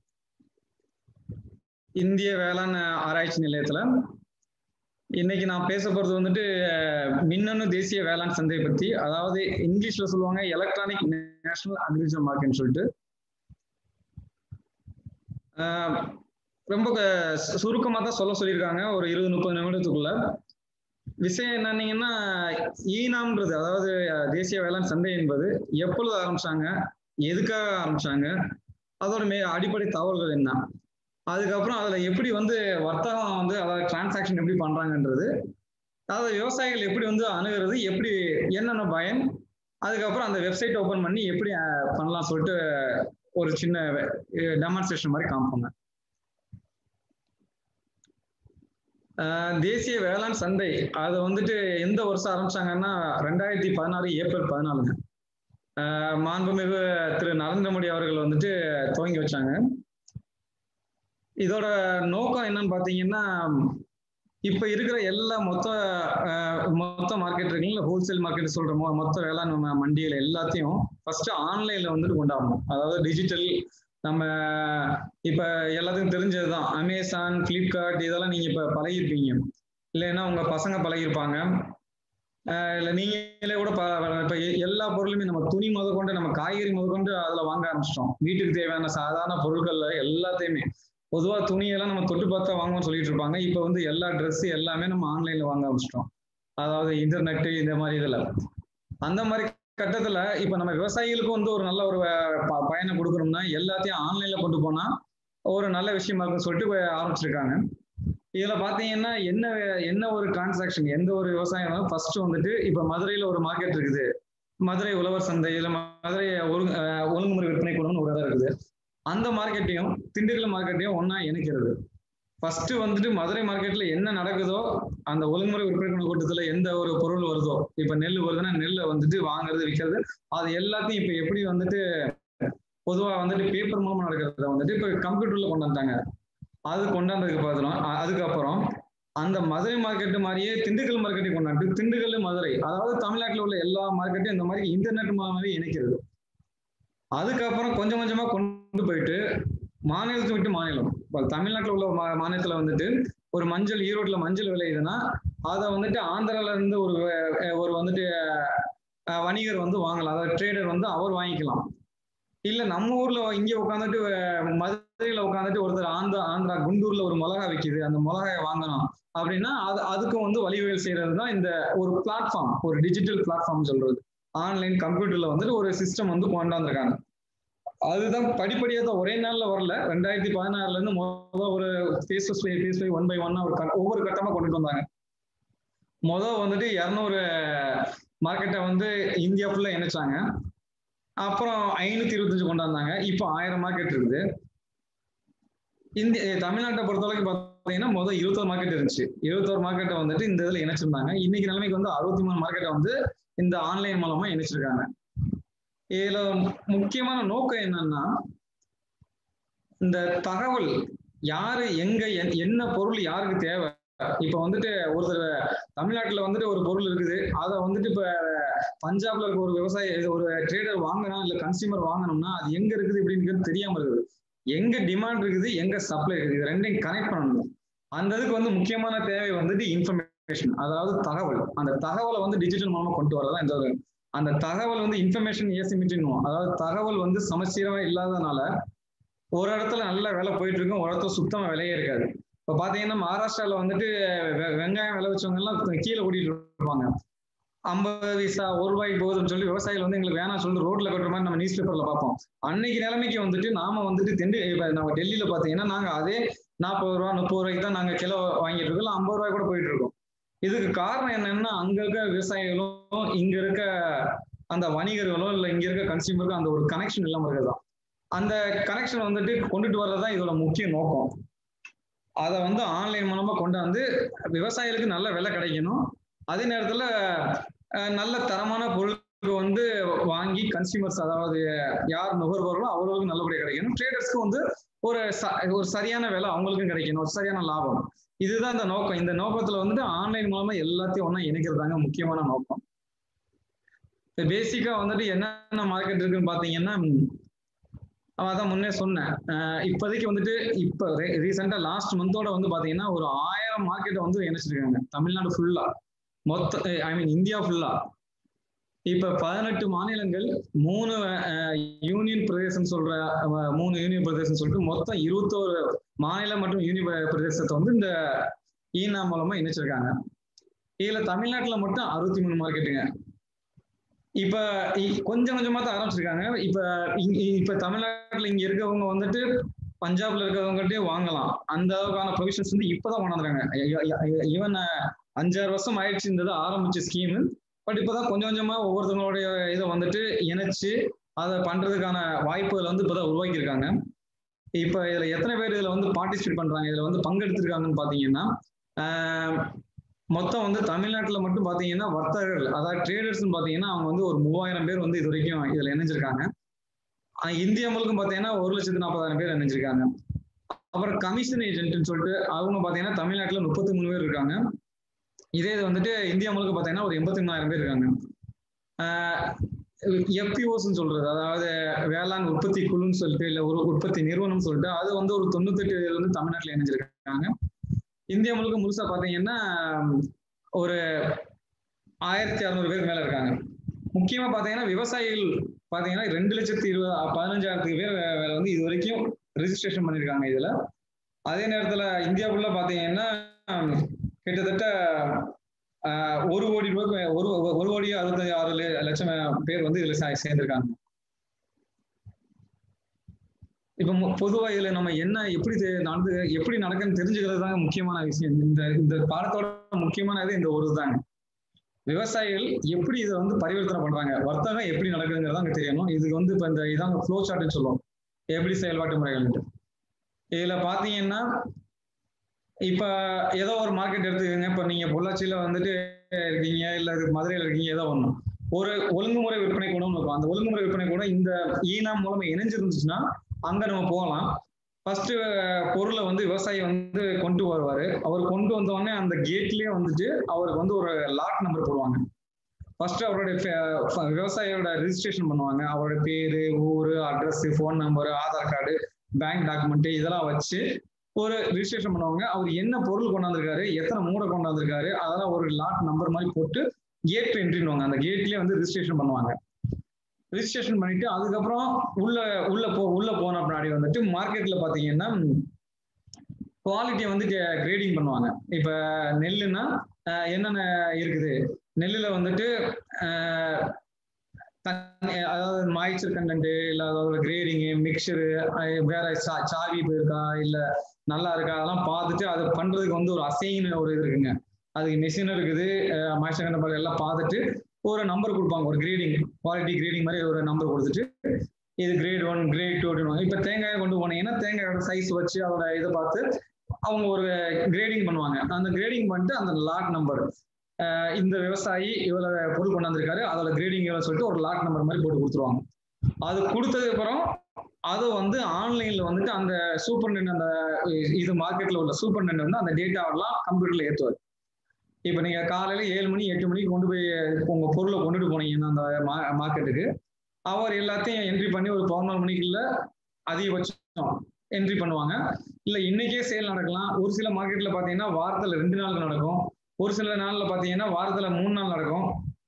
இந்திய வேளாண் ஆராய்ச்சி நிலையத்தில் இன்னைக்கு நான் பேச போகிறது வந்துட்டு அஹ், மின்னணு தேசிய வேளாண் சந்தை பற்றி அதாவது இங்கிலீஷில் சொல்லுவாங்க எலக்ட்ரானிக் நேஷனல் அக்ரிகல்ச்சர் மார்க்கெட்னு சொல்லிட்டு அஹ், ரொம்ப சுருக்கமாக தான் சொல்ல சொல்லியிருக்காங்க ஒரு இருபது முப்பது நிமிடத்துக்குள்ள விஷயம் என்னன்னீங்கன்னா ஈனாம்ன்றது அதாவது அஹ், தேசிய வேளாண் சந்தை என்பது எப்பொழுது ஆரம்பிச்சாங்க எதுக்காக ஆரம்பிச்சாங்க அதோட மே அடிப்படை தகவல்கள் என்ன அதுக்கப்புறம் அதுல எப்படி வந்து வர்த்தகம் வந்து அதாவது டிரான்சாக்ஷன் எப்படி பண்றாங்கன்றது அதாவது விவசாயிகள் எப்படி வந்து அணுகிறது எப்படி என்னென்ன பயன் அதுக்கப்புறம் அந்த வெப்சைட் ஓபன் பண்ணி எப்படி அஹ், பண்ணலாம் சொல்லிட்டு ஒரு சின்ன டெமான்ஸ்ட்ரேஷன் மாதிரி காமிப்பாங்க ஆஹ் தேசிய வேளாண் சந்தை அதை வந்துட்டு எந்த வருஷம் ஆரம்பிச்சாங்கன்னா ரெண்டாயிரத்தி பதினாறு ஏப்ரல் பதினாலுங்க ஆஹ் மாண்புமிகு திரு நரேந்திர மோடி அவர்கள் வந்துட்டு துவங்கி வச்சாங்க இதோட நோக்கம் என்னன்னு பாத்தீங்கன்னா இப்ப இருக்கிற எல்லா மொத்த ஆஹ் மொத்த மார்க்கெட் இருக்குங்களா ஹோல்சேல் மார்க்கெட் சொல்ற மொ- மொத்த வேளாண் ம- மண்டிகள் எல்லாத்தையும் ஃபர்ஸ்ட் ஆன்லைன்ல வந்துட்டு கொண்டாடணும் அதாவது டிஜிட்டல் நம்ம இப்ப எல்லாத்துக்கும் தெரிஞ்சதுதான் அமேசான் பிளிப்கார்ட் இதெல்லாம் நீங்க இப்ப பழகிருப்பீங்க இல்லைன்னா உங்க பசங்க பழகிருப்பாங்க ஆஹ் இல்ல நீங்களே கூட ப- இப்ப எ- எல்லா பொருளுமே நம்ம துணி முதற்கொண்டு நம்ம காய்கறி முதற்கொண்டு அதுல வாங்க ஆரம்பிச்சிட்டோம் வீட்டுக்கு தேவையான சாதாரண பொருட்கள்ல எல்லாத்தையுமே பொதுவா துணியெல்லாம் நம்ம தொட்டு பார்த்தா வாங்குவோம்னு சொல்லிட்டு இருப்பாங்க இப்ப வந்து எல்லா Dress எல்லாமே நம்ம ஆன்லைன்ல வாங்க ஆரம்பிச்சிட்டோம் அதாவது இன்டர்நெட் இந்த மாதிரி இதுல அந்த மாதிரி கட்டத்துல இப்ப நம்ம விவசாயிகளுக்கும் வந்து ஒரு நல்ல ஒரு அஹ், ப- பயனை கொடுக்கணும்னா எல்லாத்தையும் ஆன்லைன்ல கொண்டு போனா ஒரு நல்ல விஷயமா இருக்குன்னு சொல்லிட்டு இப்ப ஆரம்பிச்சிருக்காங்க இதுல பாத்தீங்கன்னா என்ன என்ன ஒரு டிரான்சாக்ஷன் எந்த ஒரு விவசாயம் ஃபர்ஸ்ட் வந்துட்டு இப்ப மதுரையில ஒரு மார்க்கெட் இருக்குது மதுரை உழவர் சந்தை இல்ல மதுரை ஒழுங்கு அஹ், ஒழுங்குமுறை விற்பனை கூடம்னு ஒரு இடம் இருக்குது அந்த மார்க்கெட்டையும் திண்டுக்கல் மார்க்கெட்டையும் ஒண்ணா இணைக்கிறது ஃபர்ஸ்ட் வந்துட்டு மதுரை மார்க்கெட்ல என்ன நடக்குதோ அந்த ஒழுங்குமுறை விற்பனை கூட்டத்துல எந்த ஒரு பொருள் வருதோ இப்ப நெல் வருதுன்னா நெல்லை வந்துட்டு வாங்குறது விற்கிறது அது எல்லாத்தையும் இப்ப எப்படி வந்துட்டு பொதுவா வந்துட்டு பேப்பர் மூலமா நடக்கிறத வந்துட்டு இப்ப கம்ப்யூட்டர்ல கொண்டு வந்தாங்க அது கொண்டாந்ததுக்கு பார்த்தோம் அதுக்கப்புறம் அந்த மதுரை மார்க்கெட் மாதிரியே திண்டுக்கல் மார்க்கெட்டை கொண்டாந்து திண்டுக்கல் மதுரை அதாவது தமிழ்நாட்டில் உள்ள எல்லா மார்க்கெட்டையும் இந்த மாதிரி இன்டர்நெட் மூலமாவே இணைக்கிறது அதுக்கப்புறம் கொஞ்சம் கொஞ்சமா கொண்டு போயிட்டு மாநிலத்தை விட்டு மாநிலம் இப்ப தமிழ்நாட்டில் உள்ள மா- மாநிலத்துல வந்துட்டு ஒரு மஞ்சள் ஈரோட்ல மஞ்சள் விளையுதுன்னா அதை வந்துட்டு ஆந்திரால இருந்து ஒரு அஹ், ஒரு வந்துட்டு அஹ், வணிகர் வந்து வாங்கலாம் அதாவது ட்ரேடர் வந்து அவர் வாங்கிக்கலாம் இல்ல நம்ம ஊர்ல இங்க உட்காந்துட்டு மதுரையில உட்காந்துட்டு ஒருத்தர் ஆந்திரா ஆந்திரா குண்டூர்ல ஒரு மிளகா விக்குது அந்த மிளகாயை வாங்கணும் அப்படின்னா அது அதுக்கும் வந்து வழிவகை செய்யறது தான் இந்த ஒரு பிளாட்ஃபார்ம் ஒரு டிஜிட்டல் பிளாட்ஃபார்ம் சொல்றது ஆன்லைன் கம்ப்யூட்டர்ல வந்துட்டு ஒரு சிஸ்டம் வந்து கொண்டாந்துருக்காங்க அதுதான் படிப்படியா தான் ஒரே நாள்ல வரல ரெண்டாயிரத்தி பதினாறுல இருந்து முதல் ஒரு phase by phase by one by ஒன்னா ஒரு க- ஒவ்வொரு கட்டமா கொண்டுட்டு வந்தாங்க முதல் வந்துட்டு இரநூறு மார்க்கெட்டை வந்து இந்தியா ஃபுல்லா இணைச்சாங்க அப்புறம் ஐநூத்தி இருபத்தஞ்சு கொண்டாந்தாங்க இப்போ ஆயிரம் மார்க்கெட் இருக்குது இந்திய தமிழ்நாட்டை பொறுத்தவரைக்கும் பார்த்தீங்கன்னா முதல் இருபத்தோரு மார்க்கெட் இருந்துச்சு இருபத்தோரு மார்க்கெட்டை வந்துட்டு இந்த இதுல இணைச்சிருந்தாங்க இன்னைக்கு நிலைமைக்கு வந்து அறுபத்தி மூணு மார்க்கெட்டை வந்து இந்த ஆன்லைன் மூலமா இணைச்சிருக்காங்க இதுல முக்கியமான நோக்கம் என்னன்னா இந்த தகவல் யாரு எங்க என்- என்ன பொருள் யாருக்கு தேவை இப்ப வந்துட்டு ஒருத்தர் தமிழ்நாட்டுல வந்துட்டு ஒரு பொருள் இருக்குது அதை வந்துட்டு இப்ப பஞ்சாப்ல இருக்க ஒரு விவசாயி இது ஒரு ட்ரேடர் வாங்கணும் இல்ல கன்சியூமர் வாங்கணும்னா அது எங்க இருக்குது இப்படிங்கிறது தெரியாம இருக்குது எங்க டிமாண்ட் இருக்குது எங்க சப்ளை இருக்குது இது ரெண்டையும் கனெக்ட் பண்ணணும் அந்த இதுக்கு வந்து முக்கியமான தேவை வந்துட்டு இன்ஃபர்மேஷன் அதாவது தகவல் அந்த தகவலை வந்து டிஜிட்டல் மூலமா கொண்டு வரதான் இந்த ஒரு அந்த தகவல் வந்து இன்ஃபர்மேஷன் ஏசிமிட்டின்னு அதாவது தகவல் வந்து சமச்சீரமா இல்லாதனால ஒரு இடத்துல நல்ல வேலை போயிட்டு இருக்கும் ஒரு இடத்துல சுத்தமா விலையே இருக்காது இப்ப பாத்தீங்கன்னா மகாராஷ்டிரால வந்துட்டு வெ- வெங்காயம் விளை வச்சவங்க எல்லாம் கீழே கூட்டிட்டு இருப்பாங்க ஐம்பது பைசா ஒரு ரூபாய்க்கு போகுதுன்னு சொல்லி விவசாயிகள் வந்து எங்களுக்கு வேணாம் சொல்லி ரோட்ல கட்டுற மாதிரி நம்ம நியூஸ் பேப்பர்ல பார்ப்போம் அன்னைக்கு நிலைமைக்கு வந்துட்டு நாம வந்துட்டு தெண்டு இப்ப நம்ம டெல்லியில பாத்தீங்கன்னா நாங்க அதே நாற்பது ரூபா முப்பது ரூபாய்க்கு தான் நாங்க கிலோ வாங்கிட்டு இருக்கோம் இல்ல ஐம்பது ரூபாய் கூட போயிட்டு இருக்கோம் இதுக்கு காரணம் என்னன்னா அங்க இருக்க விவசாயிகளும் இங்க இருக்க அந்த வணிகர்களும் இல்ல இங்க இருக்க கன்சியூமருக்கும் அந்த ஒரு கனெக்ஷன் இல்லாம இருக்கிறதா அந்த கனெக்ஷன் வந்துட்டு கொண்டுட்டு வர்றதுதான் இதோட முக்கிய நோக்கம் அதை வந்து ஆன்லைன் மூலமா கொண்டு வந்து விவசாயிகளுக்கு நல்ல விலை கிடைக்கணும் அதே நேரத்துல அஹ், நல்ல தரமான பொருளுக்கு வந்து வாங்கி கன்சியூமர்ஸ் அதாவது யார் நுகர்வோர்களோ அவர்களுக்கு நல்லபடியா கிடைக்கணும் ட்ரேடர்ஸ்க்கு வந்து ஒரு ச- ஒரு சரியான விலை அவங்களுக்கும் கிடைக்கணும் ஒரு சரியான லாபம் இதுதான் இந்த நோக்கம் இந்த நோக்கத்துல வந்துட்டு ஆன்லைன் மூலமா எல்லாத்தையும் ஒண்ணா இணைக்கிறதாங்க முக்கியமான நோக்கம் பேசிக்கா வந்துட்டு என்னென்ன மார்க்கெட் இருக்குன்னு பாத்தீங்கன்னா அவன் அதான் முன்னே சொன்னேன் அஹ் இப்போதைக்கு வந்துட்டு இப்போ ரீசெண்டா லாஸ்ட் மந்தோட வந்து பாத்தீங்கன்னா ஒரு ஆயிரம் மார்க்கெட்டை வந்து இணைச்சிருக்காங்க தமிழ்நாடு ஃபுல்லா மொத்த ஐ மீன் இந்தியா ஃபுல்லா இப்ப பதினெட்டு மாநிலங்கள் மூணு யூனியன் பிரதேசம் சொல்ற அஹ், மூணு யூனியன் பிரதேசம் சொல்லிட்டு மொத்தம் இருபத்தோரு மாநிலம் மற்றும் யூனியன் பிரதேசத்தை வந்து இந்த ஈனா மூலமா இணைச்சிருக்காங்க இதுல தமிழ்நாட்டுல மட்டும் அறுபத்தி மூணு மார்க்கெட்டுங்க இப்ப இ- கொஞ்சம் கொஞ்சமா தான் ஆரம்பிச்சிருக்காங்க இப்ப இங்க- இப்ப தமிழ்நாட்டுல இங்க இருக்கவங்க வந்துட்டு பஞ்சாப்ல இருக்கிறவங்ககிட்டயே வாங்கலாம் அந்த அளவுக்கான ப்ரொவிஷன்ஸ் வந்து இப்பதான் கொண்டாந்துருக்காங்க ஈவன் அஞ்சாறு வருஷம் ஆயிடுச்சு இந்த இது ஆரம்பிச்ச ஸ்கீம் பட் இப்பதான் கொஞ்சம் கொஞ்சமா ஒவ்வொருத்தவங்களுடைய இதை வந்துட்டு இணைச்சு அதை பண்றதுக்கான வாய்ப்புகளை வந்து இப்பதான் உருவாக்கியிருக்காங்க இப்ப இதுல எத்தனை பேர் இதுல வந்து பார்ட்டிசிபேட் பண்றாங்க இதுல வந்து பங்கெடுத்திருக்காங்கன்னு பாத்தீங்கன்னா ஆஹ் மொத்தம் வந்து தமிழ்நாட்டுல மட்டும் பாத்தீங்கன்னா வர்த்தகர்கள் அதாவது ட்ரேடர்ஸ் பாத்தீங்கன்னா அவங்க வந்து ஒரு மூவாயிரம் பேர் வந்து இது வரைக்கும் இதுல இணைஞ்சிருக்காங்க ஆஹ் இந்தியா முழுக்கும் பாத்தீங்கன்னா ஒரு லட்சத்து நாற்பதாயிரம் பேர் இணைஞ்சிருக்காங்க அப்புறம் கமிஷன் ஏஜென்ட்னு சொல்லிட்டு அவங்க பாத்தீங்கன்னா தமிழ்நாட்டுல முப்பத்தி மூணு பேர் இருக்காங்க இதே இது வந்துட்டு இந்தியா முழுக்க பாத்தீங்கன்னா ஒரு எண்பத்தி மூணாயிரம் பேர் இருக்காங்க எஃபிஓஸ்ன்னு சொல்றது அதாவது வேளாண் உற்பத்தி குழுன்னு சொல்லிட்டு இல்ல ஒரு உற்பத்தி நிறுவனம் சொல்லிட்டு அது வந்து ஒரு தொண்ணூத்தெட்டு வந்து தமிழ்நாட்டுல இணைஞ்சிருக்காங்க இந்தியா முழுக்க முழுசா பாத்தீங்கன்னா ஒரு ஆயிரத்தி அறுநூறு பேர் மேல இருக்காங்க முக்கியமா பாத்தீங்கன்னா விவசாயிகள் பாத்தீங்கன்னா ரெண்டு லட்சத்தி இருபது பதினஞ்சாயிரத்துக்கு பேர் வே- வேற வந்து இது வரைக்கும் ரெஜிஸ்ட்ரேஷன் பண்ணிருக்காங்க இதுல அதே நேரத்துல இந்தியாவுக்குள்ள பாத்தீங்கன்னா கிட்டத்தட்ட ஆஹ், ஒரு கோடி ரூபாய்க்கு ஒரு ஒரு கோடி அறுபத்தி ஆறு ல- லட்சம் பேர் வந்து இதுல சே- சேர்ந்திருக்காங்க இப்ப மு- பொதுவா இதுல நம்ம என்ன எப்படி தெ- நடந்து எப்படி நடக்குன்னு தெரிஞ்சுக்கிறது தாங்க முக்கியமான விஷயம் இந்த இந்த பாடத்தோட முக்கியமான இது இந்த ஒரு தாங்க விவசாயிகள் எப்படி இதை வந்து பரிவர்த்தனை பண்றாங்க வர்த்தகம் எப்படி நடக்குதுங்கிறது அங்க தெரியணும் இதுக்கு வந்து இப்ப இந்த இதாங்க ஃப்ளோ சார்ட்னு சொல்லுவோம் எப்படி செயல்பாட்டு முறைகள் இதுல பாத்தீங்கன்னா இப்ப ஏதோ ஒரு மார்க்கெட் எடுத்துக்கோங்க இப்ப நீங்க பொள்ளாச்சியில வந்துட்டு இருக்கீங்க இல்ல இது மதுரையில இருக்கீங்க ஏதோ ஒண்ணு ஒரு ஒழுங்குமுறை விற்பனை கூடம்னு இருக்கும் அந்த ஒழுங்குமுறை விற்பனை கூட இந்த ஈனா மூலமா இணைஞ்சிருந்துச்சுன்னா அங்க நம்ம போகலாம் ஃபர்ஸ்ட் பொருளை வந்து விவசாயி வந்து கொண்டு வருவாரு அவர் கொண்டு வந்த உடனே அந்த கேட்லயே வந்துட்டு அவருக்கு வந்து ஒரு லாட் நம்பர் போடுவாங்க ஃபர்ஸ்ட் அவருடைய ஃப- விவசாயியோட ரெஜிஸ்ட்ரேஷன் பண்ணுவாங்க அவரோட பேரு ஊரு address phone number Aadhaar card bank document இதெல்லாம் வச்சு ஒரு ரிஜிஸ்ட்ரேஷன் பண்ணுவாங்க அவர் என்ன பொருள் கொண்டாந்துருக்காரு எத்தனை மூடை கொண்டாந்துருக்காரு அதெல்லாம் ஒரு லாட் நம்பர் மாதிரி போட்டு கேட் என்ட்ரின்னுவாங்க அந்த கேட்லயே வந்து ரிஜிஸ்ட்ரேஷன் பண்ணுவாங்க ரிஜிஸ்ட்ரேஷன் பண்ணிட்டு அதுக்கப்புறம் உள்ள உள்ள போ உள்ள போன பின்னாடி வந்துட்டு மார்க்கெட்ல பாத்தீங்கன்னா குவாலிட்டியை வந்து கிரேடிங் பண்ணுவாங்க இப்ப நெல்லுன்னா ஆஹ் என்னென்ன இருக்குது நெல்லுல வந்துட்டு ஆஹ் தண்ணி அதாவது மாய்ச்சர் கண்டென்ட் இல்ல அதோட கிரேடிங்கு மிக்சரு வேற சா- சாவி போயிருக்கா இல்ல நல்லா இருக்கா அதெல்லாம் பார்த்துட்டு அதை பண்றதுக்கு வந்து ஒரு அசைன் ஒரு இது இருக்குங்க அதுக்கு மிஷின் இருக்குது மாய்ச்சர் கண்டென்ட் எல்லாம் பார்த்துட்டு ஒரு நம்பர் கொடுப்பாங்க ஒரு கிரேடிங் குவாலிட்டி கிரேடிங் மாதிரி ஒரு நம்பர் கொடுத்துட்டு இது கிரேட் ஒன் கிரேட் டூ இப்போ தேங்காயை கொண்டு போனீங்கன்னா தேங்காயோட சைஸ் வச்சு அதோட இதை பார்த்து அவங்க ஒரு கிரேடிங் பண்ணுவாங்க அந்த கிரேடிங் பண்ணிட்டு அந்த லாட் நம்பர் இந்த விவசாயி இவ்வளவு பொருள் கொண்டாந்துருக்காரு அதோட கிரேடிங் சொல்லிட்டு ஒரு லாட் நம்பர் மாதிரி போட்டு கொடுத்துருவாங்க அது கொடுத்ததுக்கு அப்புறம் அது வந்து ஆன்லைன்ல வந்துட்டு அந்த சூப்பர்டென்ட் அந்த இது மார்க்கெட்ல உள்ள சூப்பர்டென்ட் வந்து அந்த டேட்டாவெல்லாம் கம்ப்யூட்டர்ல ஏற்றுவார் இப்போ நீங்க காலையில ஏழு மணி எட்டு மணிக்கு கொண்டு போய் உங்க பொருளை கொண்டுட்டு போனீங்கன்னா அந்த மார்க்கெட்டுக்கு அவர் எல்லாத்தையும் என்ட்ரி பண்ணி ஒரு பதினாலு மணிக்குள்ள அதிகபட்சம் என்ட்ரி பண்ணுவாங்க இல்ல இன்னைக்கே சேல் நடக்கலாம் ஒரு சில மார்க்கெட்ல பாத்தீங்கன்னா வாரத்துல ரெண்டு நாளுக்கு நடக்கும் ஒரு சில நாள்ல பாத்தீங்கன்னா வாரத்துல மூணு நாள் நடக்கும்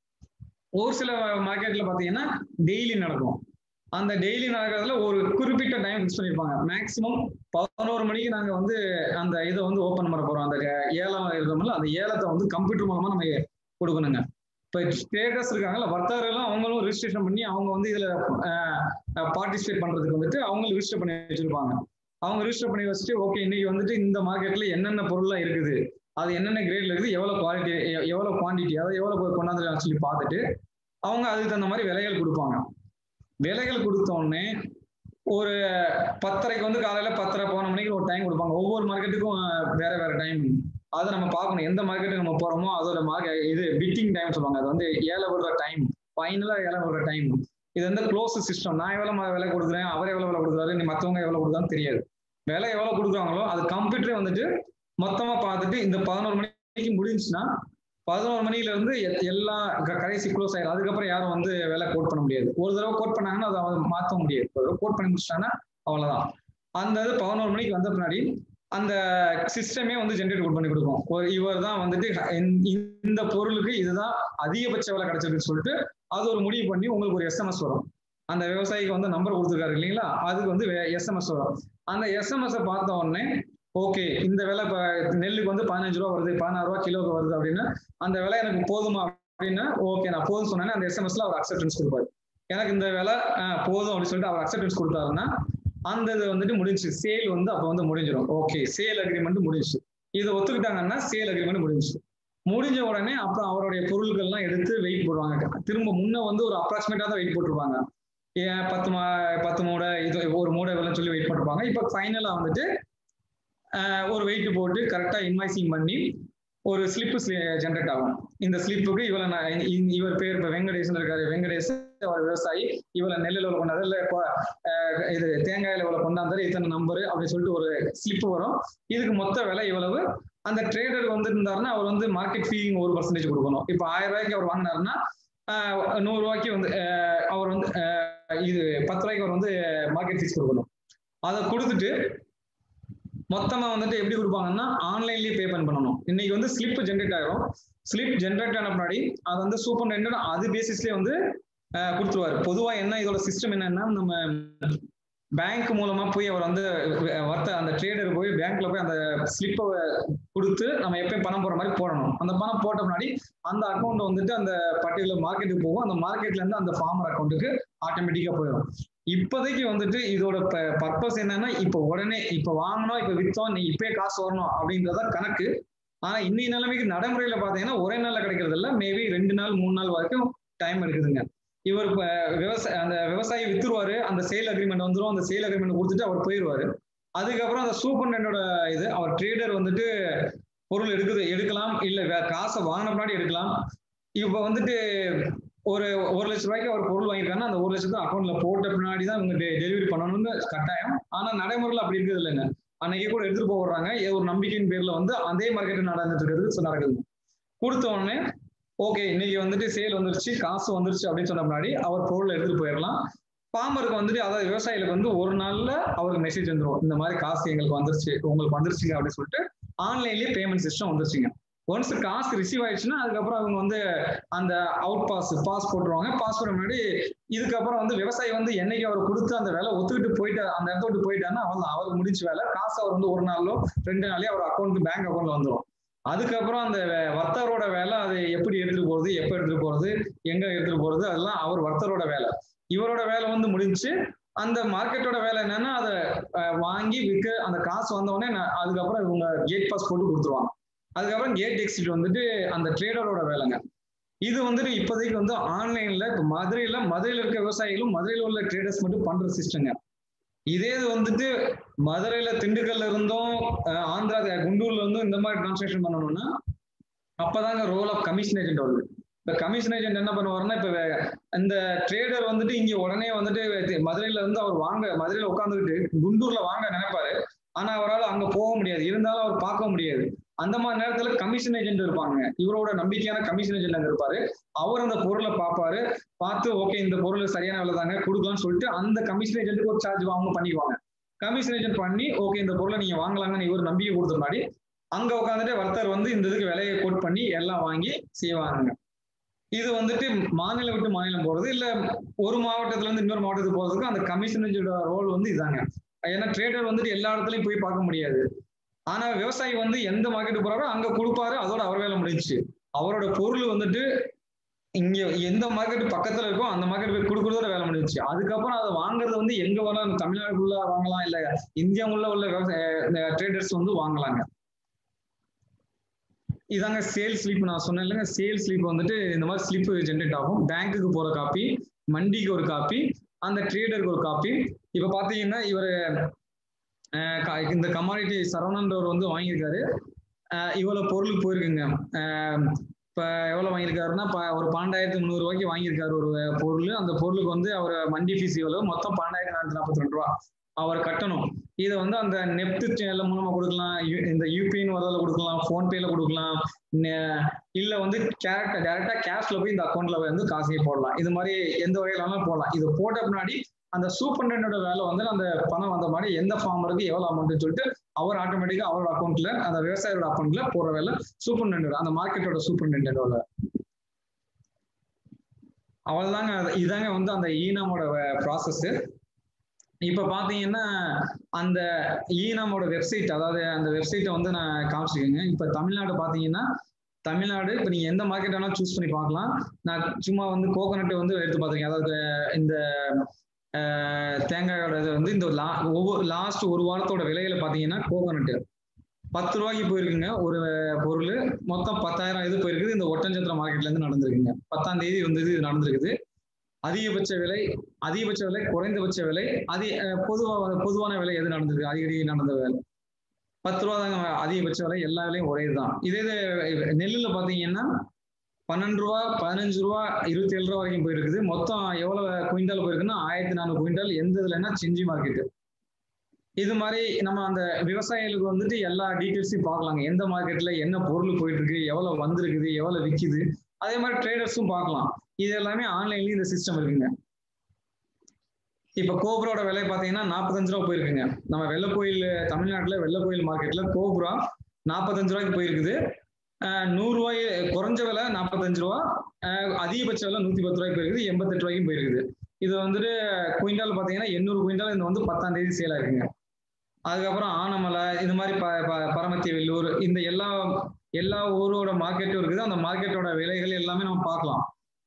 ஒரு சில மார்க்கெட்ல பாத்தீங்கன்னா டெய்லி நடக்கும் அந்த டெய்லி நடக்கிறதுல ஒரு குறிப்பிட்ட டைம் ஃபிக்ஸ் பண்ணிருப்பாங்க மேக்சிமம் பதினோரு மணிக்கு நாங்க வந்து அந்த இதை வந்து ஓபன் பண்ண போறோம் அந்த ஏலம் இருக்கோம்ல அந்த ஏலத்தை வந்து கம்ப்யூட்டர் மூலமா நம்ம கொடுக்கணுங்க இப்போ ஸ்டேட்டஸ் இருக்காங்கல்ல வர்த்தகர்களும் அவங்களும் ரிஜிஸ்ட்ரேஷன் பண்ணி அவங்க வந்து இதுல பார்ட்டிசிபேட் பண்றதுக்கு வந்துட்டு அவங்களும் ரிஜிஸ்டர் பண்ணி வச்சிருப்பாங்க அவங்க ரிஜிஸ்டர் பண்ணி வச்சுட்டு ஓகே இன்னைக்கு வந்துட்டு இந்த மார்க்கெட்ல என்னென்ன பொருள்லாம் இருக்குது அது என்னென்ன கிரேட்ல இருக்குது எவ்வளவு குவாலிட்டி எவ்வளவு குவான்டிட்டி அதாவது எவ்வளவு கொண்டாந்து சொல்லி பார்த்துட்டு அவங்க அதுக்கு தகுந்த மாதிரி விலைகள் கொடுப்பாங்க விலைகள் கொடுத்த உடனே ஒரு பத்தரைக்கு வந்து காலையில பத்தரை போன மணிக்கு ஒரு டைம் கொடுப்பாங்க ஒவ்வொரு மார்க்கெட்டுக்கும் வேற வேற டைம் அதை நம்ம பார்க்கணும் எந்த மார்க்கெட்டுக்கு நம்ம போறோமோ அதோட மார்க்கெட் இது பிட்டிங் டைம் சொல்லுவாங்க அது வந்து ஏழை விடுற டைம் ஃபைனலா ஏழை விடுற டைம் இது வந்து க்ளோஸ் சிஸ்டம் நான் எவ்வளவு விலை கொடுக்குறேன் அவர் எவ்வளவு விலை கொடுக்குறாரு நீ மற்றவங்க எவ்வளவு கொடுக்குறான்னு தெரியாது விலை எவ்வளவு கொடுக்குறாங்களோ அது கம்ப்யூட்டரே வந்துட்டு மொத்தமா பார்த்துட்டு இந்த பதினோரு மணிக்கு முடிஞ்சுன்னா பதினோரு மணில இருந்து எல்லா கடைசி க்ளோஸ் ஆயிடும் அதுக்கப்புறம் யாரும் வந்து விலை கோட் பண்ண முடியாது ஒரு தடவை கோட் பண்ணாங்கன்னா அதை அவங்க மாற்ற முடியாது ஒரு தடவை கோட் பண்ணி முடிச்சிட்டாங்கன்னா அவ்வளவுதான் அந்த இது பதினோரு மணிக்கு வந்த பின்னாடி அந்த சிஸ்டமே வந்து ஜென்ரேட் கோட் பண்ணி கொடுக்கும் ஒரு இவர் தான் வந்துட்டு இந்த பொருளுக்கு இதுதான் அதிகபட்ச விலை கிடைச்சிருக்குன்னு சொல்லிட்டு அது ஒரு முடிவு பண்ணி உங்களுக்கு ஒரு எஸ்எம்எஸ் வரும் அந்த விவசாயிக்கு வந்து நம்பர் கொடுத்துருக்காரு இல்லைங்களா அதுக்கு வந்து எஸ்எம்எஸ் வரும் அந்த எஸ்எம்எஸ் பார்த்த உடனே ஓகே இந்த விலை இப்போ நெல்லுக்கு வந்து பதினஞ்சு ரூபா வருது பதினாறு ரூபா கிலோக்கு வருது அப்படின்னா அந்த விலை எனக்கு போதுமா அப்படின்னா ஓகே நான் போதும் சொன்னேன் அந்த எஸ்எம்எஸ்ல அவர் அக்செப்டன்ஸ் கொடுப்பாரு எனக்கு இந்த விலை போதும் அப்படின்னு சொல்லிட்டு அவர் அக்செப்டன்ஸ் கொடுத்தாருன்னா அந்த இது வந்துட்டு முடிஞ்சு சேல் வந்து அப்போ வந்து முடிஞ்சிடும் ஓகே சேல் அக்ரிமெண்ட் முடிஞ்சு இதை ஒத்துக்கிட்டாங்கன்னா சேல் அக்ரிமெண்ட் முடிஞ்சு முடிஞ்ச உடனே அப்புறம் அவருடைய பொருட்கள்லாம் எடுத்து வெயிட் போடுவாங்க திரும்ப முன்ன வந்து ஒரு அப்ராக்சிமேட்டா தான் வெயிட் போட்டிருப்பாங்க ஏன் பத்து மா பத்து மூடை இது ஒரு மூடை இவ்வளோ சொல்லி வெயிட் பண்ணிருப்பாங்க இப்போ ஃபைனலா வந்துட்டு ஒரு வெயிட் போட்டு கரெக்டா இன்வாய்சிங் பண்ணி ஒரு ஸ்லிப்பு ஜென்ரேட் ஆகும் இந்த ஸ்லிப்புக்கு இவ்வளவு நான் இவர் பேர் இப்போ வெங்கடேசன் இருக்காரு வெங்கடேஷ் அவர் விவசாயி இவ்வளவு நெல்லில் இவ்வளவு கொண்டாது இல்லை இப்போ இது தேங்காயில இவ்வளவு கொண்டாந்தாரு இத்தனை நம்பரு அப்படின்னு சொல்லிட்டு ஒரு ஸ்லிப் வரும் இதுக்கு மொத்த விலை இவ்வளவு அந்த ட்ரேடர் வந்து இருந்தாருன்னா அவர் வந்து மார்க்கெட் ஃபீலிங் ஒரு பர்சன்டேஜ் கொடுக்கணும் இப்போ ஆயிரம் ரூபாய்க்கு அவர் வாங்கினாருன்னா நூறு ரூபாய்க்கு வந்து அவர் வந்து இது பத்து ரூபாய்க்கு அவர் வந்து மார்க்கெட் ஃபீஸ் கொடுக்கணும் அதை கொடுத்துட்டு மொத்தமா வந்துட்டு எப்படி கொடுப்பாங்கன்னா ஆன்லைன்லயே பேமெண்ட் பண்ணணும் இன்னைக்கு வந்து ஸ்லிப் ஜென்ரேட் ஆயிரும் ஸ்லிப் ஜென்ரேட் ஆன முன்னாடி அது வந்து சூப்பர் நெட் அது பேசிஸ்லயே வந்து கொடுத்துருவாரு பொதுவா என்ன இதோட சிஸ்டம் என்னன்னா நம்ம பேங்க் மூலமா போய் அவர் வந்து வர்த்த அந்த ட்ரேடர் போய் பேங்க்ல போய் அந்த ஸ்லிப்பை கொடுத்து நம்ம எப்பயும் பணம் போடுற மாதிரி போடணும் அந்த பணம் போட்ட முன்னாடி அந்த அக்கௌண்ட் வந்துட்டு அந்த பர்டிகுலர் மார்க்கெட்டுக்கு போகும் அந்த மார்க்கெட்ல இருந்து அந்த ஃபார்மர் அக்கௌண்ட்டுக்கு ஆட்டோமேட்டிக்கா போயிடும் இப்போதைக்கு வந்துட்டு இதோட பர்பஸ் என்னன்னா இப்போ உடனே இப்போ வாங்கணும் இப்போ வித்தோம் நீ இப்பயே காசு வரணும் அப்படின்றத கணக்கு ஆனா இன்னைய நிலைமைக்கு நடைமுறையில பாத்தீங்கன்னா ஒரே நாள்ல கிடைக்கிறது இல்ல மேபி ரெண்டு நாள் மூணு நாள் வரைக்கும் டைம் எடுக்குதுங்க இவர் விவசாய அந்த விவசாயி வித்துருவாரு அந்த சேல் அக்ரிமெண்ட் வந்துடும் அந்த சேல் அக்ரிமெண்ட் கொடுத்துட்டு அவர் போயிடுவாரு அதுக்கப்புறம் அந்த சூப்பர்டென்டோட இது அவர் ட்ரேடர் வந்துட்டு பொருள் எடுக்குது எடுக்கலாம் இல்ல காசை வாங்கின முன்னாடி எடுக்கலாம் இப்ப வந்துட்டு ஒரு ஒரு லட்ச ரூபாய்க்கு அவர் பொருள் வாங்கியிருக்காங்கன்னா அந்த ஒரு லட்சத்தை அக்கௌண்ட்ல போட்ட பின்னாடி தான் இவங்க டெலிவரி பண்ணணும்னு கட்டாயம் ஆனா நடைமுறையில் அப்படி இருக்குது இல்லைங்க அன்னைக்கு கூட எடுத்துட்டு போடுறாங்க ஒரு நம்பிக்கையின் பேர்ல வந்து அதே மார்க்கெட் நடந்துட்டு இருக்கிறது நடக்குது கொடுத்த உடனே ஓகே இன்னைக்கு வந்துட்டு சேல் வந்துருச்சு காசு வந்துருச்சு அப்படின்னு சொன்ன முன்னாடி அவர் பொருளை எடுத்துட்டு போயிடலாம் ஃபார்மருக்கு வந்துட்டு அதாவது விவசாயிகளுக்கு வந்து ஒரு நாள்ல அவருக்கு மெசேஜ் வந்துடும் இந்த மாதிரி காசு எங்களுக்கு வந்துருச்சு உங்களுக்கு வந்துருச்சுங்க அப்படின்னு சொல்லிட்டு ஆன்லைன்லயே பேமெண்ட் சிஸ்டம் வந்துருச்சுங்க ஒன்ஸ் காசு ரிசீவ் ஆயிடுச்சுன்னா அதுக்கப்புறம் அவங்க வந்து அந்த அவுட் பாஸ் பாஸ் போட்டுருவாங்க பாஸ் பண்ண முன்னாடி இதுக்கப்புறம் வந்து விவசாயி வந்து என்னைக்கு அவர் கொடுத்து அந்த வேலை ஒத்துக்கிட்டு போயிட்டு அந்த இடத்த விட்டு போயிட்டாங்கன்னா அவன் அவருக்கு முடிச்ச வேலை காசு அவர் வந்து ஒரு நாளோ ரெண்டு நாளே அவர் அக்கௌண்ட் பேங்க் அக்கௌண்ட்ல வந்துடும் அதுக்கப்புறம் அந்த வே- வர்த்தகரோட வேலை அது எப்படி எடுத்துட்டு போறது எப்ப எடுத்துட்டு போறது எங்க எடுத்துட்டு போறது அதெல்லாம் அவர் வர்த்தகரோட வேலை இவரோட வேலை வந்து முடிஞ்சு அந்த மார்க்கெட்டோட வேலை என்னன்னா அதை அஹ், வாங்கி விற்க அந்த காசு வந்த உடனே நான் அதுக்கப்புறம் இவங்க கேட் பாஸ் போட்டு கொடுத்துருவாங்க அதுக்கப்புறம் கேட் எக்ஸிட் வந்துட்டு அந்த ட்ரேடரோட வேலைங்க இது வந்துட்டு இப்போதைக்கு வந்து ஆன்லைன்ல இப்போ மதுரையில மதுரையில இருக்க விவசாயிகளும் மதுரையில உள்ள ட்ரேடர்ஸ் மட்டும் பண்ற சிஸ்டங்க இதே இது வந்துட்டு மதுரையில திண்டுக்கல்ல இருந்தும் அஹ், ஆந்திரா குண்டூர்ல இருந்தும் இந்த மாதிரி டிரான்சாக்ஷன் பண்ணணும்னா அப்பதாங்க ரோல் ஆஃப் கமிஷன் ஏஜென்ட் வருது இந்த கமிஷன் ஏஜென்ட் என்ன பண்ணுவாருன்னா இப்ப வே- இந்த ட்ரேடர் வந்துட்டு இங்க உடனே வந்துட்டு தி- மதுரையில இருந்து அவர் வாங்க மதுரையில உட்காந்துக்கிட்டு குண்டூர்ல வாங்க நினைப்பாரு ஆனா அவரால் அங்க போக முடியாது இருந்தாலும் அவர் பார்க்க முடியாது அந்த மாதிரி நேரத்துல கமிஷன் ஏஜென்ட் இருப்பாங்க இவரோட நம்பிக்கையான கமிஷன் ஏஜென்ட் அங்க இருப்பாரு அவர் அந்த பொருளை பார்ப்பாரு பார்த்து ஓகே இந்த பொருள் சரியான விலை தாங்க கொடுக்கலாம்னு சொல்லிட்டு அந்த கமிஷன் ஏஜென்ட்டுக்கு ஒரு சார்ஜ் அவங்க பண்ணிக்குவாங்க கமிஷன் ஏஜென்ட் பண்ணி ஓகே இந்த பொருளை நீங்க வாங்கலாங்கன்னு இவர் நம்பிக்கை கொடுத்த முன்னாடி அங்க உட்காந்துட்டு வர்த்தகர் வந்து இந்த இதுக்கு விலையை கோட் பண்ணி எல்லாம் வாங்கி செய்வாங்க இது வந்துட்டு மாநிலம் விட்டு மாநிலம் போறது இல்ல ஒரு மாவட்டத்துல இருந்து இன்னொரு மாவட்டத்துக்கு போறதுக்கு அந்த கமிஷன் ரோல் வந்து இதாங்க ஏன்னா ட்ரேடர் வந்துட்டு எல்லா இடத்துலயும் போய் பார்க்க முடியாது ஆனா விவசாயி வந்து எந்த மார்க்கெட் போறாரோ அங்க கொடுப்பாரு அதோட அவர் வேலை முடிஞ்சுச்சு அவரோட பொருள் வந்துட்டு இங்க எந்த மார்க்கெட் பக்கத்துல இருக்கோ அந்த மார்க்கெட் போய் கொடுக்கறதோட வேலை முடிஞ்சுச்சு அதுக்கப்புறம் அதை வாங்குறது வந்து எங்க வேணாலும் தமிழ்நாடுக்குள்ள வாங்கலாம் இல்ல இந்தியா உள்ள உள்ள விவசாய ட்ரேடர்ஸ் வந்து வாங்கலாங்க இதாங்க சேல் ஸ்லிப் நான் சொன்னேன் இல்லைங்க சேல் ஸ்லிப் வந்துட்டு இந்த மாதிரி ஸ்லிப் ஜென்ரேட் ஆகும் பேங்க்குக்கு போற காப்பி மண்டிக்கு ஒரு காப்பி அந்த ட்ரேடருக்கு ஒரு காப்பி இப்ப பாத்தீங்கன்னா இவர் இந்த கமாடிட்டி சரவணன்றவர் வந்து வாங்கியிருக்காரு அஹ் இவ்வளவு பொருளுக்கு போயிருக்குங்க அஹ் இப்ப எவ்வளவு வாங்கியிருக்காருன்னா ப- ஒரு பன்னெண்டாயிரத்தி முந்நூறு ரூபாய்க்கு வாங்கியிருக்காரு ஒரு பொருள் அந்த பொருளுக்கு வந்து அவர் மண்டி ஃபீஸ் எவ்வளவு மொத்தம் பன்னெண்டாயிரத்தி நானூத்தி நாற்பத்தி ரெண்டு ரூபா அவர் கட்டணும் இதை வந்து அந்த நெப்ட் சேனல் மூலமா கொடுக்கலாம் யு- இந்த யூபின்னு வரதுல கொடுக்கலாம் ஃபோன்பேல கொடுக்கலாம் நெ- இல்ல வந்து கேரக்டர் டேரக்டா கேஷ்ல போய் இந்த அக்கௌண்ட்ல வந்து காசையை போடலாம் இது மாதிரி எந்த வகையிலாலும் போடலாம் இது போட்ட பின்னாடி அந்த சூப்பரண்டோட வேலை வந்து அந்த பணம் வந்த மாதிரி எந்த ஃபார்மருக்கு எவ்வளவு அமௌண்ட் சொல்லிட்டு அவர் ஆட்டோமேட்டிக்கா அவரோட அக்கௌண்ட்ல அந்த விவசாயியோட அக்கௌண்ட்ல போற வேலை சூப்பரண்டோட அந்த மார்க்கெட்டோட சூப்பரண்டோட அவ்வளவுதாங்க அது- இதாங்க வந்து அந்த ஈனாமோட ப்ராசஸ் இப்ப பாத்தீங்கன்னா அந்த ஈனாமோட வெப்சைட் அதாவது அந்த வெப்சைட்டை வந்து நான் காமிச்சிருக்கேங்க இப்ப தமிழ்நாடு பாத்தீங்கன்னா தமிழ்நாடு இப்ப நீங்க எந்த மார்க்கெட் வேணாலும் சூஸ் பண்ணி பார்க்கலாம் நான் சும்மா வந்து கோகனட் வந்து எடுத்து பார்த்திருக்கேன் அதாவது இந்த அஹ், தேங்காயோட இது வந்து இந்த லா ஒவ்வொரு லாஸ்ட் ஒரு வாரத்தோட விலையில பாத்தீங்கன்னா கோகனட் பத்து ரூபாய்க்கு போயிருக்குங்க ஒரு பொருள் மொத்தம் பத்தாயிரம் இது போயிருக்குது இந்த ஒட்டஞ்சத்திரம் மார்க்கெட்ல இருந்து நடந்திருக்குங்க பத்தாம் தேதி வந்து இது நடந்திருக்குது அதிகபட்ச விலை அதிகபட்ச விலை குறைந்தபட்ச விலை அதி அஹ், பொதுவா பொதுவான விலை எது நடந்திருக்கு அதிகடி நடந்த விலை பத்து ரூபா தாங்க அதிகபட்ச விலை எல்லா விலையும் ஒரே இதுதான் இதே இது நெல்லுல பாத்தீங்கன்னா பன்னெண்டு ரூபா பதினஞ்சு ரூபா இருபத்தி ஏழு ரூபா வரைக்கும் போயிருக்குது மொத்தம் எவ்வளவு குவிண்டால் போயிருக்குன்னா ஆயிரத்தி நானூறு குவிண்டால் எந்த இதுலன்னா செஞ்சி மார்க்கெட் இது மாதிரி நம்ம அந்த விவசாயிகளுக்கு வந்துட்டு எல்லா டீட்டெயில்ஸையும் பார்க்கலாங்க எந்த மார்க்கெட்ல என்ன பொருள் போயிட்டு இருக்கு எவ்வளவு வந்திருக்குது எவ்வளவு விக்குது அதே மாதிரி ட்ரேடர்ஸும் பார்க்கலாம் இது எல்லாமே ஆன்லைன்லயும் இந்த சிஸ்டம் இருக்குங்க இப்ப கோபுரோட விலை பாத்தீங்கன்னா நாற்பத்தஞ்சு ரூபா போயிருக்குங்க நம்ம வெள்ளக்கோயில் தமிழ்நாட்டுல வெள்ளக்கோயில் மார்க்கெட்ல கோபுரா நாற்பத்தஞ்சு ரூபாய்க்கு போயிருக்குது அஹ் நூறு ரூபாய் குறைஞ்ச விலை நாற்பத்தஞ்சு ரூபா அஹ் அதிகபட்ச விலை நூத்தி பத்து ரூபாய்க்கு போயிருக்குது எண்பத்தெட்டு ரூபாய்க்கும் போயிருக்குது இது வந்துட்டு குவிண்டால் பாத்தீங்கன்னா எண்ணூறு குவிண்டால் இந்த வந்து பத்தாம் தேதி சேல் ஆயிருக்குங்க அதுக்கப்புறம் ஆனமலை இது மாதிரி ப ப- பரமத்தி வெள்ளூர் இந்த எல்லா எல்லா ஊரோட மார்க்கெட்டும் இருக்குது அந்த மார்க்கெட்டோட விலைகள் எல்லாமே நம்ம பார்க்கலாம்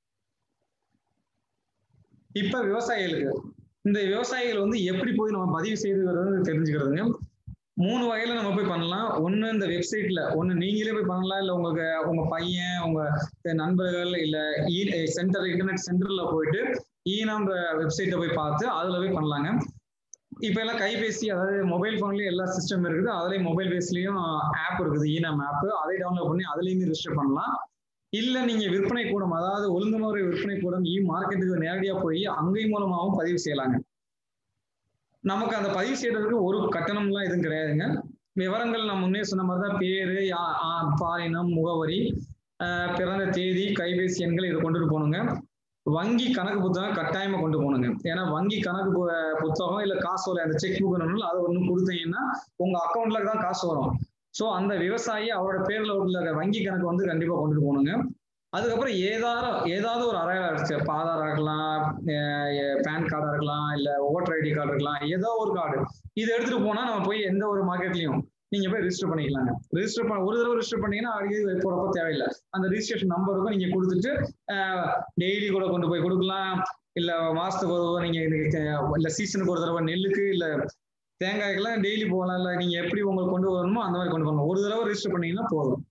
இப்ப விவசாயிகளுக்கு இந்த விவசாயிகள் வந்து எப்படி போய் நம்ம பதிவு செய்துக்கிறது தெரிஞ்சுக்கிறதுங்க மூணு வகையில நம்ம போய் பண்ணலாம் ஒண்ணு இந்த வெப்சைட்ல ஒண்ணு நீங்களே போய் பண்ணலாம் இல்ல உங்களுக்கு உங்க பையன் உங்க நண்பர்கள் இல்ல சென்டர் இன்டர்நெட் சென்டர்ல போயிட்டு ஈனான்ற வெப்சைட்டை போய் பார்த்து அதுல போய் பண்ணலாங்க இப்ப எல்லாம் கைபேசி அதாவது மொபைல் போன்லயும் எல்லா சிஸ்டம் இருக்குது அதுலயும் மொபைல் பேஸ்லயும் ஆப் இருக்குது ஈனாம் ஆப் அதை டவுன்லோட் பண்ணி அதுலயுமே ரிஜிஸ்டர் பண்ணலாம் இல்ல நீங்க விற்பனை கூடம் அதாவது ஒழுங்குமுறை விற்பனை கூடம் இ மார்க்கெட்டுக்கு நேரடியா போய் அங்கை மூலமாகவும் பதிவு செய்யலாங்க நமக்கு அந்த பதிவு செய்யறதுக்கு ஒரு கட்டணம்லாம் எதுவும் கிடையாதுங்க விவரங்கள் நான் முன்னே சொன்ன மாதிரி தான் பேரு யா- ஆ- பாலினம் முகவரி ஆஹ் பிறந்த தேதி கைபேசி எண்கள் இதை கொண்டுட்டு போகணுங்க வங்கி கணக்கு புத்தகம் கட்டாயமா கொண்டு போகணுங்க ஏன்னா வங்கி கணக்கு பு- புத்தகம் இல்ல காசு வர அந்த செக் புக் அதை ஒண்ணு கொடுத்தீங்கன்னா உங்க அக்கௌண்ட்ல தான் காசு வரும் ஸோ அந்த விவசாயி அவரோட பேர்ல உள்ள வங்கி கணக்கு வந்து கண்டிப்பா கொண்டுட்டு போகணுங்க அதுக்கப்புறம் ஏதாவது ஏதாவது ஒரு அடையாளம் இருக்கு இப்ப ஆதாரா இருக்கலாம் பேன் கார்டா இருக்கலாம் இல்ல ஓட்டர் ஐடி கார்டு இருக்கலாம் ஏதோ ஒரு கார்டு இதை எடுத்துட்டு போனா நம்ம போய் எந்த ஒரு மார்க்கெட்லயும் நீங்க போய் ரிஜிஸ்டர் பண்ணிக்கலாங்க ரிஜிஸ்டர் பண்ண ஒரு தடவை ரிஜிஸ்டர் பண்ணீங்கன்னா அடிக்கடி போறப்ப தேவையில்லை அந்த ரிஜிஸ்ட்ரேஷன் நம்பருக்கும் நீங்க கொடுத்துட்டு டெய்லி கூட கொண்டு போய் கொடுக்கலாம் இல்ல மாசத்துக்கு ஒரு தடவை நீங்க இதுக்கு, அஹ், இல்ல சீசனுக்கு ஒரு தடவை நெல்லுக்கு இல்ல தேங்காய்க்கெல்லாம் டெய்லி போகலாம் இல்ல நீங்க எப்படி உங்களுக்கு கொண்டு வரணுமோ அந்த மாதிரி கொண்டு போகணும் ஒரு தடவை ரிஜிஸ்டர் பண்ணீங்கன்னா போதும்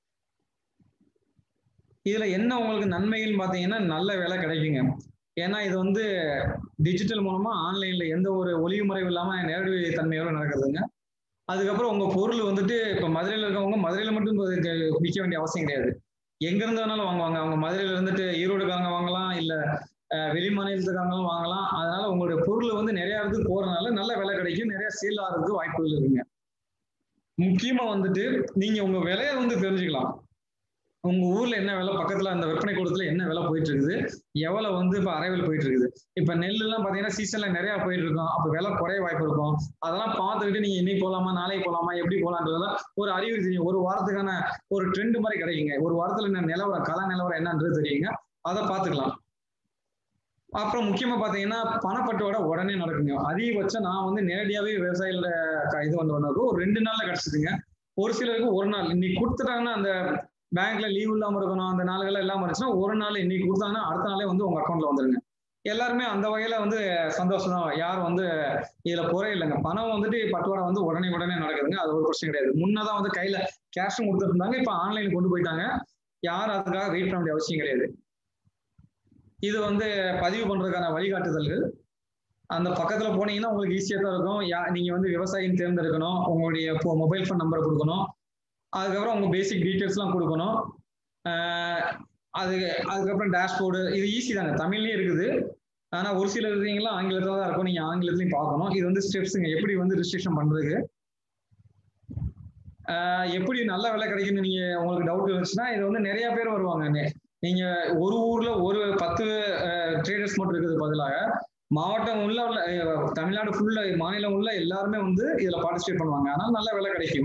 இதுல என்ன உங்களுக்கு நன்மைகள் பாத்தீங்கன்னா நல்ல விலை கிடைக்குங்க ஏன்னா இது வந்து டிஜிட்டல் மூலமா ஆன்லைன்ல எந்த ஒரு ஒளிவு முறைவு இல்லாம நேரடி தன்மையோட நடக்குதுங்க அதுக்கப்புறம் உங்க பொருள் வந்துட்டு இப்ப மதுரையில இருக்கவங்க மதுரையில மட்டும் இப்ப இது விற்க வேண்டிய அவசியம் கிடையாது எங்க இருந்து வேணாலும் வாங்குவாங்க அவங்க மதுரையில இருந்துட்டு ஈரோடுக்காரங்க வாங்கலாம் இல்ல அஹ், வெளி மாநிலத்துக்காரங்களும் வாங்கலாம் அதனால உங்களுடைய பொருள் வந்து நிறைய இடத்துக்கு போறதுனால நல்ல விலை கிடைக்கும் நிறைய சேல் ஆகிறதுக்கு வாய்ப்புகள் இருக்குங்க முக்கியமா வந்துட்டு நீங்க உங்க விலையை வந்து தெரிஞ்சுக்கலாம் உங்க ஊர்ல என்ன விலை பக்கத்துல அந்த விற்பனை கூடத்துல என்ன விலை போயிட்டு இருக்குது எவ்வளவு வந்து இப்ப அரைவல் போயிட்டு இருக்குது இப்ப நெல் எல்லாம் பாத்தீங்கன்னா சீசன்ல நிறைய போயிட்டு இருக்கும் அப்ப விலை குறைய வாய்ப்பு இருக்கும் அதெல்லாம் பார்த்துக்கிட்டு நீங்க இன்னைக்கு போலாமா நாளைக்கு போலாமா எப்படி போலான்றதெல்லாம் ஒரு அறிவு தெரியும் ஒரு வாரத்துக்கான ஒரு ட்ரெண்ட் மாதிரி கிடைக்குங்க ஒரு வாரத்துல என்ன நிலவரம் கலா நிலவரம் என்னன்றது தெரியுங்க அதை பார்த்துக்கலாம் அப்புறம் முக்கியமா பாத்தீங்கன்னா பணப்பட்டோட உடனே நடக்குங்க அதிகபட்சம் நான் வந்து நேரடியாவே விவசாயிகளோட க- இது வந்து ஒன்று ஒரு ரெண்டு நாள்ல கிடைச்சதுங்க ஒரு சிலருக்கு ஒரு நாள் இன்னைக்கு கொடுத்துட்டாங்கன்னா அந்த பேங்க்ல லீவ் இல்லாம இருக்கணும் அந்த நாள்கள் இல்லாம இருந்துச்சுன்னா ஒரு நாள் இன்னைக்கு கொடுத்தாங்கன்னா அடுத்த நாளே வந்து உங்க அக்கௌண்ட்ல வந்துருங்க எல்லாருமே அந்த வகையில வந்து சந்தோஷம் தான் யாரும் வந்து இதுல குறை இல்லைங்க பணம் வந்துட்டு பட்டுவாடை வந்து உடனே உடனே நடக்குதுங்க அது ஒரு பிரச்சனை கிடையாது முன்னதான் வந்து கையில கேஷும் கொடுத்துட்டு இருந்தாங்க இப்ப ஆன்லைன் கொண்டு போயிட்டாங்க யாரும் அதுக்காக வெயிட் பண்ண வேண்டிய அவசியம் கிடையாது இது வந்து பதிவு பண்றதுக்கான வழிகாட்டுதல்கள் அந்த பக்கத்துல போனீங்கன்னா உங்களுக்கு ஈஸியா தான் இருக்கும் யா நீங்க வந்து விவசாயின்னு தேர்ந்தெடுக்கணும் உங்களுடைய மொபைல் ஃபோன் நம்பர் கொடுக்கணும் அதுக்கப்புறம் உங்க பேசிக் டீட்டெயில்ஸ்லாம் கொடுக்கணும் ஆஹ் அது அதுக்கப்புறம் டேஷ்போர்டு இது ஈஸி தாங்க தமிழ்லயும் இருக்குது ஆனா ஒரு சில விஷயங்கள்லாம் ஆங்கிலத்துல தான் இருக்கும் நீங்க ஆங்கிலத்திலையும் பார்க்கணும் இது வந்து ஸ்டெப்ஸுங்க எப்படி வந்து ரிஜிஸ்ட்ரேஷன் பண்றதுக்கு ஆஹ் எப்படி நல்ல விலை கிடைக்குன்னு நீங்க உங்களுக்கு டவுட் இருந்துச்சுன்னா இது வந்து நிறைய பேர் வருவாங்க நெ- நீங்க ஒரு ஊர்ல ஒரு பத்து ட்ரேடர்ஸ் மட்டும் இருக்குது பதிலாக மாவட்டம் உள்ள உள்ள அஹ், தமிழ்நாடு ஃபுல்ல மாநிலம் உள்ள எல்லாருமே வந்து இதுல பார்ட்டிசிபேட் பண்ணுவாங்க அதனால நல்ல விலை கிடைக்கும்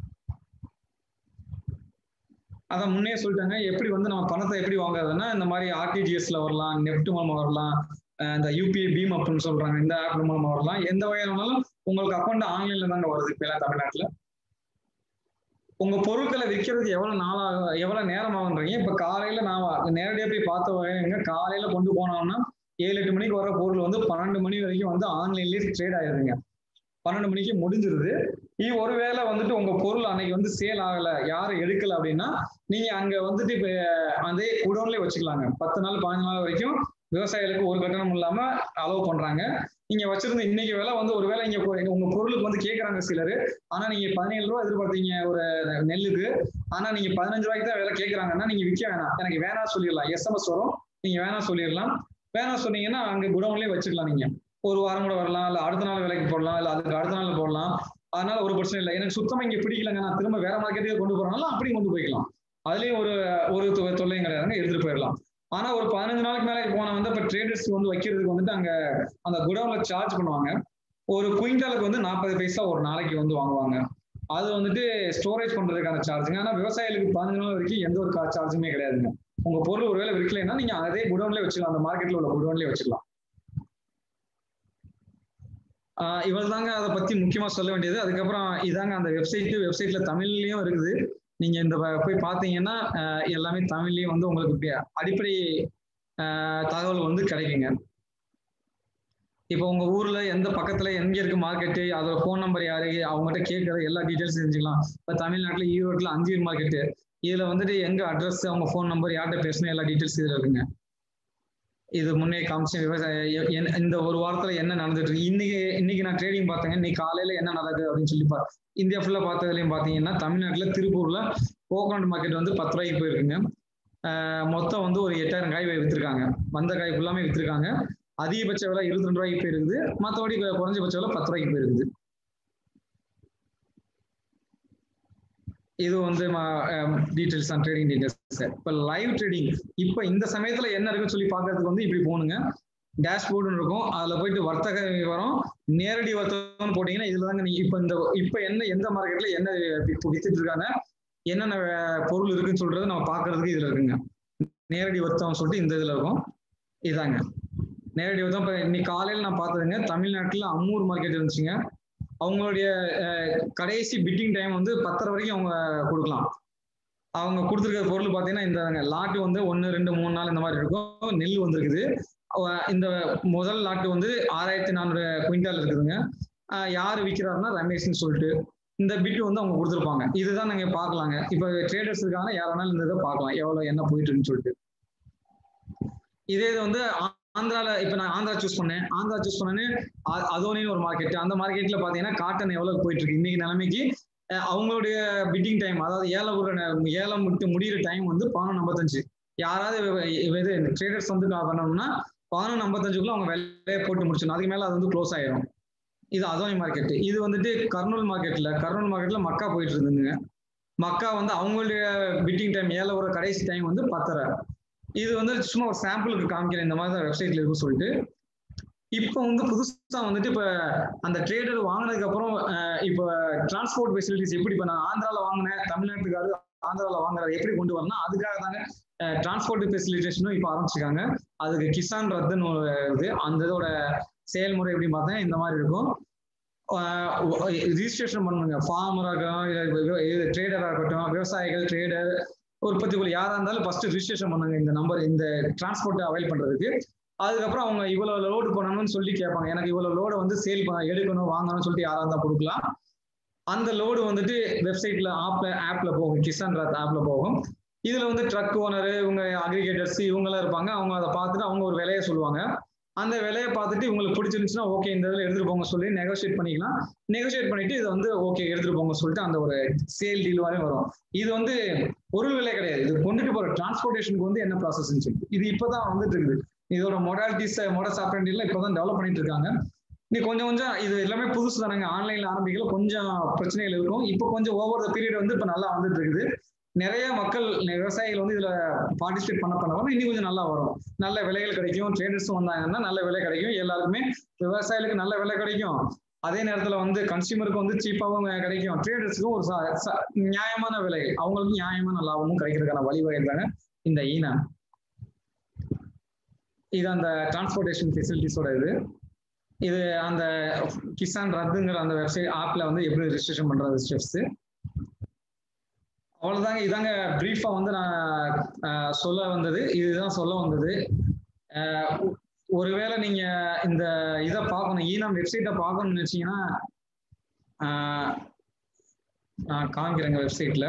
அதான் முன்னே சொல்லிட்டாங்க எப்படி வந்து நம்ம பணத்தை எப்படி வாங்குறதுன்னா இந்த மாதிரி ஆர்டிஜிஎஸ்ல வரலாம் நெஃப்ட் மூலமா வரலாம் அஹ் இந்த யூபிஐ பீம் அப்படின்னு சொல்றாங்க இந்த ஆப் மூலமா வரலாம் எந்த வகையிலானாலும் உங்களுக்கு அக்கௌண்ட் ஆன்லைன்ல தாங்க வருது இப்ப எல்லாம் தமிழ்நாட்டுல உங்க பொருட்களை விற்கிறதுக்கு எவ்வளவு நாளாக எவ்வளவு நேரம் ஆகுன்றீங்க இப்ப காலையில நான் வா- நேரடியா போய் பார்த்த வகைங்க காலையில கொண்டு போனோம்னா ஏழு எட்டு மணிக்கு வர பொருள் வந்து பன்னெண்டு மணி வரைக்கும் வந்து ஆன்லைன்லயே ட்ரேட் ஆயிருதுங்க பன்னெண்டு மணிக்கு முடிஞ்சிருது இது ஒருவேளை வந்துட்டு உங்க பொருள் அன்னைக்கு வந்து சேல் ஆகல யாரும் எடுக்கல அப்படின்னா நீங்க அங்க வந்துட்டு இப்ப அதே குடோன்லயே வச்சுக்கலாங்க பத்து நாள் பதினஞ்சு நாள் வரைக்கும் விவசாயிகளுக்கு ஒரு கட்டணம் இல்லாம அலோவ் பண்றாங்க நீங்க வச்சிருந்த இன்னைக்கு விலை வந்து ஒருவேளை இங்க பொ- உங்க பொருளுக்கு வந்து கேக்குறாங்க சிலர் ஆனா நீங்க பதினேழு ரூபா எதிர்பார்த்தீங்க ஒரு நெல்லுக்கு ஆனா நீங்க பதினஞ்சு ரூபாய்க்கு தான் விலை கேக்குறாங்கன்னா நீங்க விற்க வேணாம் எனக்கு வேணாம் சொல்லிடலாம் எஸ்எம்எஸ் வரும் நீங்க வேணாம் சொல்லிடலாம் வேணாம் சொன்னீங்கன்னா அங்க குடோன்லயே வச்சுக்கலாம் நீங்க ஒரு வாரம் கூட வரலாம் இல்ல அடுத்த நாள் விலைக்கு போடலாம் இல்ல அதுக்கு அடுத்த நாள் போடலாம் அதனால ஒரு பிரச்சனை இல்லை எனக்கு சுத்தமா இங்க பிடிக்கலங்க நான் திரும்ப வேற மார்க்கெட்டுக்கு கொண்டு போறனால அப்படி கொண்டு போய்க்கலாம் அதுலயும் ஒரு ஒரு தொ- தொல்லையும் கிடையாதுங்க எடுத்துட்டு போயிடலாம் ஆனா ஒரு பதினஞ்சு நாளைக்கு மேலே போன வந்து இப்ப ட்ரேடர்ஸ் வந்து வைக்கிறதுக்கு வந்துட்டு அங்க அந்த குடோன்ல சார்ஜ் பண்ணுவாங்க ஒரு குவிண்டாலுக்கு வந்து நாற்பது பைசா ஒரு நாளைக்கு வந்து வாங்குவாங்க அது வந்துட்டு ஸ்டோரேஜ் பண்றதுக்கான சார்ஜுங்க ஆனா விவசாயிகளுக்கு பதினஞ்சு நாள் வரைக்கும் எந்த ஒரு சார்ஜுமே கிடையாதுங்க உங்க பொருள் ஒருவேளை விற்கலைன்னா நீங்க அதே குடோன்லயே வச்சுக்கலாம் அந்த மார்க்கெட்ல உள்ள குடோன்லயே வச்சுக்கலாம் ஆஹ் இவ்வளவு தாங்க அதை பத்தி முக்கியமா சொல்ல வேண்டியது அதுக்கப்புறம் இதாங்க அந்த வெப்சைட் வெப்சைட்ல தமிழ்லயும் இருக்குது நீங்க இந்த ப- போய் பாத்தீங்கன்னா ஆஹ் எல்லாமே தமிழ்லயும் வந்து உங்களுக்கு இப்படி அடிப்படை ஆஹ் தகவல் வந்து கிடைக்குங்க இப்போ உங்க ஊர்ல எந்த பக்கத்துல எங்க இருக்கு மார்க்கெட்டு அதோட ஃபோன் நம்பர் யாரு அவங்ககிட்ட கேட்கற எல்லா டீடைல்ஸ் தெரிஞ்சுக்கலாம் இப்போ தமிழ்நாட்டுல ஈரோட்ல அஞ்சூர் மார்க்கெட்டு இதுல வந்துட்டு எங்க அட்ரஸ் அவங்க ஃபோன் நம்பர் யார்கிட்ட பேசணும் எல்லா டீடைல்ஸ் இதுல இருக்குங்க இது முன்னே காமிச்ச விவசாய எ- என்- இந்த ஒரு வாரத்துல என்ன நடந்துட்டு இருக்கு இன்னைக்கு இன்னைக்கு நான் ட்ரேடிங் பார்த்தேங்க இன்னைக்கு காலையில என்ன நடக்குது அப்படின்னு சொல்லி பா இந்தியா ஃபுல்லா பார்த்ததுலயும் பாத்தீங்கன்னா தமிழ்நாட்டுல திருப்பூர்ல கோகனட் மார்க்கெட் வந்து பத்து ரூபாய்க்கு போயிருக்குங்க ஆஹ் மொத்தம் வந்து ஒரு எட்டாயிரம் காய் வித்துருக்காங்க வந்த காய் ஃபுல்லாமே வித்துருக்காங்க அதிகபட்ச விலை இருபத்தி ரெண்டு ரூபாய்க்கு போயிருக்குது மற்றபடி குறைஞ்சபட்ச விலை பத்து ரூபாய்க்கு போயிருக்குது இது வந்து டீடைல்ஸ் அண்ட் ட்ரேடிங் டீடைல்ஸ் இப்போ லைவ் ட்ரேடிங் இப்போ இந்த சமயத்துல என்ன இருக்குன்னு சொல்லி பார்க்கறதுக்கு வந்து இப்படி போகணுங்க டேஷ்போர்டுன்னு இருக்கும் அதுல போயிட்டு வர்த்தக விவரம் நேரடி வர்த்தகம்னு போட்டீங்கன்னா இதுல தாங்க நீங்க இப்போ இந்த இப்போ என்ன எந்த மார்க்கெட்ல என்ன இப்போ வித்துட்டு இருக்காங்க என்னென்ன வே- பொருள் இருக்குன்னு சொல்றது நம்ம பார்க்கறதுக்கு இதுல இருக்குங்க நேரடி வர்த்தகம் சொல்லிட்டு இந்த இதுல இருக்கும் இதாங்க நேரடி வர்த்தகம் இப்போ இன்னைக்கு காலையில நான் பார்த்ததுங்க தமிழ்நாட்டுல அம்மூர் மார்க்கெட் இருந்துச்சுங்க அவங்களுடைய அஹ், கடைசி பிட்டிங் டைம் வந்து பத்தரை வரைக்கும் அவங்க கொடுக்கலாம் அவங்க கொடுத்துருக்க பொருள் பார்த்தீங்கன்னா இந்த லாட்டு வந்து ஒன்று ரெண்டு மூணு நாள் இந்த மாதிரி இருக்கும் நெல் வந்திருக்குது அவ- இந்த முதல் லாட்டு வந்து ஆறாயிரத்தி நானூறு குவிண்டால் இருக்குதுங்க ஆஹ் யார் விற்கிறாருன்னா ரமேஷ்னு சொல்லிட்டு இந்த பிட்டு வந்து அவங்க கொடுத்துருப்பாங்க இதுதான் நீங்க பார்க்கலாங்க இப்போ ட்ரேடர்ஸ் இருக்காங்க யார் வேணாலும் இந்த இதை பார்க்கலாம் எவ்வளோ என்ன போயிட்டு இருக்குன்னு சொல்லிட்டு இதே இது வந்து ஆ- ஆந்திரால இப்போ நான் ஆந்திரா சூஸ் பண்ணேன் ஆந்திரா சூஸ் பண்ணேன்னு அ- அதோனின்னு ஒரு மார்க்கெட் அந்த மார்க்கெட்ல பாத்தீங்கன்னா காட்டன் எவ்வளவு போயிட்டு இருக்கு இன்னைக்கு நிலைமைக்கு அஹ் அவங்களுடைய பிட்டிங் டைம் அதாவது ஏலம் விடுற நே- ஏலம் விட்டு முடியிற டைம் வந்து பதினொன்று ஐம்பத்தஞ்சு யாராவது இவ- இது ட்ரேடர்ஸ் வந்து நான் பண்ணோம்னா பதினொன்று ஐம்பத்தஞ்சுக்குள்ள அவங்க விலையை போட்டு முடிச்சிடணும் அதுக்கு மேல அது வந்து க்ளோஸ் ஆயிரும் இது அதோனி மார்க்கெட் இது வந்துட்டு கர்னூல் மார்க்கெட்ல கர்னூல் மார்க்கெட்ல மக்கா போயிட்டு இருந்துங்க மக்கா வந்து அவங்களுடைய பிட்டிங் டைம் ஏல ஒரு கடைசி டைம் வந்து பத்தரை இது வந்து சும்மா ஒரு சாம்பிளுக்கு காமிக்கிறேன் இந்த மாதிரி தான் வெப்சைட்ல இருக்கும் சொல்லிட்டு இப்போ வந்து புதுசா வந்துட்டு இப்ப அந்த ட்ரேடர் வாங்கினதுக்கு அப்புறம் அஹ், இப்போ டிரான்ஸ்போர்ட் ஃபெசிலிட்டிஸ் எப்படி இப்ப நான் ஆந்திரால வாங்கினேன் தமிழ்நாட்டுக்காரு ஆந்திரால வாங்குறது எப்படி கொண்டு வரணும் அதுக்காக தாங்க டிரான்ஸ்போர்ட் ஃபெசிலிட்டேஷனும் இப்போ ஆரம்பிச்சிருக்காங்க அதுக்கு கிசான் ரத்துன்னு ஒரு இது அந்த இதோட செயல்முறை எப்படின்னு பார்த்தா இந்த மாதிரி இருக்கும் ரிஜிஸ்ட்ரேஷன் பண்ணுங்க ஃபார்மராக இருக்கட்டும் ட்ரேடராக இருக்கட்டும் விவசாயிகள் ட்ரேடர் உற்பத்தி குழு யாரா இருந்தாலும் ஃபர்ஸ்ட் ரிஜிஸ்ட்ரேஷன் பண்ணுங்க இந்த நம்பர் இந்த டிரான்ஸ்போர்ட் அவைல் பண்றதுக்கு அதுக்கப்புறம் அவங்க இவ்வளவு லோடு பண்ணணும்னு சொல்லி கேட்பாங்க எனக்கு இவ்வளவு லோடு வந்து சேல் பண்ண எடுக்கணும் வாங்கணும்னு சொல்லிட்டு யாரா இருந்தா கொடுக்கலாம் அந்த லோடு வந்துட்டு வெப்சைட்ல ஆப்ல ஆப்ல போகும் கிசான் ரத் ஆப்ல போகும் இதுல வந்து ட்ரக் ஓனர் இவங்க அக்ரிகேட்டர்ஸ் இவங்கெல்லாம் இருப்பாங்க அவங்க அதை பார்த்துட்டு அவங்க ஒரு விலையை சொல்லுவாங்க அந்த விலையை பார்த்துட்டு உங்களுக்கு பிடிச்சிருந்துச்சுன்னா ஓகே இந்த இதில் எடுத்துட்டு போங்க சொல்லி நெகோஷியேட் பண்ணிக்கலாம் நெகோஷியேட் பண்ணிட்டு இதை வந்து ஓகே எடுத்துட்டு போங்க சொல்லிட்டு அந்த ஒரு சேல் டீல் வரை வரும் இது வந்து பொருள் விலை கிடையாது இது கொண்டுட்டு போற டிரான்ஸ்போர்ட்டேஷனுக்கு வந்து என்ன ப்ராசஸ்ன்னு சொல்லிட்டு இது இப்பதான் வந்துட்டு இருக்குது இதோட மொடாலிட்டிஸ் மொடல் சாப்டர்லாம் இப்பதான் டெவலப் பண்ணிட்டு இருக்காங்க நீ கொஞ்சம் கொஞ்சம் இது எல்லாமே புதுசு தானங்க ஆன்லைன்ல ஆரம்பிக்கல கொஞ்சம் பிரச்சனைகள் இருக்கும் இப்போ கொஞ்சம் ஓவர் த பீரியட் வந்து இப்போ நல்லா வந்துட்டு இருக்குது நிறைய மக்கள் விவசாயிகள் வந்து இதுல பார்ட்டிசிபேட் பண்ண பண்ண பண்ண இன்னும் கொஞ்சம் நல்லா வரும் நல்ல விலைகள் கிடைக்கும் ட்ரேடர்ஸும் வந்தாங்கன்னா நல்ல விலை கிடைக்கும் எல்லாருக்குமே விவசாயிகளுக்கு நல்ல விலை கிடைக்கும் அதே நேரத்துல வந்து கன்சியூமருக்கு வந்து சீப்பாகவும் கிடைக்கும் ட்ரேடர்ஸுக்கும் ஒரு ச- ச- நியாயமான விலை அவங்களுக்கு நியாயமான லாபமும் கிடைக்கிறதுக்கான வழிவகை தாங்க இந்த ஈனா இது அந்த டிரான்ஸ்போர்ட்டேஷன் ஃபெசிலிட்டிஸோட இது இது அந்த கிசான் ரத்துங்கிற அந்த வெப்சைட் ஆப்ல வந்து எப்படி ரெஜிஸ்ட்ரேஷன் பண்றது ஸ்டெப்ஸ் அவ்வளவுதாங்க இதாங்க பிரீஃபா வந்து நான் அஹ், சொல்ல வந்தது இதுதான் சொல்ல வந்தது அஹ், ஒ- ஒருவேளை நீங்க இந்த இதை பார்க்கணும் ஈனாம் வெப்சைட்டை பார்க்கணும்னு நினைச்சீங்கன்னா அஹ், நான் காமிக்கிறேங்க வெப்சைட்ல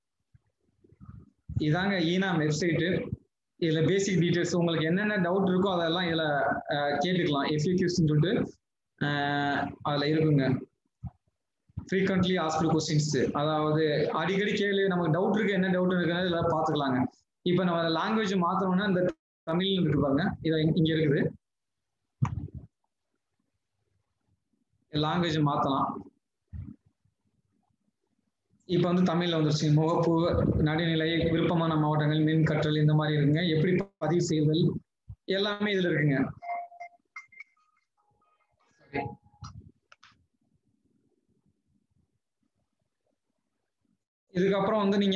இதாங்க ஈனாம் வெப்சைட்டு இதுல பேசிக் டீடைல்ஸ் உங்களுக்கு என்னென்ன டவுட் இருக்கோ அதெல்லாம் இதுல அஹ், கேட்டுக்கலாம் எஃபிக்யூஸ்ன்னு சொல்லிட்டு அஹ், அதுல இருக்குங்க ஃப்ரீக்வெண்ட்லி ஆஸ்பிள் கொஸ்டின்ஸ் அதாவது அடிக்கடி கேள்வி நமக்கு டவுட் இருக்கு என்ன டவுட் இருக்குன்னு இதுல பாத்துக்கலாங்க இப்போ நம்ம லாங்குவேஜ் மாத்தணும்னா இந்த தமிழ்னு இருக்கு பாருங்க இது இங்க- இங்க இருக்குது லாங்குவேஜ் மாத்தலாம் இப்போ வந்து தமிழ்ல வந்துருச்சு முகப்பு நடுநிலை விருப்பமான மாவட்டங்கள் மின் கற்றல் இந்த மாதிரி இருக்குங்க எப்படி பதிவு செய்தல் எல்லாமே இதுல இருக்குங்க இதுக்கப்புறம் வந்து நீங்க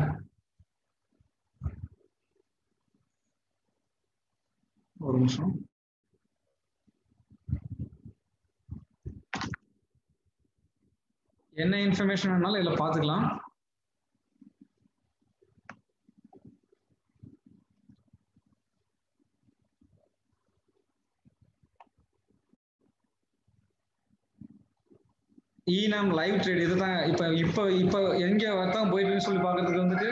ஒரு நிமிஷம் என்ன இன்ஃபர்மேஷன் வேணாலும் இதுல பாத்துக்கலாம் ஈனம் லைவ் ட்ரேட் இதுதான் இப்ப இப்ப இப்ப எங்க வர்த்தகம் போயிட்டு இருக்குன்னு சொல்லி பாக்குறதுக்கு வந்துட்டு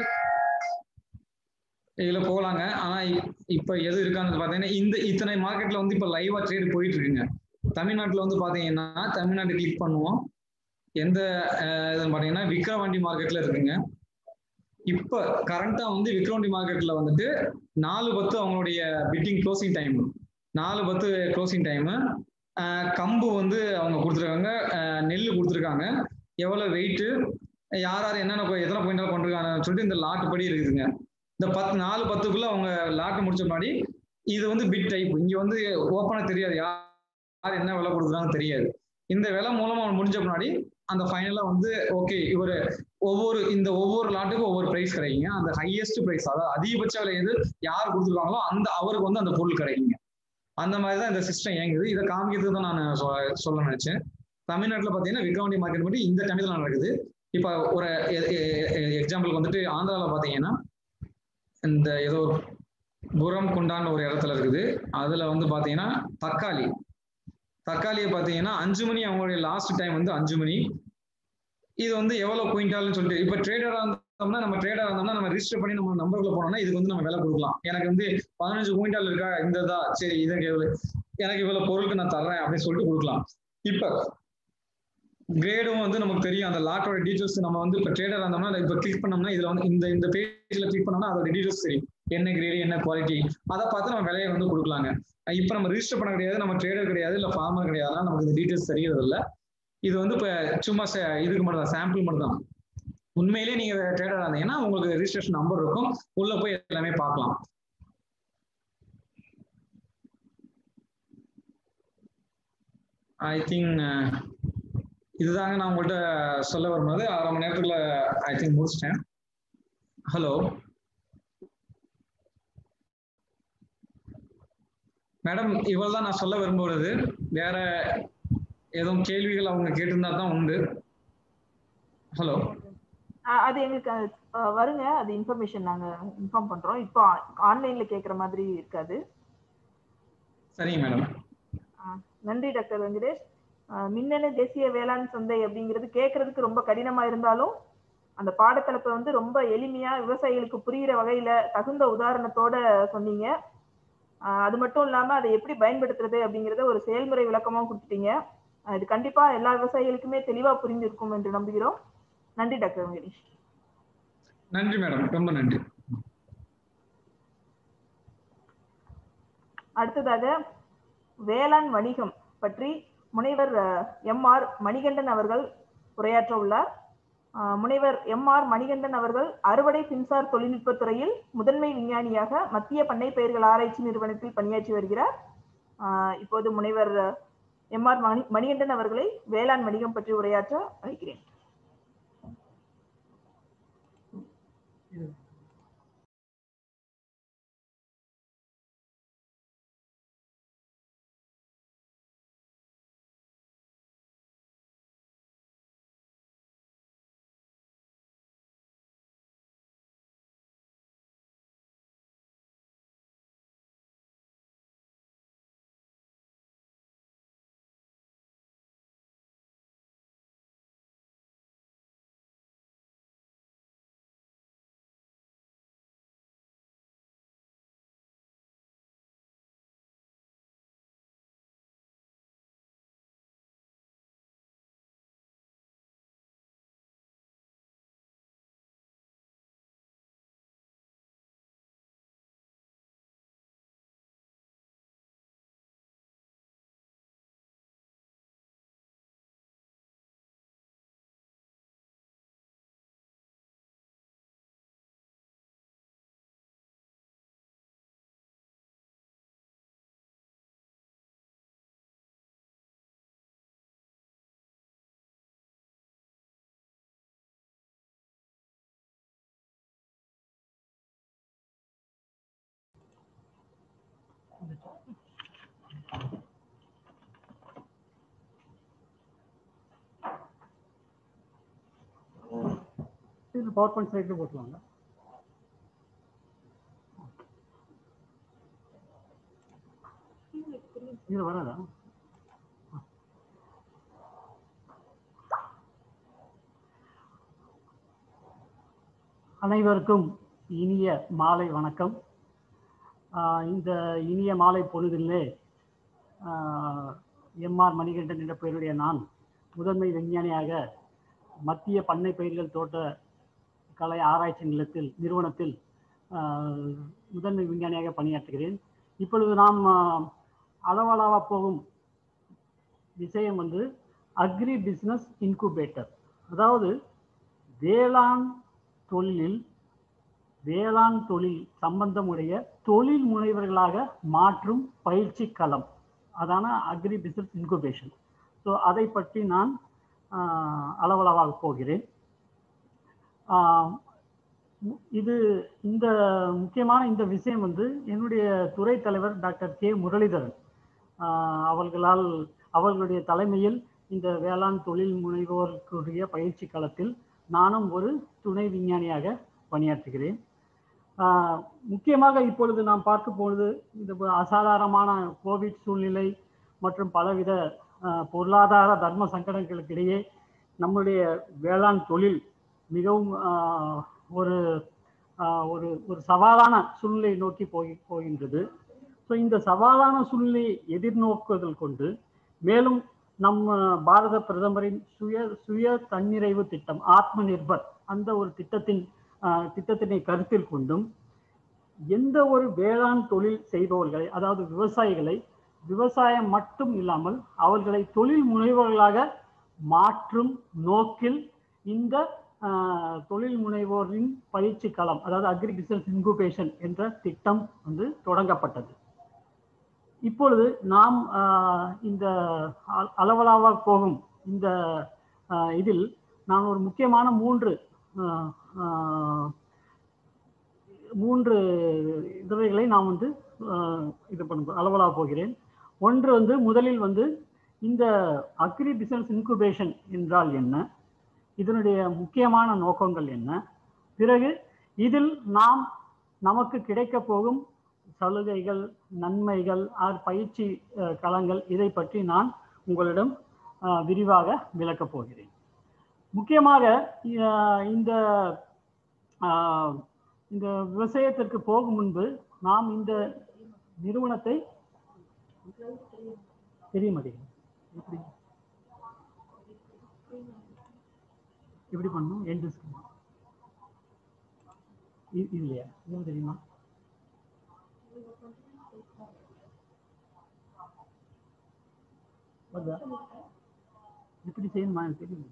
இதுல போகலாங்க ஆனா இ- இப்ப எது இருக்கான்னு பாத்தீங்கன்னா இந்த இத்தனை மார்க்கெட்ல வந்து இப்ப லைவா ட்ரேட் போயிட்டு இருக்குங்க தமிழ்நாட்டுல வந்து பாத்தீங்கன்னா தமிழ்நாடு கிளிக் பண்ணுவோம் எந்த அஹ், இதுன்னு பாத்தீங்கன்னா விக்ரவாண்டி மார்க்கெட்ல இருக்குங்க இப்ப கரண்டா வந்து விக்ரவாண்டி மார்க்கெட்ல வந்துட்டு நாலு பத்து அவங்களுடைய பிட்டிங் க்ளோசிங் டைம் நாலு பத்து க்ளோசிங் டைம் கம்பு வந்து அவங்க கொடுத்துருக்காங்க அஹ், நெல் கொடுத்துருக்காங்க எவ்வளவு வெயிட்டு யார் யார் என்னென்ன போய் எத்தனை பாயிண்ட் கொண்டிருக்காங்கன்னு சொல்லிட்டு இந்த லாட்டு படி இருக்குதுங்க இந்த பத்து நாலு பத்துக்குள்ள அவங்க லாட்டு முடிச்ச முன்னாடி இது வந்து பிட் டைப் இங்க வந்து ஓப்பனா தெரியாது யார் யார் என்ன விலை கொடுக்குறாங்கன்னு தெரியாது இந்த விலை மூலமா அவங்க முடிஞ்ச முன்னாடி அந்த ஃபைனலா வந்து ஓகே இவர் ஒவ்வொரு இந்த ஒவ்வொரு லாட்டுக்கும் ஒவ்வொரு பிரைஸ் கிடைக்குங்க அந்த ஹையஸ்ட் பிரைஸ் அதாவது அதிகபட்ச விலை எது யார் கொடுத்துருக்காங்களோ அந்த அவருக்கு வந்து அந்த பொருள் கிடைக்குங்க அந்த மாதிரி தான் இந்த சிஸ்டம் இயங்குது இதை காமிக்கிறதுக்கு தான் நான் சொல்ல சொல்ல நினைச்சேன் தமிழ்நாட்டுல பாத்தீங்கன்னா விக்ரவாண்டி மார்க்கெட் மட்டும் இந்த கணிதம் நடக்குது இப்ப ஒரு எக்ஸாம்பிளுக்கு வந்துட்டு ஆந்திரால பாத்தீங்கன்னா இந்த ஏதோ புரம் குண்டான்னு ஒரு இடத்துல இருக்குது அதுல வந்து பாத்தீங்கன்னா தக்காளி தக்காளியை பாத்தீங்கன்னா அஞ்சு மணி அவங்களுடைய லாஸ்ட் டைம் வந்து அஞ்சு மணி இது வந்து எவ்வளவு குயிண்டால்னு சொல்லிட்டு இப்ப ட்ரேடரா இருந்தோம்னா நம்ம ட்ரேடரா இருந்தோம்னா நம்ம ரிஜிஸ்டர் பண்ணி நம்ம நம்பருக்குள்ள போனோம்னா இதுக்கு வந்து நம்ம விலை கொடுக்கலாம் எனக்கு வந்து பதினஞ்சு குயிண்டால் இருக்கா இந்த இதா சரி இதுக்கு எவ்வளவு எனக்கு இவ்வளவு பொருளுக்கு நான் தர்றேன் அப்படின்னு சொல்லிட்டு கொடுக்கலாம் இப்ப கிரேடும் வந்து நமக்கு தெரியும் அந்த லாட்டோட டீட்டெயில்ஸ் நம்ம வந்து இப்போ ட்ரேடர் இருந்தோம்னா இப்போ கிளிக் பண்ணோம்னா இதுல வந்து இந்த இந்த பேஜ்ல கிளிக் பண்ணோம்னா அதோட டீட்டெயில்ஸ் தெரியும் என்ன கிரேடு என்ன குவாலிட்டி அதை பார்த்து நம்ம விலையை வந்து கொடுக்கலாங்க இப்போ நம்ம ரிஜிஸ்டர் பண்ண கிடையாது நம்ம ட்ரேடர் கிடையாது இல்லை ஃபார்மர் கிடையாது அதனால நமக்கு இந்த டீட்டெயில்ஸ் தெரியறது இல்லை இது வந்து இப்போ சும்மா ச- இதுக்கு மட்டும் தான் சாம்பிள் மட்டும் தான் உண்மையிலேயே நீங்க ட்ரேடர் இருந்தீங்கன்னா உங்களுக்கு ரிஜிஸ்ட்ரேஷன் நம்பர் இருக்கும் உள்ள போய் எல்லாமே பார்க்கலாம் ஐ திங்க் இதுதாங்க நான் உங்கள்கிட்ட சொல்ல வரும்போது அரை மணி நேரத்துக்குள்ள ஐ திங்க் முடிச்சிட்டேன் ஹலோ மேடம் இவ்வளவு தான் நான் சொல்ல விரும்புவது வேற எதுவும் கேள்விகள் அவங்க கேட்டிருந்தா தான் உண்டு ஹலோ அஹ் அது எங்களுக்கு அஹ், வருங்க அது இன்ஃபர்மேஷன் நாங்க இன்ஃபார்ம் பண்றோம் இப்போ ஆன்லைன்ல கேக்குற மாதிரி இருக்காது சரிங்க மேடம் அஹ், நன்றி டாக்டர் வெங்கடேஷ் அஹ், மின்னணு தேசிய வேளாண் சந்தை அப்படிங்கிறது கேட்கறதுக்கு ரொம்ப கடினமா இருந்தாலும் அந்த பாடத்தலைப்பை வந்து ரொம்ப எளிமையா விவசாயிகளுக்கு புரியிற வகையில தகுந்த உதாரணத்தோட சொன்னீங்க அஹ், அது மட்டும் இல்லாம அதை எப்படி பயன்படுத்துறது அப்படிங்கறத ஒரு செயல்முறை விளக்கமா கொடுத்துட்டீங்க அஹ், இது கண்டிப்பா எல்லா விவசாயிகளுக்குமே தெளிவா புரிந்திருக்கும் என்று நம்புகிறோம் நன்றி டாக்டர் வெங்கடேஷ் நன்றி மேடம் ரொம்ப நன்றி அடுத்ததாக வேளாண் வணிகம் பற்றி முனைவர் எம் ஆர் மணிகண்டன் அவர்கள் உரையாற்ற உள்ளார் அஹ், முனைவர் எம் ஆர் மணிகண்டன் அவர்கள் அறுவடை மின்சார் தொழில்நுட்பத் துறையில் முதன்மை விஞ்ஞானியாக மத்திய பண்ணை பயிர்கள் ஆராய்ச்சி நிறுவனத்தில் பணியாற்றி வருகிறார் அஹ், இப்போது முனைவர் எம் ஆர் மணி மணிகண்டன் அவர்களை வேளாண் வணிகம் பற்றி உரையாற்ற அழைக்கிறேன் இது பவர் பாயிண்ட் சைட்ல போட்டுருவாங்க இது வராதா அனைவருக்கும் இனிய மாலை வணக்கம் ஆஹ் இந்த இனிய மாலை பொழுதிலே எம்ஆர் மணிகண்டன் என்ற பெயருடைய நான் முதன்மை விஞ்ஞானியாக மத்திய பண்ணை பயிர்கள் தோட்ட கலை ஆராய்ச்சி நிலத்தில் நிறுவனத்தில் ஆஹ், முதன்மை விஞ்ஞானியாக பணியாற்றுகிறேன் இப்பொழுது நாம் ஆஹ், அளவளாவ போகும் விஷயம் வந்து அக்ரி பிஸ்னஸ் இன்குபேட்டர் அதாவது வேளாண் தொழிலில் வேளாண் தொழில் சம்பந்தமுடைய தொழில் முனைவர்களாக மாற்றும் பயிற்சி களம் அதான அக்ரி பிஸ்னஸ் இன்குபேஷன் ஸோ அதை பற்றி நான் ஆஹ், அளவளவாக போகிறேன் ஆஹ், மு- இது இந்த முக்கியமான இந்த விஷயம் வந்து என்னுடைய துறை தலைவர் டாக்டர் கே முரளிதரன் ஆஹ், அவர்களால் அவர்களுடைய தலைமையில் இந்த வேளாண் தொழில் முனைவோருக்குரிய பயிற்சி களத்தில் நானும் ஒரு துணை விஞ்ஞானியாக பணியாற்றுகிறேன் ஆஹ் முக்கியமாக இப்பொழுது நாம் பார்க்க பொழுது இந்த அசாதாரணமான கோவிட் சூழ்நிலை மற்றும் பலவித ஆஹ் பொருளாதார தர்ம சங்கடங்களுக்கிடையே நம்முடைய வேளாண் தொழில் மிகவும் ஆஹ் ஒரு ஆஹ் ஒரு ஒரு சவாலான சூழ்நிலை நோக்கி போய் போகின்றது ஸோ இந்த சவாலான சூழ்நிலையை எதிர்நோக்குதல் கொண்டு மேலும் நம்ம பாரத பிரதமரின் சுய சுய தன்னிறைவு திட்டம் ஆத்ம நிர்பர் அந்த ஒரு திட்டத்தின் ஆஹ் திட்டத்தினை கருத்தில் கொண்டும் எந்த ஒரு வேளாண் தொழில் செய்பவர்களை அதாவது விவசாயிகளை விவசாயம் மட்டும் இல்லாமல் அவர்களை தொழில் முனைவோர்களாக மாற்றும் நோக்கில் இந்த ஆஹ், தொழில் முனைவோரின் பயிற்சி களம் அதாவது அக்ரி பிசினஸ் இன்குபேஷன் என்ற திட்டம் வந்து தொடங்கப்பட்டது இப்பொழுது நாம் ஆஹ், இந்த அ- அளவலாவாக போகும் இந்த ஆஹ், இதில் நான் ஒரு முக்கியமான மூன்று ஆஹ், ஆஹ், மூன்று இதுவைகளை நான் வந்து ஆஹ், இது பண்ண அளவலாக போகிறேன் ஒன்று வந்து முதலில் வந்து இந்த அக்ரி பிசினஸ் இன்குபேஷன் என்றால் என்ன இதனுடைய முக்கியமான நோக்கங்கள் என்ன பிறகு இதில் நாம் நமக்கு கிடைக்க போகும் சலுகைகள் நன்மைகள் ஆர் பயிற்சி அஹ், களங்கள் இதை பற்றி நான் உங்களிடம் அஹ், விரிவாக விளக்கப் போகிறேன் முக்கியமாக அஹ், இந்த அஹ், இந்த விவசாயத்திற்கு போகும் முன்பு நாம் இந்த நிறுவனத்தை தெரிய மாட்டேங்குது எப்படி எப்படி பண்ணணும் எண்ட் ஸ்கிரீன் இல்லையா இது தெரியுமா வருதா? எப்படி செய்யணுமா எனக்கு தெரியும்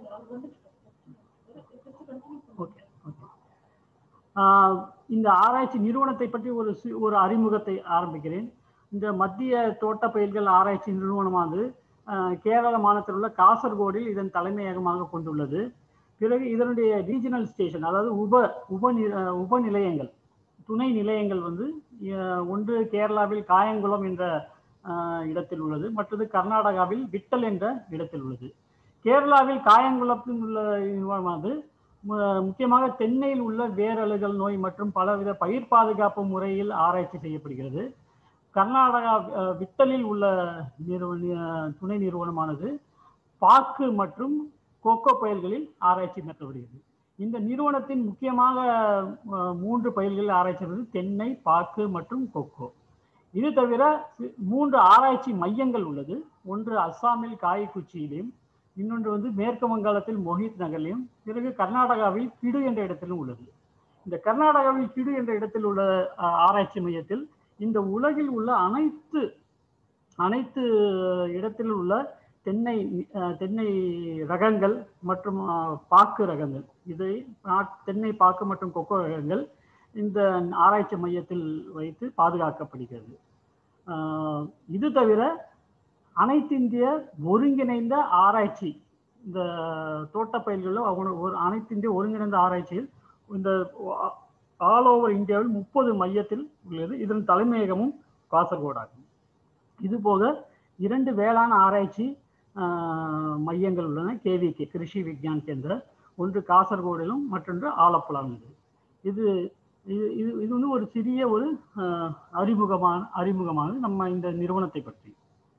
ஓகே ஓகே ஆஹ் இந்த ஆராய்ச்சி நிறுவனத்தை பற்றி ஒரு சி- ஒரு அறிமுகத்தை ஆரம்பிக்கிறேன் இந்த மத்திய தோட்ட பயிர்கள் ஆராய்ச்சி நிறுவனமானது ஆஹ் கேரள மாநிலத்தில் உள்ள காசர்கோடில் இதன் தலைமையகமாக கொண்டுள்ளது பிறகு இதனுடைய ரீஜனல் ஸ்டேஷன் அதாவது உப உப நி- ஆஹ் உப நிலையங்கள் துணை நிலையங்கள் வந்து ஆஹ் ஒன்று கேரளாவில் காயங்குளம் என்ற ஆஹ் இடத்தில் உள்ளது மற்றது கர்நாடகாவில் விட்டல் என்ற இடத்தில் உள்ளது கேரளாவில் காயங்குளத்தில் உள்ள நிறுவனமானது மு- முக்கியமாக தென்னையில் உள்ள வேரழுகல் நோய் மற்றும் பலவித பயிர் பாதுகாப்பு முறையில் ஆராய்ச்சி செய்யப்படுகிறது கர்நாடகா அஹ், விட்டலில் உள்ள நிறுவன அஹ், துணை நிறுவனமானது பாக்கு மற்றும் கோகோ பயிர்களில் ஆராய்ச்சி மேற்கொள்கிறது இந்த நிறுவனத்தின் முக்கியமாக அஹ், மூன்று பயிர்களில் ஆராய்ச்சி செய்வது தென்னை பாக்கு மற்றும் கொக்கோ இது தவிர சி- மூன்று ஆராய்ச்சி மையங்கள் உள்ளது ஒன்று அஸ்ஸாமில் காய்குச்சியிலும் இன்னொன்று வந்து மேற்கு வங்காளத்தில் மொஹித் நகரிலும் பிறகு கர்நாடகாவில் கிடு என்ற இடத்திலும் உள்ளது இந்த கர்நாடகாவில் கிடு என்ற இடத்தில் உள்ள அஹ், ஆராய்ச்சி மையத்தில் இந்த உலகில் உள்ள அனைத்து அனைத்து இடத்தில் உள்ள தென்னை அஹ், தென்னை ரகங்கள் மற்றும் அஹ், பாக்கு ரகங்கள் இதை நாட்- தென்னை பாக்கு மற்றும் கொக்கோ ரகங்கள் இந்த ஆராய்ச்சி மையத்தில் வைத்து பாதுகாக்கப்படுகிறது ஆஹ், இது தவிர அனைத்திந்திய ஒருங்கிணைந்த ஆராய்ச்சி இந்த தோட்டப்பயிர்களில் அவங்க ஒரு அனைத்திந்திய ஒருங்கிணைந்த ஆராய்ச்சியில் இந்த ஆல் ஓவர் இந்தியாவில் முப்பது மையத்தில் உள்ளது இதன் தலைமையகமும் காசர்கோடாகும் இது போக இரண்டு வேளாண் ஆராய்ச்சி ஆஹ், மையங்கள் உள்ளன கேவிகே கிருஷி விக்யான் கேந்திர ஒன்று காசர்கோடிலும் மற்றொன்று ஆலப்புழாவில் இது இது இது இது வந்து ஒரு சிறிய ஒரு ஆஹ், அறிமுகமான அறிமுகமானது நம்ம இந்த நிறுவனத்தை பற்றி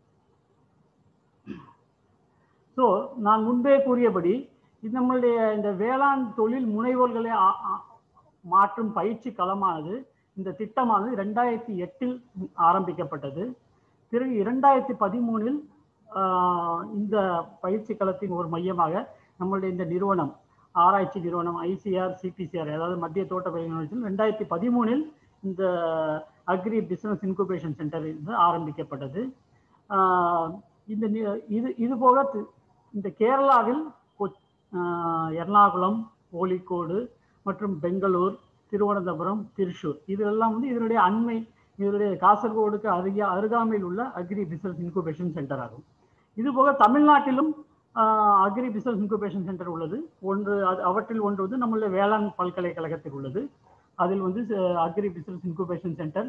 ஸோ நான் முன்பே கூறியபடி இது நம்மளுடைய இந்த வேளாண் தொழில் முனைவோர்களை ஆ- ஆ- மாற்றும் பயிற்சி களமானது இந்த திட்டமானது ரெண்டாயிரத்தி எட்டில் ஆரம்பிக்கப்பட்டது பிறகு இரண்டாயிரத்தி பதிமூணில் இந்த பயிற்சி களத்தின் ஒரு மையமாக நம்மளுடைய இந்த நிறுவனம் ஆராய்ச்சி நிறுவனம் ஐசிஆர் சிபிசிஆர் அதாவது மத்திய தோட்ட பயிர் நிறுவனத்தில் ரெண்டாயிரத்தி பதிமூணில் இந்த அக்ரி பிசினஸ் இன்குபேஷன் சென்டர் இது ஆரம்பிக்கப்பட்டது ஆஹ் இந்த நி- இது இது போக தி- இந்த கேரளாவில் கொ- ஆஹ் எர்ணாகுளம் கோழிக்கோடு மற்றும் பெங்களூர் திருவனந்தபுரம் திருச்சூர் இதெல்லாம் வந்து இதனுடைய அண்மை இதனுடைய காசர்கோடுக்கு அருகே அருகாமையில் உள்ள அக்ரி பிசினஸ் இன்குபேஷன் சென்டர் ஆகும் இது போக தமிழ்நாட்டிலும் அக்ரி பிசினஸ் இன்குபேஷன் சென்டர் உள்ளது ஒன்று அது அவற்றில் ஒன்று வந்து நம்மளுடைய வேளாண் பல்கலைக்கழகத்தில் உள்ளது அதில் வந்து அக்ரி பிசினஸ் இன்குபேஷன் சென்டர்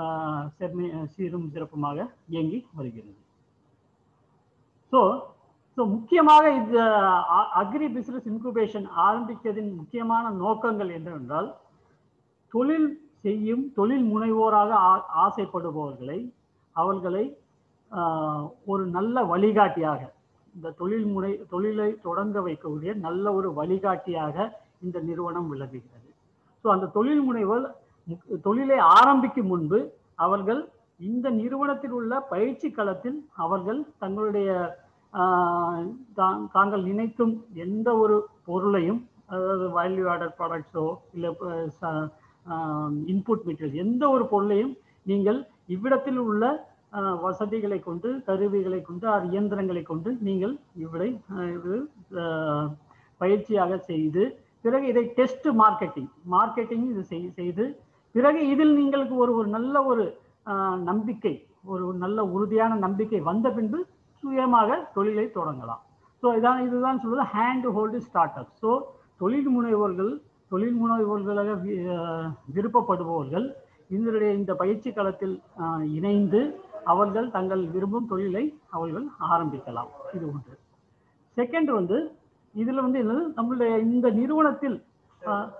செம்மை சீரும் சிறப்புமாக இயங்கி வருகிறது ஸோ ஸோ ஸோ முக்கியமாக இந்த அக்ரி பிசினஸ் இன்குபேஷன் ஆரம்பித்ததின் முக்கியமான நோக்கங்கள் என்னவென்றால் தொழில் செய்யும் தொழில் முனைவோராக ஆ- ஆசைப்படுபவர்களை அவர்களை ஆஹ், ஒரு நல்ல வழிகாட்டியாக இந்த தொழில் முனை தொழிலை தொடங்க வைக்கக்கூடிய நல்ல ஒரு வழிகாட்டியாக இந்த நிறுவனம் விளங்குகிறது ஸோ அந்த தொழில் முனைவர் முக்- தொழிலை ஆரம்பிக்கும் முன்பு அவர்கள் இந்த நிறுவனத்தில் உள்ள பயிற்சி களத்தில் அவர்கள் தங்களுடைய ஆஹ், தா- தாங்கள் நினைக்கும் எந்த ஒரு பொருளையும் அதாவது வேல்யூ ஆடட் ப்ராடக்ட்ஸோ இல்லை இன்புட் மெட்டீரியல் எந்த ஒரு பொருளையும் நீங்கள் இவ்விடத்தில் உள்ள ஆஹ், வசதிகளை கொண்டு கருவிகளை கொண்டு அது இயந்திரங்களை கொண்டு நீங்கள் இவ்விடை ஆஹ், இது ஆஹ், பயிற்சியாக செய்து பிறகு இதை டெஸ்ட் மார்க்கெட்டிங் மார்க்கெட்டிங் இது செய்- செய்து பிறகு இதில் நீங்களுக்கு ஒரு ஒரு நல்ல ஒரு ஆஹ், நம்பிக்கை ஒரு நல்ல உறுதியான நம்பிக்கை வந்த பின்பு சுயமாக தொழிலை தொடங்கலாம் ஸோ இதான் இதுதான் சொல்வது hand hold start up so தொழில் முனைவோர்கள் தொழில் முனைவோர்களாக வி- ஆஹ், விருப்பப்படுபவர்கள் இதனுடைய இந்த பயிற்சி களத்தில் ஆஹ், இணைந்து அவர்கள் தங்கள் விரும்பும் தொழிலை அவர்கள் ஆரம்பிக்கலாம் இது ஒன்று செகண்ட் வந்து இதுல வந்து என்னது நம்மளுடைய இந்த நிறுவனத்தில் ஆஹ்,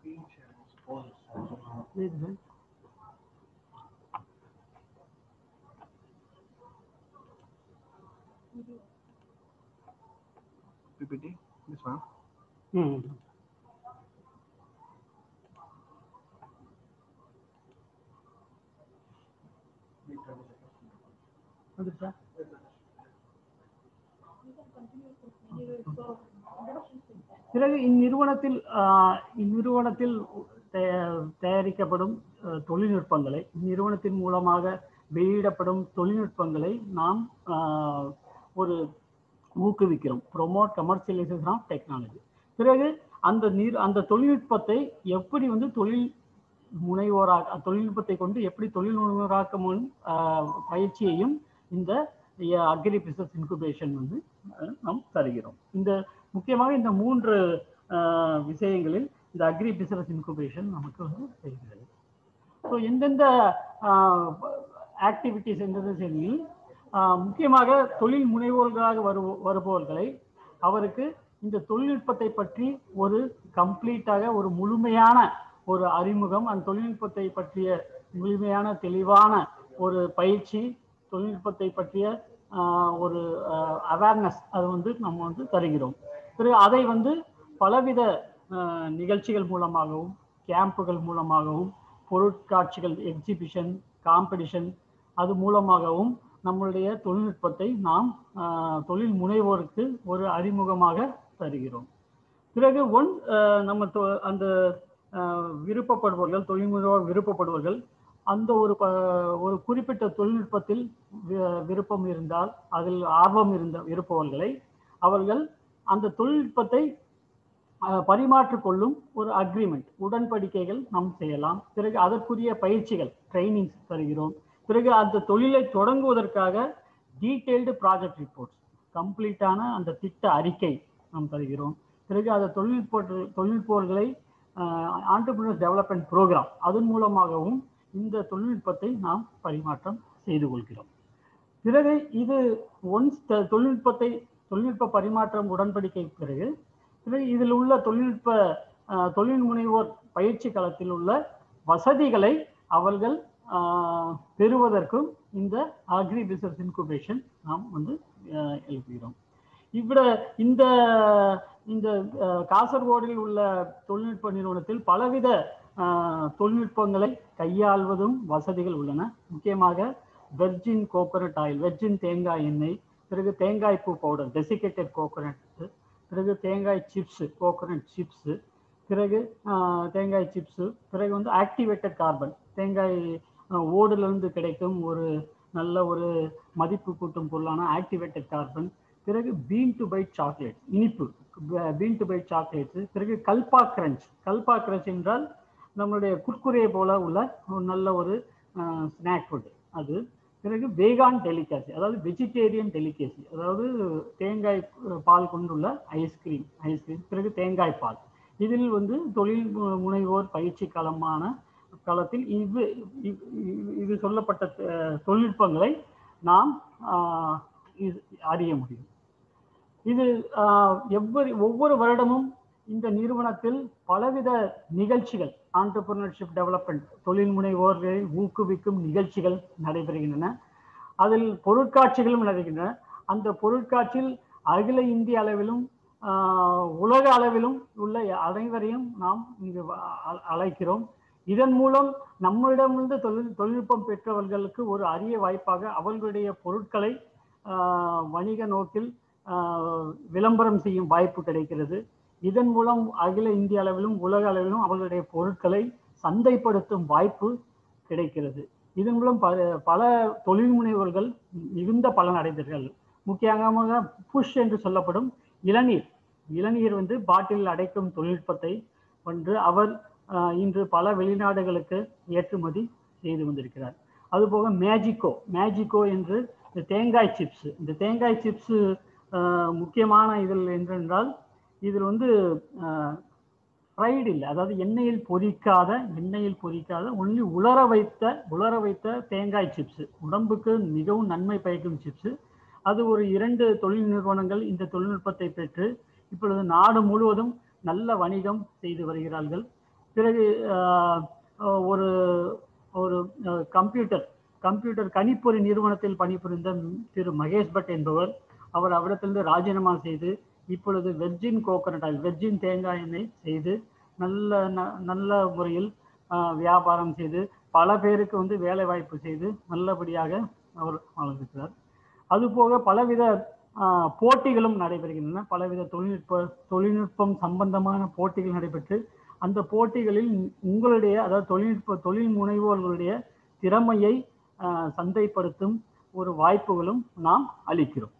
இது- PPT, this one. ம். வந்துருச்சா? பிறகு இந்நிறுவனத்தில் ஆஹ், இந்நிறுவனத்தில் தயா- தயாரிக்கப்படும் அஹ், தொழில்நுட்பங்களை இந்நிறுவனத்தின் மூலமாக வெளியிடப்படும் தொழில்நுட்பங்களை நாம் ஆஹ், ஒரு ஊக்குவிக்கிறோம் ப்ரொமோட் கமர்ஷியலைசேஷன் ஆஃப் டெக்னாலஜி பிறகு அந்த நீர் அந்த தொழில்நுட்பத்தை எப்படி வந்து தொழில் முனைவோராக தொழில்நுட்பத்தை கொண்டு எப்படி தொழில் முனைவோராக்க முன் ஆஹ், பயிற்சியையும் இந்த அக்ரி பிசினஸ் இன்குபேஷன் வந்து அஹ், நாம் தருகிறோம் இந்த முக்கியமாக இந்த மூன்று ஆஹ், விஷயங்களில் இந்த அக்ரி பிசினஸ் இன்குபேஷன் நமக்கு வந்து செய்கிறது ஸோ எந்தெந்த ஆக்டிவிட்டிஸ் எந்தெந்த செய்தியில் ஆஹ், முக்கியமாக தொழில் முனைவோர்களாக வரு வருபவர்களை அவருக்கு இந்த தொழில்நுட்பத்தை பற்றி ஒரு கம்ப்ளீட்டாக ஒரு முழுமையான ஒரு அறிமுகம் அந்த தொழில்நுட்பத்தை பற்றிய முழுமையான தெளிவான ஒரு பயிற்சி தொழில்நுட்பத்தை பற்றிய ஆஹ், ஒரு அவேர்னஸ் அது வந்து நம்ம வந்து தருகிறோம் பிறகு அதை வந்து பலவித ஆஹ், நிகழ்ச்சிகள் மூலமாகவும் கேம்புகள் மூலமாகவும் பொருட்காட்சிகள் எக்ஸிபிஷன் காம்படிஷன் அது மூலமாகவும் நம்மளுடைய தொழில்நுட்பத்தை நாம் ஆஹ், தொழில் முனைவோருக்கு ஒரு அறிமுகமாக தருகிறோம் பிறகு ஒன் நம்ம தொ- அந்த ஆஹ், விருப்பப்படுபவர்கள் தொழில் முனைவோர் விருப்பப்படுபவர்கள் அந்த ஒரு ப- ஒரு குறிப்பிட்ட தொழில்நுட்பத்தில் வி- விருப்பம் இருந்தால் அதில் ஆர்வம் இருந்த இருப்பவர்களை அவர்கள் அந்த தொழில்நுட்பத்தை அஹ், பரிமாற்றிக் கொள்ளும் ஒரு அக்ரிமெண்ட் உடன்படிக்கைகள் நாம் செய்யலாம் பிறகு அதற்குரிய பயிற்சிகள் ட்ரைனிங்ஸ் தருகிறோம் பிறகு அந்த தொழிலை தொடங்குவதற்காக டீட்டெயில்டு ப்ராஜெக்ட் ரிப்போர்ட்ஸ் கம்ப்ளீட்டான அந்த திட்ட அறிக்கை நாம் தருகிறோம் பிறகு அந்த தொழில்நுட்ப தொழில்நுட்பவர்களை ஆண்டர்பிரினர் டெவலப்மெண்ட் ப்ரோக்ராம் அதன் மூலமாகவும் இந்த தொழில்நுட்பத்தை நாம் பரிமாற்றம் செய்து கொள்கிறோம் பிறகு இது ஒன்ஸ் தொழில்நுட்பத்தை தொழில்நுட்ப பரிமாற்றம் உடன்படிக்கை பிறகு பிறகு இதில் உள்ள தொழில்நுட்ப அஹ், தொழில் முனைவோர் பயிற்சி களத்தில் உள்ள வசதிகளை அவர்கள் ஆஹ், பெறுவதற்கும் இந்த அக்ரி பிசினஸ் இன்குபேஷன் நாம் வந்து அஹ், எழுப்புகிறோம் இவ்விட இந்த இந்த அஹ், காசர்கோடில் உள்ள தொழில்நுட்ப நிறுவனத்தில் பலவித ஆஹ், தொழில்நுட்பங்களை கையாள்வதும் வசதிகள் உள்ளன முக்கியமாக வெர்ஜின் கோகோனட் ஆயில் வெர்ஜின் தேங்காய் எண்ணெய் பிறகு தேங்காய் பூ பவுடர் டெசிகேட்டட் கோகோனட் பிறகு தேங்காய் சிப்ஸ் கோகோனட் சிப்ஸ் பிறகு ஆஹ், தேங்காய் சிப்ஸ் பிறகு வந்து ஆக்டிவேட்டட் கார்பன் தேங்காய் ஆஹ், ஓடுலேருந்து கிடைக்கும் ஒரு நல்ல ஒரு மதிப்பு கூட்டும் பொருளான ஆக்டிவேட்டட் கார்பன் பிறகு பீன் டு பைட் சாக்லேட் இனிப்பு பீன் டு பைட் சாக்லேட்ஸ் பிறகு கல்பா கிரன்ச் கல்பா கிரன்ச் என்றால் நம்மளுடைய குர்குரே போல உள்ள ஒரு நல்ல ஒரு ஸ்நாக் ஃபுட் அது பிறகு வேகான் டெலிகேசி அதாவது வெஜிடேரியன் டெலிகேசி அதாவது தேங்காய் அஹ், பால் கொண்டுள்ள ஐஸ்கிரீம் ஐஸ்கிரீம் பிறகு தேங்காய் பால் இதில் வந்து தொழில் மு- முனைவோர் பயிற்சி களமான களத்தில் இது இது- இது சொல்லப்பட்ட அஹ், தொழில்நுட்பங்களை நாம் ஆஹ், இது அறிய முடியும் இது ஆஹ், எவ்வொரு ஒவ்வொரு வருடமும் இந்த நிறுவனத்தில் பலவித நிகழ்ச்சிகள் ஆண்டர்பிரினர்ஷிப் டெவலப்மெண்ட் தொழில் முனைவோர்களை ஊக்குவிக்கும் நிகழ்ச்சிகள் நடைபெறுகின்றன அதில் பொருட்காட்சிகளும் நடக்கின்றன அந்த பொருட்காட்சியில் அகில இந்திய அளவிலும் ஆஹ், உலக அளவிலும் உள்ள அனைவரையும் நாம் இங்கு வ- அ- அழைக்கிறோம் இதன் மூலம் நம்மிடமிருந்து தொழில் தொழில்நுட்பம் பெற்றவர்களுக்கு ஒரு அரிய வாய்ப்பாக அவர்களுடைய பொருட்களை ஆஹ், வணிக நோக்கில் ஆஹ், விளம்பரம் செய்யும் வாய்ப்பு கிடைக்கிறது இதன் மூலம் அகில இந்திய அளவிலும் உலக அளவிலும் அவர்களுடைய பொருட்களை சந்தைப்படுத்தும் வாய்ப்பு கிடைக்கிறது இதன் மூலம் பல பல தொழில் முனைவோர்கள் மிகுந்த பலன் அடைந்தார்கள் முக்கியமாக புஷ் என்று சொல்லப்படும் இளநீர் இளநீர் வந்து பாட்டில் அடைக்கும் தொழில்நுட்பத்தை ஒன்று அவர் ஆஹ், இன்று பல வெளிநாடுகளுக்கு ஏற்றுமதி செய்து வந்திருக்கிறார் அதுபோக மேஜிகோ மேஜிகோ என்று இந்த தேங்காய் சிப்ஸ் இந்த தேங்காய் சிப்ஸ் முக்கியமான இதில் என்றென்றால் இதில் வந்து ஃப்ரைடு இல்லை அதாவது எண்ணெயில் பொரிக்காத எண்ணெயில் பொரிக்காத ஒன்லி உலர வைத்த உலர வைத்த தேங்காய் சிப்ஸ் உடம்புக்கு மிகவும் நன்மை பயக்கும் சிப்ஸ் அது ஒரு இரண்டு தொழில் நிறுவனங்கள் இந்த தொழில்நுட்பத்தை பெற்று இப்பொழுது நாடு முழுவதும் நல்ல வணிகம் செய்து வருகிறார்கள் பிறகு ஆஹ், ஒரு ஒரு கம்ப்யூட்டர் கம்ப்யூட்டர் கணிப்பொறி நிறுவனத்தில் பணிபுரிந்த திரு மகேஷ் பட் என்பவர் அவர் அவரிடத்திலிருந்து ராஜினாமா செய்து இப்பொழுது வெர்ஜின் கோகனட் ஆயில் வெர்ஜின் தேங்காய் எண்ணெய் செய்து நல்ல ந- நல்ல முறையில் ஆஹ், வியாபாரம் செய்து பல பேருக்கு வந்து வேலை வாய்ப்பு செய்து நல்லபடியாக அவர் வளர்ந்திருக்கிறார் அதுபோக பலவித ஆஹ், போட்டிகளும் நடைபெறுகின்றன பலவித தொழில்நுட்ப தொழில்நுட்பம் சம்பந்தமான போட்டிகள் நடைபெற்று அந்த போட்டிகளில் உங்களுடைய அதாவது தொழில்நுட்ப தொழில் முனைவோர்களுடைய திறமையை ஆஹ், சந்தைப்படுத்தும் ஒரு வாய்ப்புகளும் நாம் அளிக்கிறோம்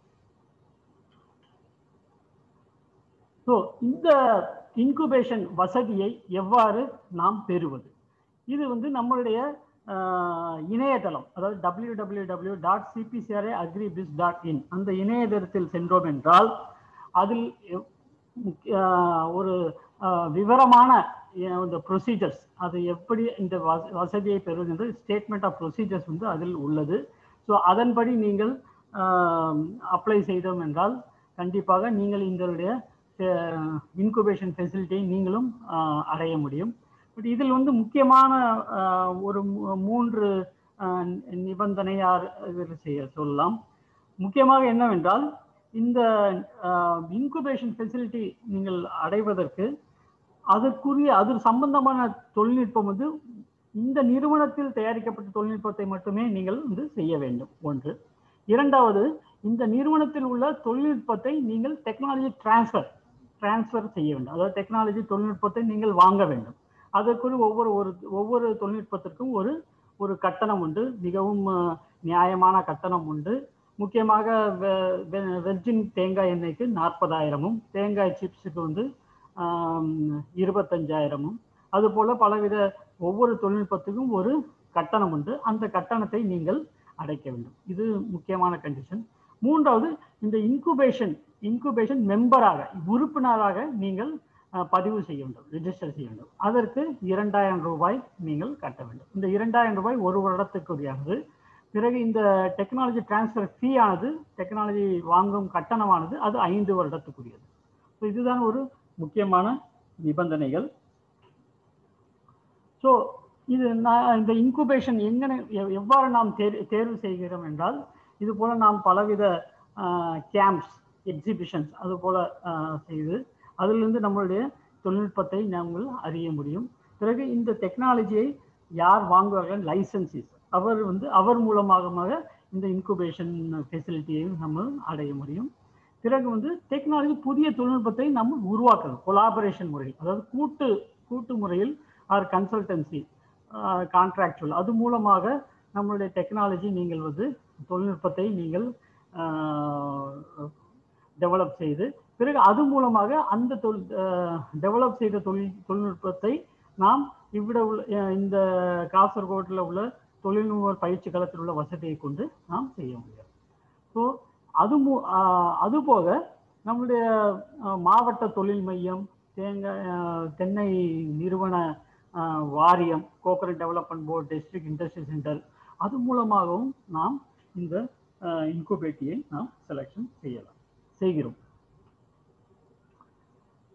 ஸோ இந்த இன்குபேஷன் வசதியை எவ்வாறு நாம் பெறுவது இது வந்து நம்மளுடைய ஆஹ், இணையதளம் அதாவது W W W dot CPCRA agribiz dot in அந்த இணையதளத்தில் சென்றோம் என்றால் அதில் எவ்- முக்கிய- ஆஹ், ஒரு ஆஹ், விவரமான அஹ், இந்த ப்ரொசீஜர்ஸ் அது எப்படி இந்த வச- வசதியை பெறுவது என்று ஸ்டேட்மெண்ட் ஆஃப் ப்ரொசீஜர்ஸ் வந்து அதில் உள்ளது ஸோ அதன்படி நீங்கள் அப்ளை செய்தோம் என்றால் கண்டிப்பாக நீங்கள் எங்களுடைய இன்குபேஷன் ஃபெசிலிட்டியை நீங்களும் ஆஹ், அடைய முடியும் பட் இதில் வந்து முக்கியமான ஆஹ், ஒரு மூ- மூன்று ஆஹ், நிபந்தனையார் இதில் செய்ய சொல்லலாம் முக்கியமாக என்னவென்றால் இந்த இன்குபேஷன் ஃபெசிலிட்டி நீங்கள் அடைவதற்கு அதற்குரிய அது சம்பந்தமான தொழில்நுட்பம் வந்து இந்த நிறுவனத்தில் தயாரிக்கப்பட்ட தொழில்நுட்பத்தை மட்டுமே நீங்கள் வந்து செய்ய வேண்டும் ஒன்று இரண்டாவது இந்த நிறுவனத்தில் உள்ள தொழில்நுட்பத்தை நீங்கள் டெக்னாலஜி டிரான்ஸ்ஃபர் டிரான்ஸ்ஃபர் செய்ய வேண்டும் அதாவது டெக்னாலஜி தொழில்நுட்பத்தை நீங்கள் வாங்க வேண்டும் அதற்குரிய ஒவ்வொரு ஒரு ஒவ்வொரு தொழில்நுட்பத்திற்கும் ஒரு ஒரு கட்டணம் உண்டு மிகவும் அஹ், நியாயமான கட்டணம் உண்டு முக்கியமாக வெ- வெ- வெர்ஜின் தேங்காய் எண்ணெய்க்கு நாற்பதாயிரமும் தேங்காய் சிப்ஸுக்கு வந்து ஆம், இருபத்தஞ்சாயிரமும் அதுபோல பலவித ஒவ்வொரு தொழில்நுட்பத்துக்கும் ஒரு கட்டணம் உண்டு அந்த கட்டணத்தை நீங்கள் அடைக்க வேண்டும் இது முக்கியமான கண்டிஷன் மூன்றாவது இந்த இன்குபேஷன் இன்குபேஷன் மெம்பராக உறுப்பினராக நீங்கள் அஹ், பதிவு செய்ய வேண்டும் ரிஜிஸ்டர் செய்ய வேண்டும் அதற்கு இரண்டாயிரம் ரூபாய் நீங்கள் கட்ட வேண்டும் இந்த இரண்டாயிரம் ரூபாய் ஒரு வருடத்துக்குரியது பிறகு இந்த டெக்னாலஜி டிரான்ஸ்ஃபர் ஃபீ ஆனது டெக்னாலஜி வாங்கும் கட்டணமானது அது ஐந்து வருடத்துக்குரியது ஸோ இதுதான் ஒரு முக்கியமான நிபந்தனைகள் ஸோ இது நான் இந்த இன்குபேஷன் எங்கன எவ்- எவ்வாறு நாம் தேர் தேர்வு செய்கிறோம் என்றால் இது போல நாம் பலவித கேம்ப்ஸ் எக்ஸிபிஷன்ஸ் அது போல ஆஹ், செய்து அதிலிருந்து நம்மளுடைய தொழில்நுட்பத்தை நாங்கள் அறிய முடியும் பிறகு இந்த டெக்னாலஜியை யார் வாங்குவார்கள் லைசன்சிஸ் அவர் வந்து அவர் மூலமாக இந்த இன்குபேஷன் ஃபெசிலிட்டியை நம்ம அடைய முடியும் பிறகு வந்து டெக்னாலஜி புதிய தொழில்நுட்பத்தை நம்ம உருவாக்கணும் கொலாபரேஷன் முறையில் அதாவது கூட்டு கூட்டு முறையில் ஆர் கன்சல்டன்சி கான்ட்ராக்சுவல் அது மூலமாக நம்மளுடைய டெக்னாலஜி நீங்கள் வந்து தொழில்நுட்பத்தை நீங்கள் டெவலப் செய்து பிறகு அது மூலமாக அந்த தொழில் டெவலப் செய்த தொழில் தொழில்நுட்பத்தை நாம் இவ்விட உள்ள அஹ், இந்த காசர்கோட்டில் உள்ள தொழில்நுட்ப பயிற்சி களத்தில் உள்ள வசதியை கொண்டு நாம் செய்ய முடியும் ஸோ அது மூ ஆஹ், அது போக நம்முடைய அஹ், மாவட்ட தொழில் மையம் தேங்காய் அஹ், தென்னை நிறுவன அஹ், வாரியம் coconut development board district industry centre அது மூலமாகவும் நாம் இந்த இன்குபேட்டியை நாம் செலெக்ஷன் செய்யலாம் செய்கிறோம்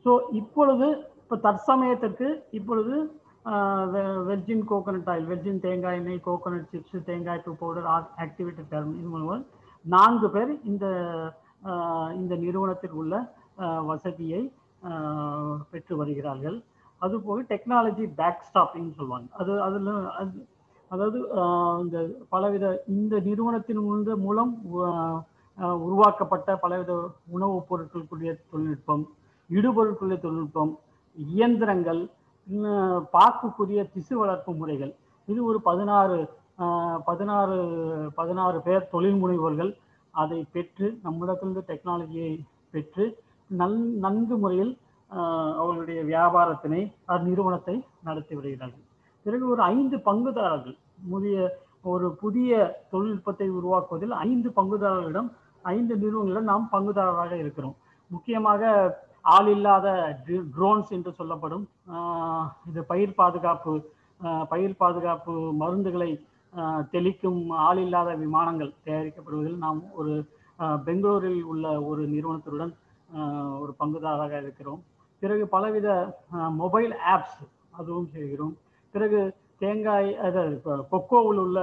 ஸோ இப்பொழுது இப்போ தற்சமயத்திற்கு இப்பொழுது வெர்ஜின் கோகனட் ஆயில் வெர்ஜின் தேங்காய் எண்ணெய் கோகனட் சிப்ஸ் தேங்காய் பூ பவுடர் ஆக்டிவேட்டட் டர்ம் இது மூலமாக நான்கு பேர் இந்த ஆஹ், இந்த நிறுவனத்தில் உள்ள ஆஹ், வசதியை ஆஹ், பெற்று வருகிறார்கள் அதுபோக டெக்னாலஜி பேக் ஸ்டாப்பிங் சொல்லுவாங்க அது அதில் அது அதாவது ஆஹ், இந்த பலவித இந்த நிறுவனத்தின் மூல- மூலம் ஆஹ், ஆஹ், உருவாக்கப்பட்ட பலவித உணவுப் பொருட்களுக்குரிய தொழில்நுட்பம் இடுபொருட்களுடைய தொழில்நுட்பம் இயந்திரங்கள் இன்னும் பாக்குக்குரிய திசு வளர்ப்பு முறைகள் இது ஒரு பதினாறு ஆஹ், பதினாறு பதினாறு பேர் தொழில் முனைவோர்கள் அதை பெற்று நம்மிடத்திலிருந்து டெக்னாலஜியை பெற்று நல் நன்கு முறையில் ஆஹ், அவர்களுடைய வியாபாரத்தினை அந்நிறுவனத்தை நடத்தி வருகிறார்கள் பிறகு ஒரு ஐந்து பங்குதாரர்கள் புதிய ஒரு புதிய தொழில்நுட்பத்தை உருவாக்குவதில் ஐந்து பங்குதாரர்களிடம் ஐந்து நிறுவனங்களிடம் நாம் பங்குதாரராக இருக்கிறோம் முக்கியமாக ஆள் இல்லாத ட்ரோன்ஸ் என்று சொல்லப்படும் ஆஹ், இது பயிர் பாதுகாப்பு ஆஹ், பயிர் பாதுகாப்பு மருந்துகளை ஆஹ், தெளிக்கும் ஆள் இல்லாத விமானங்கள் தயாரிக்கப்படுவதில் நாம் ஒரு ஆஹ், பெங்களூரில் உள்ள ஒரு நிறுவனத்துடன் ஆஹ், ஒரு பங்குதாரராக இருக்கிறோம் பிறகு பலவித மொபைல் ஆப்ஸ் அதுவும் செய்கிறோம் பிறகு தேங்காய் அது கொ- கொக்கோவில் உள்ள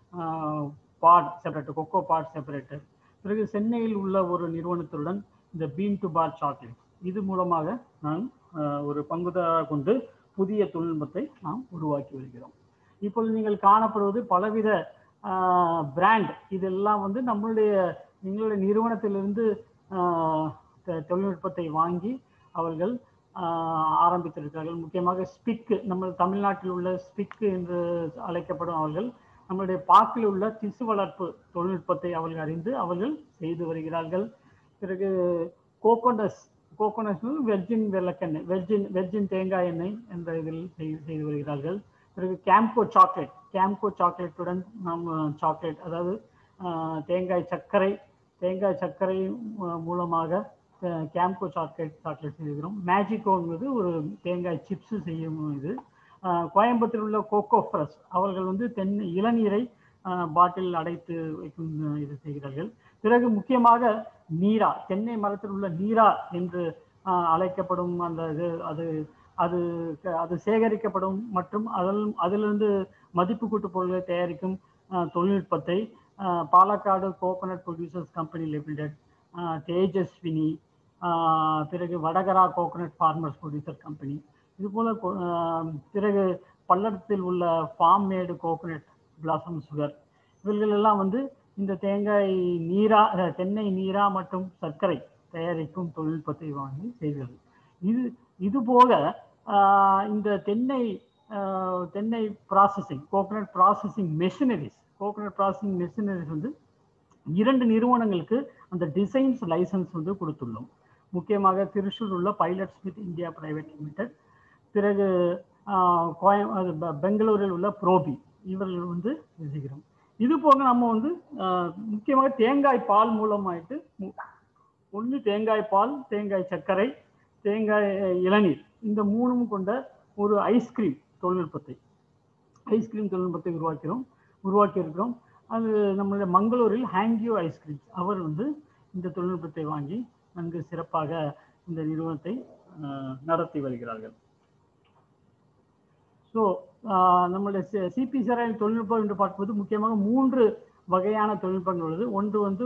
pod separate cocoa pod separator பிறகு சென்னையில் உள்ள ஒரு நிறுவனத்துடன் இந்த பீன் டு பார் சாக்லேட் இது மூலமாக நான் ஆஹ், ஒரு பங்குதாரராக கொண்டு புதிய தொழில்நுட்பத்தை நாம் உருவாக்கி வருகிறோம் இப்பொழுது நீங்கள் காணப்படுவது பலவித பிராண்ட் இதெல்லாம் வந்து நம்மளுடைய எங்களுடைய நிறுவனத்திலிருந்து ஆஹ், த- தொழில்நுட்பத்தை வாங்கி அவர்கள் ஆஹ், ஆரம்பித்திருக்கிறார்கள் முக்கியமாக ஸ்பிக் நம்ம தமிழ்நாட்டில் உள்ள ஸ்பிக் என்று அழைக்கப்படும் அவர்கள் நம்மளுடைய பாக்கில் உள்ள திசு வளர்ப்பு தொழில்நுட்பத்தை அவர்கள் அறிந்து அவர்கள் செய்து வருகிறார்கள் பிறகு கோகோனஸ் கோகோனஸ் வெர்ஜின் விளக்கெண்ணெய் வெர்ஜின் வெர்ஜின் தேங்காய் எண்ணெய் என்ற இதில் செய்- செய்து வருகிறார்கள் பிறகு கேம்கோ சாக்லேட் கேம்கோ சாக்லேட்டுடன் நாம் சாக்லேட் அதாவது ஆஹ், தேங்காய் சர்க்கரை தேங்காய் சர்க்கரை மூ- மூலமாக அஹ், கேம்கோ சாக்லேட் சாக்லேட் செய்கிறோம் மேஜிகோங்கிறது ஒரு தேங்காய் சிப்ஸ் செய்யும் இது ஆஹ், கோயம்புத்தூர் உள்ள கோகோ ஃப்ரெஷ் அவர்கள் வந்து தென் இளநீரை பாட்டில் அடைத்து வைக்கும் அஹ், இது செய்கிறார்கள் பிறகு முக்கியமாக நீரா தென்னை மரத்தில் உள்ள நீரா என்று ஆஹ், அழைக்கப்படும் அந்த இது அது அது க- அது சேகரிக்கப்படும் மற்றும் அதில் அதிலிருந்து மதிப்பு கூட்டு பொருட்களை தயாரிக்கும் ஆஹ், தொழில்நுட்பத்தை ஆஹ், Palakkad coconut producers company limited Tejaswini ஆஹ், பிறகு Vadakara coconut farmers producer company இது போல கொ- ஆஹ், பிறகு பல்லடத்தில் உள்ள farm made coconut blossom sugar இவர்கள் எல்லாம் வந்து இந்த தேங்காய் நீரா அஹ், தென்னை நீரா மற்றும் சர்க்கரை தயாரிக்கும் தொழில்நுட்பத்தை வாங்கி செய்கிறது இது இது போக ஆஹ், இந்த தென்னை ஆஹ், தென்னை processing coconut processing machineries coconut processing machineries வந்து இரண்டு நிறுவனங்களுக்கு அந்த டிசைன்ஸ் லைசன்ஸ் வந்து கொடுத்துள்ளோம் முக்கியமாக திருச்சூர் உள்ள pilot smith India private limited பிறகு ஆஹ், கோயம் அது பெ- பெங்களூரில் உள்ள ப்ரோபி இவர்கள் வந்து இது செய்கிறோம் இது போக நம்ம வந்து ஆஹ், முக்கியமாக தேங்காய் பால் மூலமாயிட்டு ஒன்று தேங்காய் பால் தேங்காய் சர்க்கரை தேங்காய் இளநீர் இந்த மூணும் கொண்ட ஒரு ஐஸ்கிரீம் தொழில்நுட்பத்தை ஐஸ்கிரீம் தொழில்நுட்பத்தை உருவாக்கிறோம் உருவாக்கி இருக்கிறோம் அது நம்மளுடைய மங்களூரில் ஹேங்கியோ ஐஸ்கிரீம் அவர் வந்து இந்த தொழில்நுட்பத்தை வாங்கி நன்கு சிறப்பாக இந்த நிறுவனத்தை ஆஹ், நடத்தி வருகிறார்கள் ஸோ நம்மளுடைய சிபி சராய் தொழில்நுட்பம் என்று பார்க்கும்போது முக்கியமாக மூன்று வகையான தொழில்நுட்பங்கள் உள்ளது ஒன்று வந்து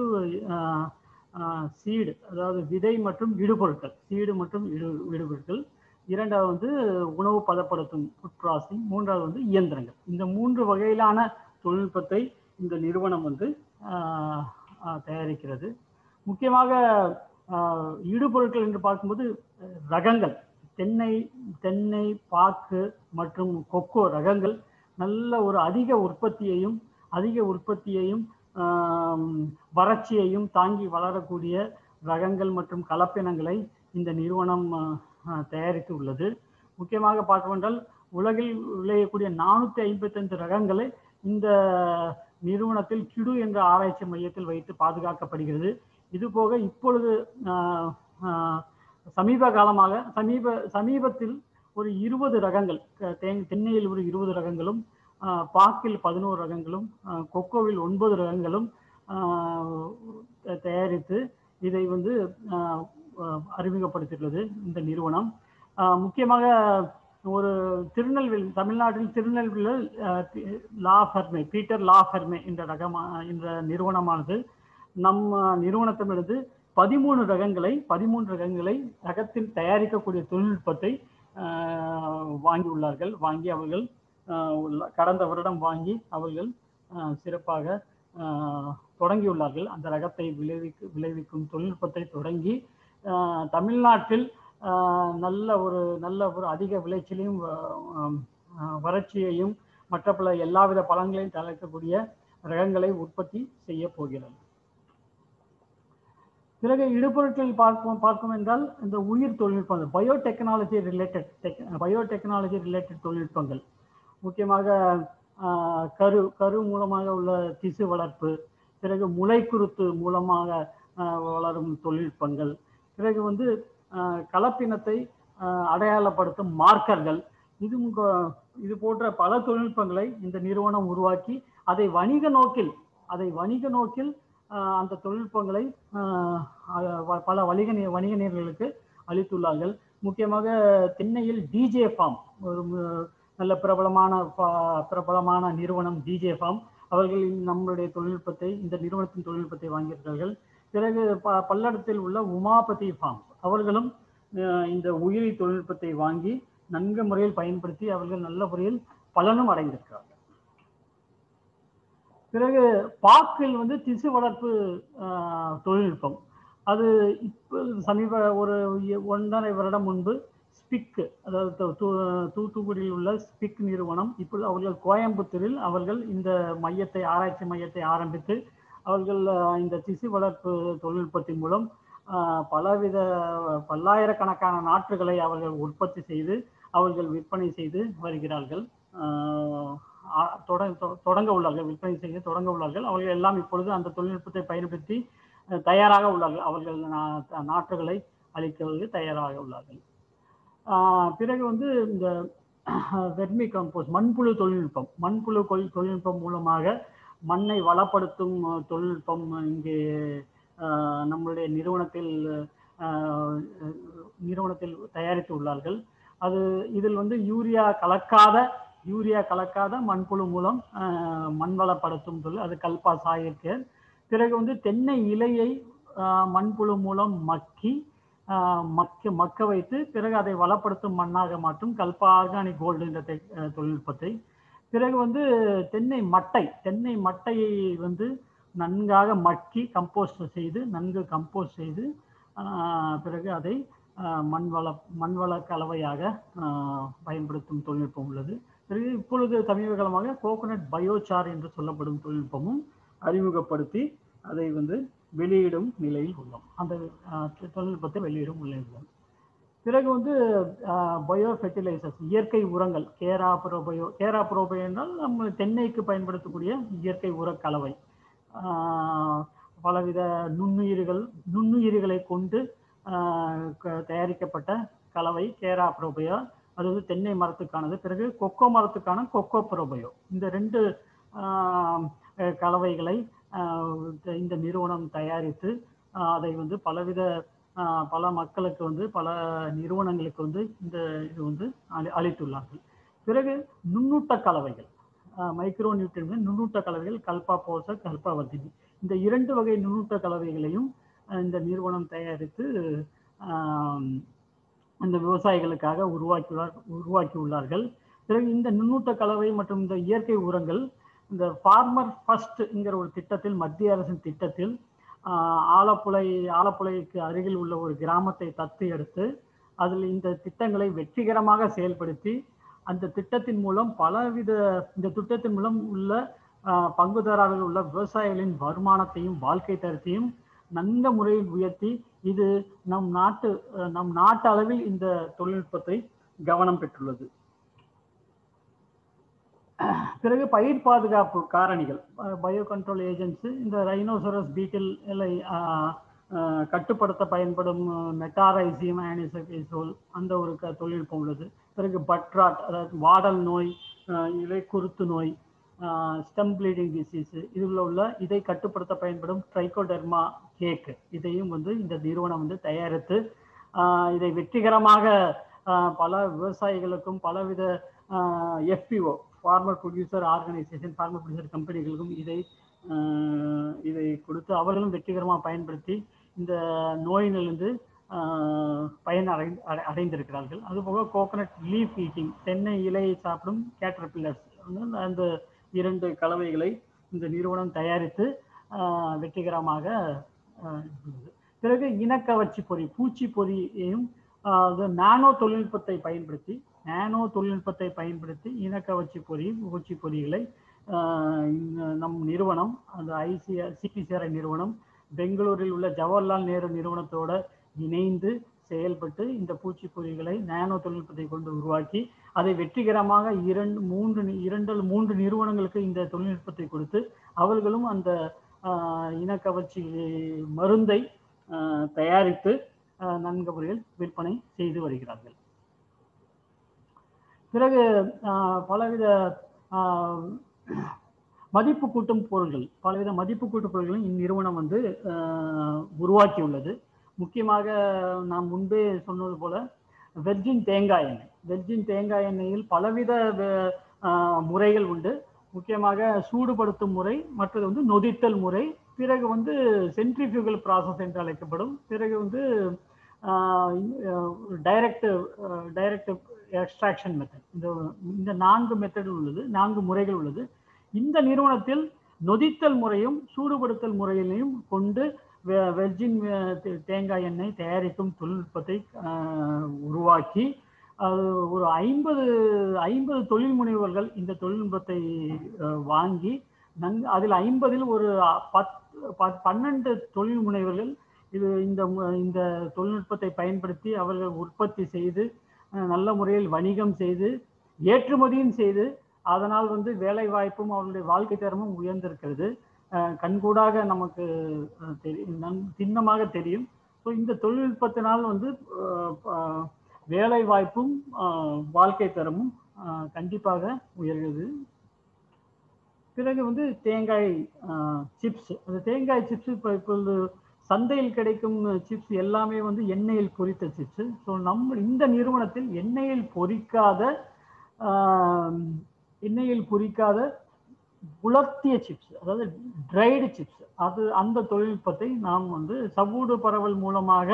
சீடு அதாவது விதை மற்றும் இடுபொருட்கள் சீடு மற்றும் இடு இடுபொருட்கள் இரண்டாவது வந்து உணவு பதப்படுத்தும் ஃபுட் ப்ராசஸிங் மூன்றாவது வந்து இயந்திரங்கள் இந்த மூன்று வகையிலான தொழில்நுட்பத்தை இந்த நிறுவனம் வந்து ஆஹ், ஆஹ், தயாரிக்கிறது முக்கியமாக ஆஹ், இடுபொருட்கள் என்று பார்க்கும்போது அஹ், ரகங்கள் தென்னை தென்னை பாக்கு மற்றும் கொக்கோ ரகங்கள் நல்ல ஒரு அதிக உற்பத்தியையும் அதிக உற்பத்தியையும் ஆம், வறட்சியையும் தாங்கி வளரக்கூடிய ரகங்கள் மற்றும் கலப்பினங்களை இந்த நிறுவனம் ஆஹ், ஆஹ், தயாரித்து உள்ளது முக்கியமாக பார்க்கவென்றால் உலகில் விளையக்கூடிய நானூற்றி ஐம்பத்தைந்து ரகங்களை இந்த நிறுவனத்தில் கிடு என்ற ஆராய்ச்சி மையத்தில் வைத்து பாதுகாக்கப்படுகிறது இது போக இப்பொழுது ஆஹ், ஆஹ், சமீப காலமாக சமீப சமீபத்தில் ஒரு இருபது ரகங்கள் க- தேங் தென்னையில் ஒரு இருபது ரகங்களும் ஆஹ், பாக்கில் பதினோரு ரகங்களும் ஆஹ், கொக்கோவில் ஒன்பது ரகங்களும் ஆஹ், த- தயாரித்து இதை வந்து ஆஹ், அஹ், அறிமுகப்படுத்தியுள்ளது இந்த நிறுவனம் அஹ், முக்கியமாக ஒரு திருநெல்வேலி தமிழ்நாட்டில் திருநெல்வேலியில் அஹ், பி- லா ஃபெர்மே பீட்டர் லா ஃபெர்மே என்ற ரகமா என்ற நிறுவனமானது நம்ம நிறுவனத்திலிருந்து பதிமூணு ரகங்களை பதிமூன்று ரகங்களை ரகத்தில் தயாரிக்கக்கூடிய தொழில்நுட்பத்தை ஆஹ், வாங்கியுள்ளார்கள் வாங்கி அவர்கள் ஆஹ், உள்ள- கடந்த வருடம் வாங்கி அவர்கள் ஆஹ், சிறப்பாக ஆஹ், தொடங்கியுள்ளார்கள் அந்த ரகத்தை விளைவிக்கு விளைவிக்கும் தொழில்நுட்பத்தை தொடங்கி ஆஹ், தமிழ்நாட்டில் ஆஹ், நல்ல ஒரு நல்ல ஒரு அதிக விளைச்சலையும் ஆஹ், ஆஹ், வறட்சியையும் மற்ற பல எல்லாவித பலன்களையும் தளர்க்கக்கூடிய ரகங்களை உற்பத்தி செய்ய போகிறது பிறகு இடுபொருட்கள் பார்க்கும் பார்க்கும் என்றால் இந்த உயிர் தொழில்நுட்பங்கள் biotechnology related tech biotechnology related தொழில்நுட்பங்கள் முக்கியமாக ஆஹ், கரு கரு மூலமாக உள்ள திசு வளர்ப்பு பிறகு முளைக்குருத்து மூலமாக ஆஹ், வளரும் தொழில்நுட்பங்கள் பிறகு வந்து ஆஹ், கலப்பினத்தை ஆஹ், அடையாளப்படுத்தும் மார்க்கர்கள் இது முக- இது போன்ற பல தொழில்நுட்பங்களை இந்த நிறுவனம் உருவாக்கி அதை வணிக நோக்கில் அதை வணிக நோக்கில் ஆஹ், அந்த தொழில்நுட்பங்களை ஆஹ், அஹ், வ- பல வணிக நே- வணிக நேர்களுக்கு அளித்துள்ளார்கள் முக்கியமாக தென்னையில் டிஜே ஃபார்ம் ஒரு மு- நல்ல பிரபலமான ப- பிரபலமான நிறுவனம் டிஜே ஃபார்ம் அவர்கள் நம்மளுடைய தொழில்நுட்பத்தை இந்த நிறுவனத்தின் தொழில்நுட்பத்தை வாங்கியிருக்கிறார்கள் பிறகு ப பல்லடத்தில் உள்ள உமாபதி ஃபார்ம் அவர்களும் அஹ், இந்த உயிரி தொழில்நுட்பத்தை வாங்கி நன்கு முறையில் பயன்படுத்தி அவர்கள் நல்ல முறையில் பலனும் அடைந்திருக்கிறார்கள் பிறகு பாக்கில் வந்து திசு வளர்ப்பு ஆஹ், தொழில்நுட்பம் அது இப்போ சமீப ஒரு எ- ஒன்றரை வருடம் முன்பு ஸ்பிக் அதாவது தூ- தூ- தூத்துக்குடியில் உள்ள ஸ்பிக் நிறுவனம் இப்பொழுது அவர்கள் கோயம்புத்தூரில் அவர்கள் இந்த மையத்தை ஆராய்ச்சி மையத்தை ஆரம்பித்து அவர்கள் ஆஹ், இந்த திசு வளர்ப்பு தொழில்நுட்பத்தின் மூலம் ஆஹ், பலவித பல்லாயிரக்கணக்கான நாற்றுகளை அவர்கள் உற்பத்தி செய்து அவர்கள் விற்பனை செய்து வருகிறார்கள் ஆஹ், ஆ- தொட- தொ- தொடங்க உள்ளார்கள் விற்பனை செய்ய தொடங்க உள்ளார்கள் அவர்கள் எல்லாம் இப்பொழுது அந்த தொழில்நுட்பத்தை பயன்படுத்தி அஹ், தயாராக உள்ளார்கள் அவர்கள் நா- நாற்றுகளை அளிக்கிறதுக்கு தயாராக உள்ளார்கள் ஆஹ், பிறகு வந்து இந்த வெர்மி கம்போஸ்ட் மண்புழு தொழில்நுட்பம் மண்புழு கொள் தொழில்நுட்பம் மூலமாக மண்ணை வளப்படுத்தும் அஹ், தொழில்நுட்பம் இங்கே ஆஹ், நம்மளுடைய நிறுவனத்தில் ஆஹ், நிறுவனத்தில் தயாரித்து உள்ளார்கள் அது இதில் வந்து யூரியா கலக்காத யூரியா கலக்காத மண்புழு மூலம் ஆஹ், மண் வளப்படுத்தும் தொழில் அது கல்பா சாயிருக்கு பிறகு வந்து தென்னை இலையை ஆஹ், மண்புழு மூலம் மக்கி ஆஹ், மக்க மக்க வைத்து பிறகு அதை வளப்படுத்தும் மண்ணாக மாற்றும் கல்பா ஆர்கானிக் கோல்டு என்ற டெக்- அஹ், தொழில்நுட்பத்தை பிறகு வந்து தென்னை மட்டை தென்னை மட்டையை வந்து நன்காக மக்கி கம்போஸ்ட் செய்து நன்கு கம்போஸ்ட் செய்து ஆஹ், பிறகு அதை ஆஹ், மண்வள மண்வள கலவையாக ஆஹ், பயன்படுத்தும் தொழில்நுட்பம் உள்ளது பிறகு இப்பொழுது சமீப காலமாக கோகோனட் பயோசார் என்று சொல்லப்படும் தொழில்நுட்பமும் அறிமுகப்படுத்தி அதை வந்து வெளியிடும் நிலையில் உள்ளோம் அந்த ஆஹ், தொழில்நுட்பத்தை வெளியிடும் நிலையில் உள்ளோம் பிறகு வந்து பயோ ஃபெர்டிலைசர்ஸ் இயற்கை உரங்கள் கேரா புரோபயோ கேரா புரோபயோ என்றால் நம்ம தென்னைக்கு பயன்படுத்தக்கூடிய இயற்கை உர கலவை ஆஹ், பலவித நுண்ணுயிர்கள் நுண்ணுயிர்களை கொண்டு ஆஹ், க- தயாரிக்கப்பட்ட கலவை கேரா புரோபயோ அது வந்து தென்னை மரத்துக்கானது பிறகு கொக்கோ மரத்துக்கான கொக்கோ புரோபயோ இந்த ரெண்டு ஆஹ், அஹ், கலவைகளை ஆஹ், இந்த- இந்த நிறுவனம் தயாரித்து ஆஹ், அதை வந்து பலவித ஆஹ், பல மக்களுக்கு வந்து பல நிறுவனங்களுக்கு வந்து இந்த இது வந்து அளி அளித்துள்ளார்கள் பிறகு நுண்ணூட்ட கலவைகள் மைக்ரோ நியூட்ரியன் நுண்ணூட்ட கலவைகள் கல்பா போச கல்பா வர்த்தினி இந்த இரண்டு வகை நுண்ணூட்ட கலவைகளையும் அஹ், இந்த நிறுவனம் தயாரித்து ஆம், இந்த விவசாயிகளுக்காக உருவாக்கியுள்ளார் உருவாக்கியுள்ளார்கள் பிறகு இந்த நுண்ணூட்ட கலவை மற்றும் இந்த இயற்கை உரங்கள் இந்த ஃபார்மர் ஃபர்ஸ்ட்ங்கிற ஒரு திட்டத்தில் மத்திய அரசின் திட்டத்தில் ஆஹ், ஆலப்புழை ஆலப்புழைக்கு அருகில் உள்ள ஒரு கிராமத்தை தத்து எடுத்து அதில் இந்த திட்டங்களை வெற்றிகரமாக செயல்படுத்தி அந்த திட்டத்தின் மூலம் பலவித இந்த திட்டத்தின் மூலம் உள்ள ஆஹ், பங்குதாரர்கள் உள்ள விவசாயிகளின் வருமானத்தையும் வாழ்க்கை தரத்தையும் நல்ல முறையில் உயர்த்தி இது நம் நாட்டு அஹ், நம் நாட்டு அளவில் இந்த தொழில்நுட்பத்தை கவனம் பெற்றுள்ளது பிறகு பயிர் பாதுகாப்பு காரணிகள் பயோ கண்ட்ரோல் ஏஜென்ட்ஸ் இந்த ரைனோசரஸ் பீட்டில் எல்லை கட்டுப்படுத்த பயன்படும் மெட்டாரைசியம் ஆனிசோல் அந்த ஒரு க தொழில்நுட்பம் உள்ளது பிறகு பட்ராட் அதாவது வாடல் நோய் அஹ், இலை குருத்து நோய் ஸ்டெம் ப்ளீடிங் டிசீஸ் இதில் உள்ள இதை கட்டுப்படுத்த பயன்படும் ட்ரைகோடெர்மா கேக் இதையும் வந்து இந்த நிறுவனம் வந்து தயாரித்து ஆஹ் இதை வெற்றிகரமாக ஆஹ் பல விவசாயிகளுக்கும் பலவித FPO farmer producer organisation farmer producer கம்பெனிகளுக்கும் இதை ஆஹ் இதை கொடுத்து அவர்களும் வெற்றிகரமாக பயன்படுத்தி இந்த நோயிலிருந்து ஆஹ் பயன் அடை அடை- அடைந்திருக்கிறார்கள் அதுபோக கோகனட் லீஃப் ஈட்டிங் தென்னை இலையை சாப்பிடும் கேட்டர்பில்லர்ஸ் அந்த இரண்டு கலவைகளை இந்த நிறுவனம் தயாரித்து ஆஹ் வெற்றிகரமாக ஆஹ் இருந்தது. பிறகு இனக்கவர்ச்சி பொறி பூச்சி பொறியையும் ஆஹ் அது நானோ தொழில்நுட்பத்தை பயன்படுத்தி நானோ தொழில்நுட்பத்தை பயன்படுத்தி இனக்கவர்ச்சி பொறி பூச்சி பொறிகளை ஆஹ் இந்த நம் நிறுவனம் அந்த ஐசிஆர் சிபிசிஆர்ஐ நிறுவனம் பெங்களூரில் உள்ள ஜவஹர்லால் நேரு நிறுவனத்தோட இணைந்து செயல்பட்டு இந்த பூச்சி பொறிகளை நானோ தொழில்நுட்பத்தை கொண்டு உருவாக்கி அதை வெற்றிகரமாக இரண்டு மூன்று நி- இரண்டு அல்லது மூன்று நிறுவனங்களுக்கு இந்த தொழில்நுட்பத்தை கொடுத்து அவர்களும் அந்த ஆஹ், இனக்கவர்ச்சி மருந்தை ஆஹ், தயாரித்து ஆஹ், நன்கு முறையில் விற்பனை செய்து வருகிறார்கள் பிறகு ஆஹ், பலவித ஆஹ், மதிப்பு கூட்டும் பொருள்கள் பலவித மதிப்பு கூட்டும் பொருள்களை இந்நிறுவனம் வந்து ஆஹ், உருவாக்கியுள்ளது முக்கியமாக நான் முன்பே சொன்னது போல வெர்ஜின் தேங்காய் எண்ணெய் வெர்ஜின் தேங்காய் எண்ணெயில் பலவித வ- ஆஹ், முறைகள் உண்டு முக்கியமாக சூடுபடுத்தும் முறை மற்றது வந்து நொதித்தல் முறை பிறகு வந்து சென்ட்ரிஃபியூகல் ப்ராசஸ் என்று அழைக்கப்படும் பிறகு வந்து டைரக்ட் டைரக்ட் எக்ஸ்ட்ராக்ஷன் மெத்தட் இந்த இந்த நான்கு மெத்தட் உள்ளது நான்கு முறைகள் உள்ளது இந்த நிறுவனத்தில் நொதித்தல் முறையும் சூடுபடுத்தல் முறையிலையும் கொண்டு வெ- வெர்ஜின் அஹ், தே- தேங்காய் எண்ணெய் தயாரிக்கும் தொழில்நுட்பத்தை ஆஹ், உருவாக்கி அது ஒரு ஐம்பது ஐம்பது தொழில் முனைவர்கள் இந்த தொழில்நுட்பத்தை அஹ், வாங்கி நன் அதில் ஐம்பதில் ஒரு பத் ப- பன்னெண்டு தொழில் முனைவர்கள் இது இந்த மு- இந்த தொழில்நுட்பத்தை பயன்படுத்தி அவர்கள் உற்பத்தி செய்து அஹ், நல்ல முறையில் வணிகம் செய்து ஏற்றுமதியும் செய்து அதனால் வந்து வேலை வாய்ப்பும் அவர்களுடைய வாழ்க்கை தரமும் உயர்ந்திருக்கிறது அஹ், கண்கூடாக நமக்கு அஹ், தெரியும் நன்- திண்ணமாக தெரியும் ஸோ இந்த தொழில்நுட்பத்தினால் வந்து அஹ், அஹ், வேலை வாய்ப்பும் அஹ், வாழ்க்கை தரமும் அஹ், கண்டிப்பாக உயர்கிறது பிறகு வந்து தேங்காய் சிப்ஸ் அந்த தேங்காய் சிப்ஸ் இப்போ இப்பொழுது சந்தையில் கிடைக்கும் சிப்ஸ் எல்லாமே வந்து எண்ணெயில் பொரித்த சிப்ஸ் ஸோ நம்ம இந்த நிறுவனத்தில் எண்ணெயில் பொரிக்காத ஆஹ், எண்ணெயில் பொரிக்காத உலர்த்திய சிப்ஸ் அதாவது ட்ரைடு சிப்ஸ் அது அந்த தொழில்நுட்பத்தை நாம் வந்து சவ்வூடு பரவல் மூலமாக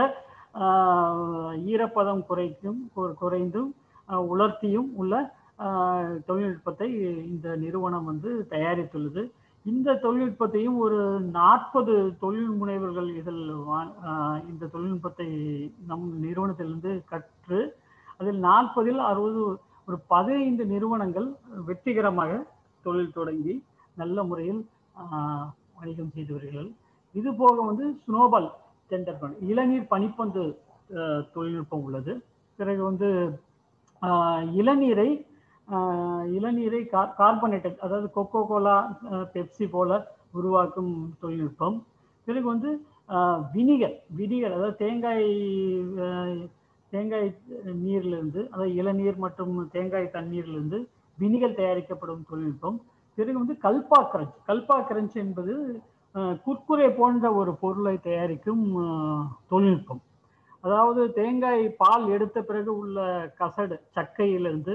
ஆஹ், ஈரப்பதம் குறைக்கும் கு- குறைந்தும் ஆஹ், உலர்த்தியும் உள்ள ஆஹ், தொழில்நுட்பத்தை இந்த நிறுவனம் வந்து தயாரித்துள்ளது இந்த தொழில்நுட்பத்தையும் ஒரு நாற்பது தொழில் முனைவர்கள் இதில் வா- ஆஹ், இந்த தொழில்நுட்பத்தை நம் நிறுவனத்திலிருந்து கற்று அதில் நாற்பதில் அறுபது ஒரு பதினைந்து நிறுவனங்கள் வெற்றிகரமாக தொழில் தொடங்கி நல்ல முறையில் ஆஹ், வணிகம் செய்து வருகிறார்கள் இது போக வந்து ஸ்னோபால் டெண்டர் ஃபண்ட் இளநீர் பனிப்பந்து ஆஹ், தொழில்நுட்பம் உள்ளது பிறகு வந்து ஆஹ், இளநீரை ஆஹ், இளநீரை கார் கார்பனேட்டட் அதாவது கொக்கோ கோலா பெப்சி போல உருவாக்கும் தொழில்நுட்பம் பிறகு வந்து வினிகர் வினிகர் அதாவது தேங்காய் ஆஹ், தேங்காய் நீர்லேருந்து அதாவது இளநீர் மற்றும் தேங்காய் தண்ணீர்லேருந்து வினிகர் தயாரிக்கப்படும் தொழில்நுட்பம் பிறகு வந்து கல்பா கிரஞ்ச் கல்பா கிரஞ்ச் என்பது ஆஹ், குர்குரே போன்ற ஒரு பொருளை தயாரிக்கும் ஆஹ், தொழில்நுட்பம் அதாவது தேங்காய் பால் எடுத்த பிறகு உள்ள கசடு சக்கையிலிருந்து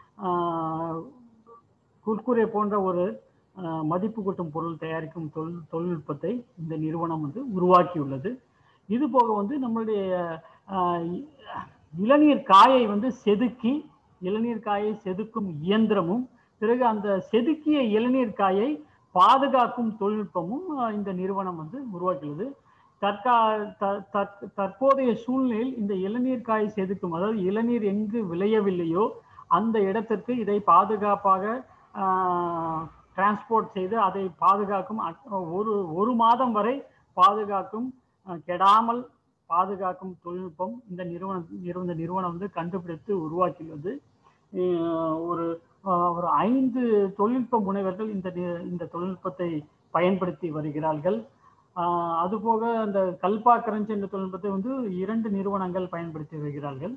ஆஹ், குர்குரே போன்ற ஒரு ஆஹ், மதிப்பு கூட்டும் பொருள் தயாரிக்கும் தொழில் தொழில்நுட்பத்தை இந்த நிறுவனம் வந்து உருவாக்கியுள்ளது இது போக வந்து நம்மளுடைய ஆஹ், இ- இளநீர் காயை வந்து செதுக்கி இளநீர் காயை செதுக்கும் இயந்திரமும் பிறகு அந்த செதுக்கிய இளநீர் காயை பாதுகாக்கும் தொழில்நுட்பமும் ஆஹ், இந்த நிறுவனம் வந்து உருவாக்கியுள்ளது தற்கா த- தற்- தற்போதைய சூழ்நிலையில் இந்த இளநீர் காய் செதுக்கும் அதாவது இளநீர் எங்கு விளையவில்லையோ அந்த இடத்திற்கு இதை பாதுகாப்பாக டிரான்ஸ்போர்ட் செய்து அதை பாதுகாக்கும் அ- ஒரு ஒரு மாதம் வரை பாதுகாக்கும் அஹ், கெடாமல் பாதுகாக்கும் தொழில்நுட்பம் இந்த நிறுவனம் நிறுவன நிறுவனம் வந்து கண்டுபிடித்து உருவாக்கியுள்ளது அஹ், ஒரு அஹ், ஒரு ஐந்து தொழில்நுட்ப முனைவர்கள் இந்த நி- இந்த தொழில்நுட்பத்தை பயன்படுத்தி வருகிறார்கள் ஆஹ் அதுபோக அந்த கல்பா கரன்சி என்ற தொழில்நுட்பத்தை வந்து இரண்டு நிறுவனங்கள் பயன்படுத்தி வருகிறார்கள்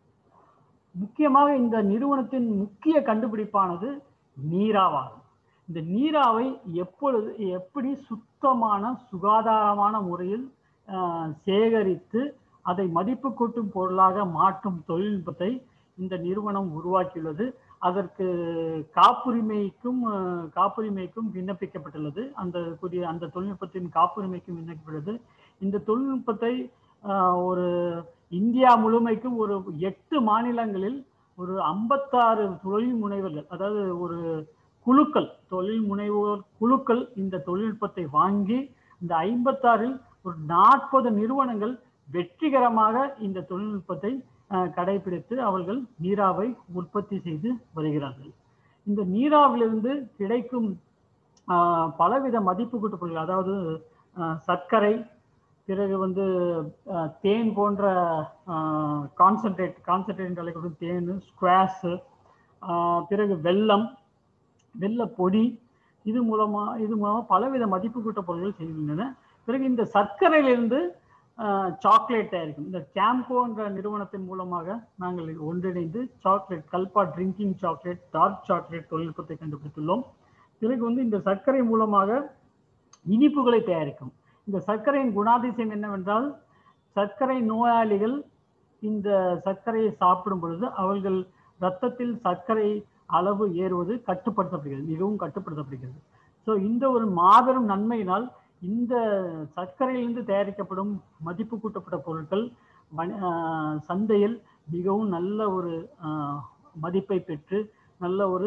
முக்கியமாக இந்த நிறுவனத்தின் முக்கிய கண்டுபிடிப்பானது நீராவாகும் இந்த நீராவை எப்பொழுது எப்படி சுத்தமான சுகாதாரமான முறையில் ஆஹ், சேகரித்து அதை மதிப்பு கூட்டும் பொருளாக மாற்றும் தொழில்நுட்பத்தை இந்த நிறுவனம் உருவாக்கியுள்ளது அதற்கு காப்புரிமைக்கும் ஆஹ், காப்புரிமைக்கும் விண்ணப்பிக்கப்பட்டுள்ளது அந்த புதிய அந்த தொழில்நுட்பத்தின் காப்புரிமைக்கும் விண்ணப்பிக்கப்பட்டது இந்த தொழில்நுட்பத்தை ஆஹ், ஒரு இந்தியா முழுமைக்கும் ஒரு எட்டு மாநிலங்களில் ஒரு ஐம்பத்தாறு தொழில் முனைவர்கள் அதாவது ஒரு குழுக்கள் தொழில் முனைவோர் குழுக்கள் இந்த தொழில்நுட்பத்தை வாங்கி இந்த ஐம்பத்தாறில் ஒரு நாற்பது நிறுவனங்கள் வெற்றிகரமாக இந்த தொழில்நுட்பத்தை அஹ், கடைபிடித்து அவர்கள் நீராவை உற்பத்தி செய்து வருகிறார்கள் இந்த நீராவிலிருந்து கிடைக்கும் ஆஹ், பலவித மதிப்பு கூட்டு பொருட்கள் அதாவது ஆஹ், சர்க்கரை பிறகு வந்து ஆஹ், தேன் போன்ற கான்சன்ட்ரேட் கான்சன்ட்ரேட் என்று அழைக்கப்படும் தேன் ஸ்குவாஷு பிறகு வெல்லம் வெள்ள பொடி இது மூலமா இது மூலமா பலவித மதிப்பு கூட்ட பொருட்கள் செய்கின்றன பிறகு இந்த சர்க்கரையிலிருந்து சாக்லேட் தயாரிக்கும் இந்த கேம்போ என்ற நிறுவனத்தின் மூலமாக நாங்கள் ஒன்றிணைந்து chocolate Kalpa drinking chocolate dark chocolate தொழில்நுட்பத்தை கண்டுபிடித்துள்ளோம் பிறகு வந்து இந்த சர்க்கரை மூலமாக இனிப்புகளை தயாரிக்கும் இந்த சர்க்கரையின் குணாதிசயம் என்னவென்றால் சர்க்கரை நோயாளிகள் இந்த சர்க்கரையை சாப்பிடும் பொழுது அவர்கள் இரத்தத்தில் சர்க்கரை அளவு ஏறுவது கட்டுப்படுத்தப்படுகிறது மிகவும் கட்டுப்படுத்தப்படுகிறது ஸோ இந்த ஒரு மாபெரும் நன்மையினால் இந்த சர்க்கரையிலிருந்து தயாரிக்கப்படும் மதிப்பு கூட்டப்பட்ட பொருட்கள் வணி- ஆஹ் சந்தையில் மிகவும் நல்ல ஒரு ஆஹ், மதிப்பை பெற்று நல்ல ஒரு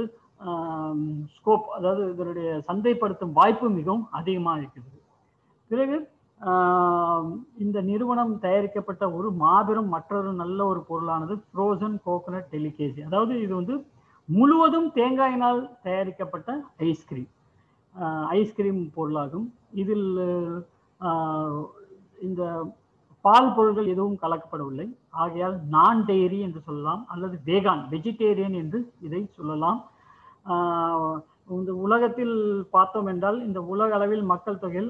ஸ்கோப் அதாவது இதனுடைய சந்தைப்படுத்தும் வாய்ப்பு மிகவும் அதிகமாக இருக்கிறது பிறகு ஆஹ், இந்த நிறுவனம் தயாரிக்கப்பட்ட ஒரு மாபெரும் மற்றொரு நல்ல ஒரு பொருளானது ஃப்ரோசன் கோகனட் டெலிகேசி அதாவது இது வந்து முழுவதும் தேங்காயினால் தயாரிக்கப்பட்ட ஐஸ்கிரீம் ஐஸ்கிரீம் பொருளாகும் இதில் ஆஹ், இந்த பால் பொருட்கள் எதுவும் கலக்கப்படவில்லை ஆகையால் நான் டெய்ரி என்று சொல்லலாம் அல்லது வேகான் வெஜிடேரியன் என்று இதை சொல்லலாம் ஆஹ், இந்த உலகத்தில் பார்த்தோம் என்றால் இந்த உலக அளவில் மக்கள் தொகையில்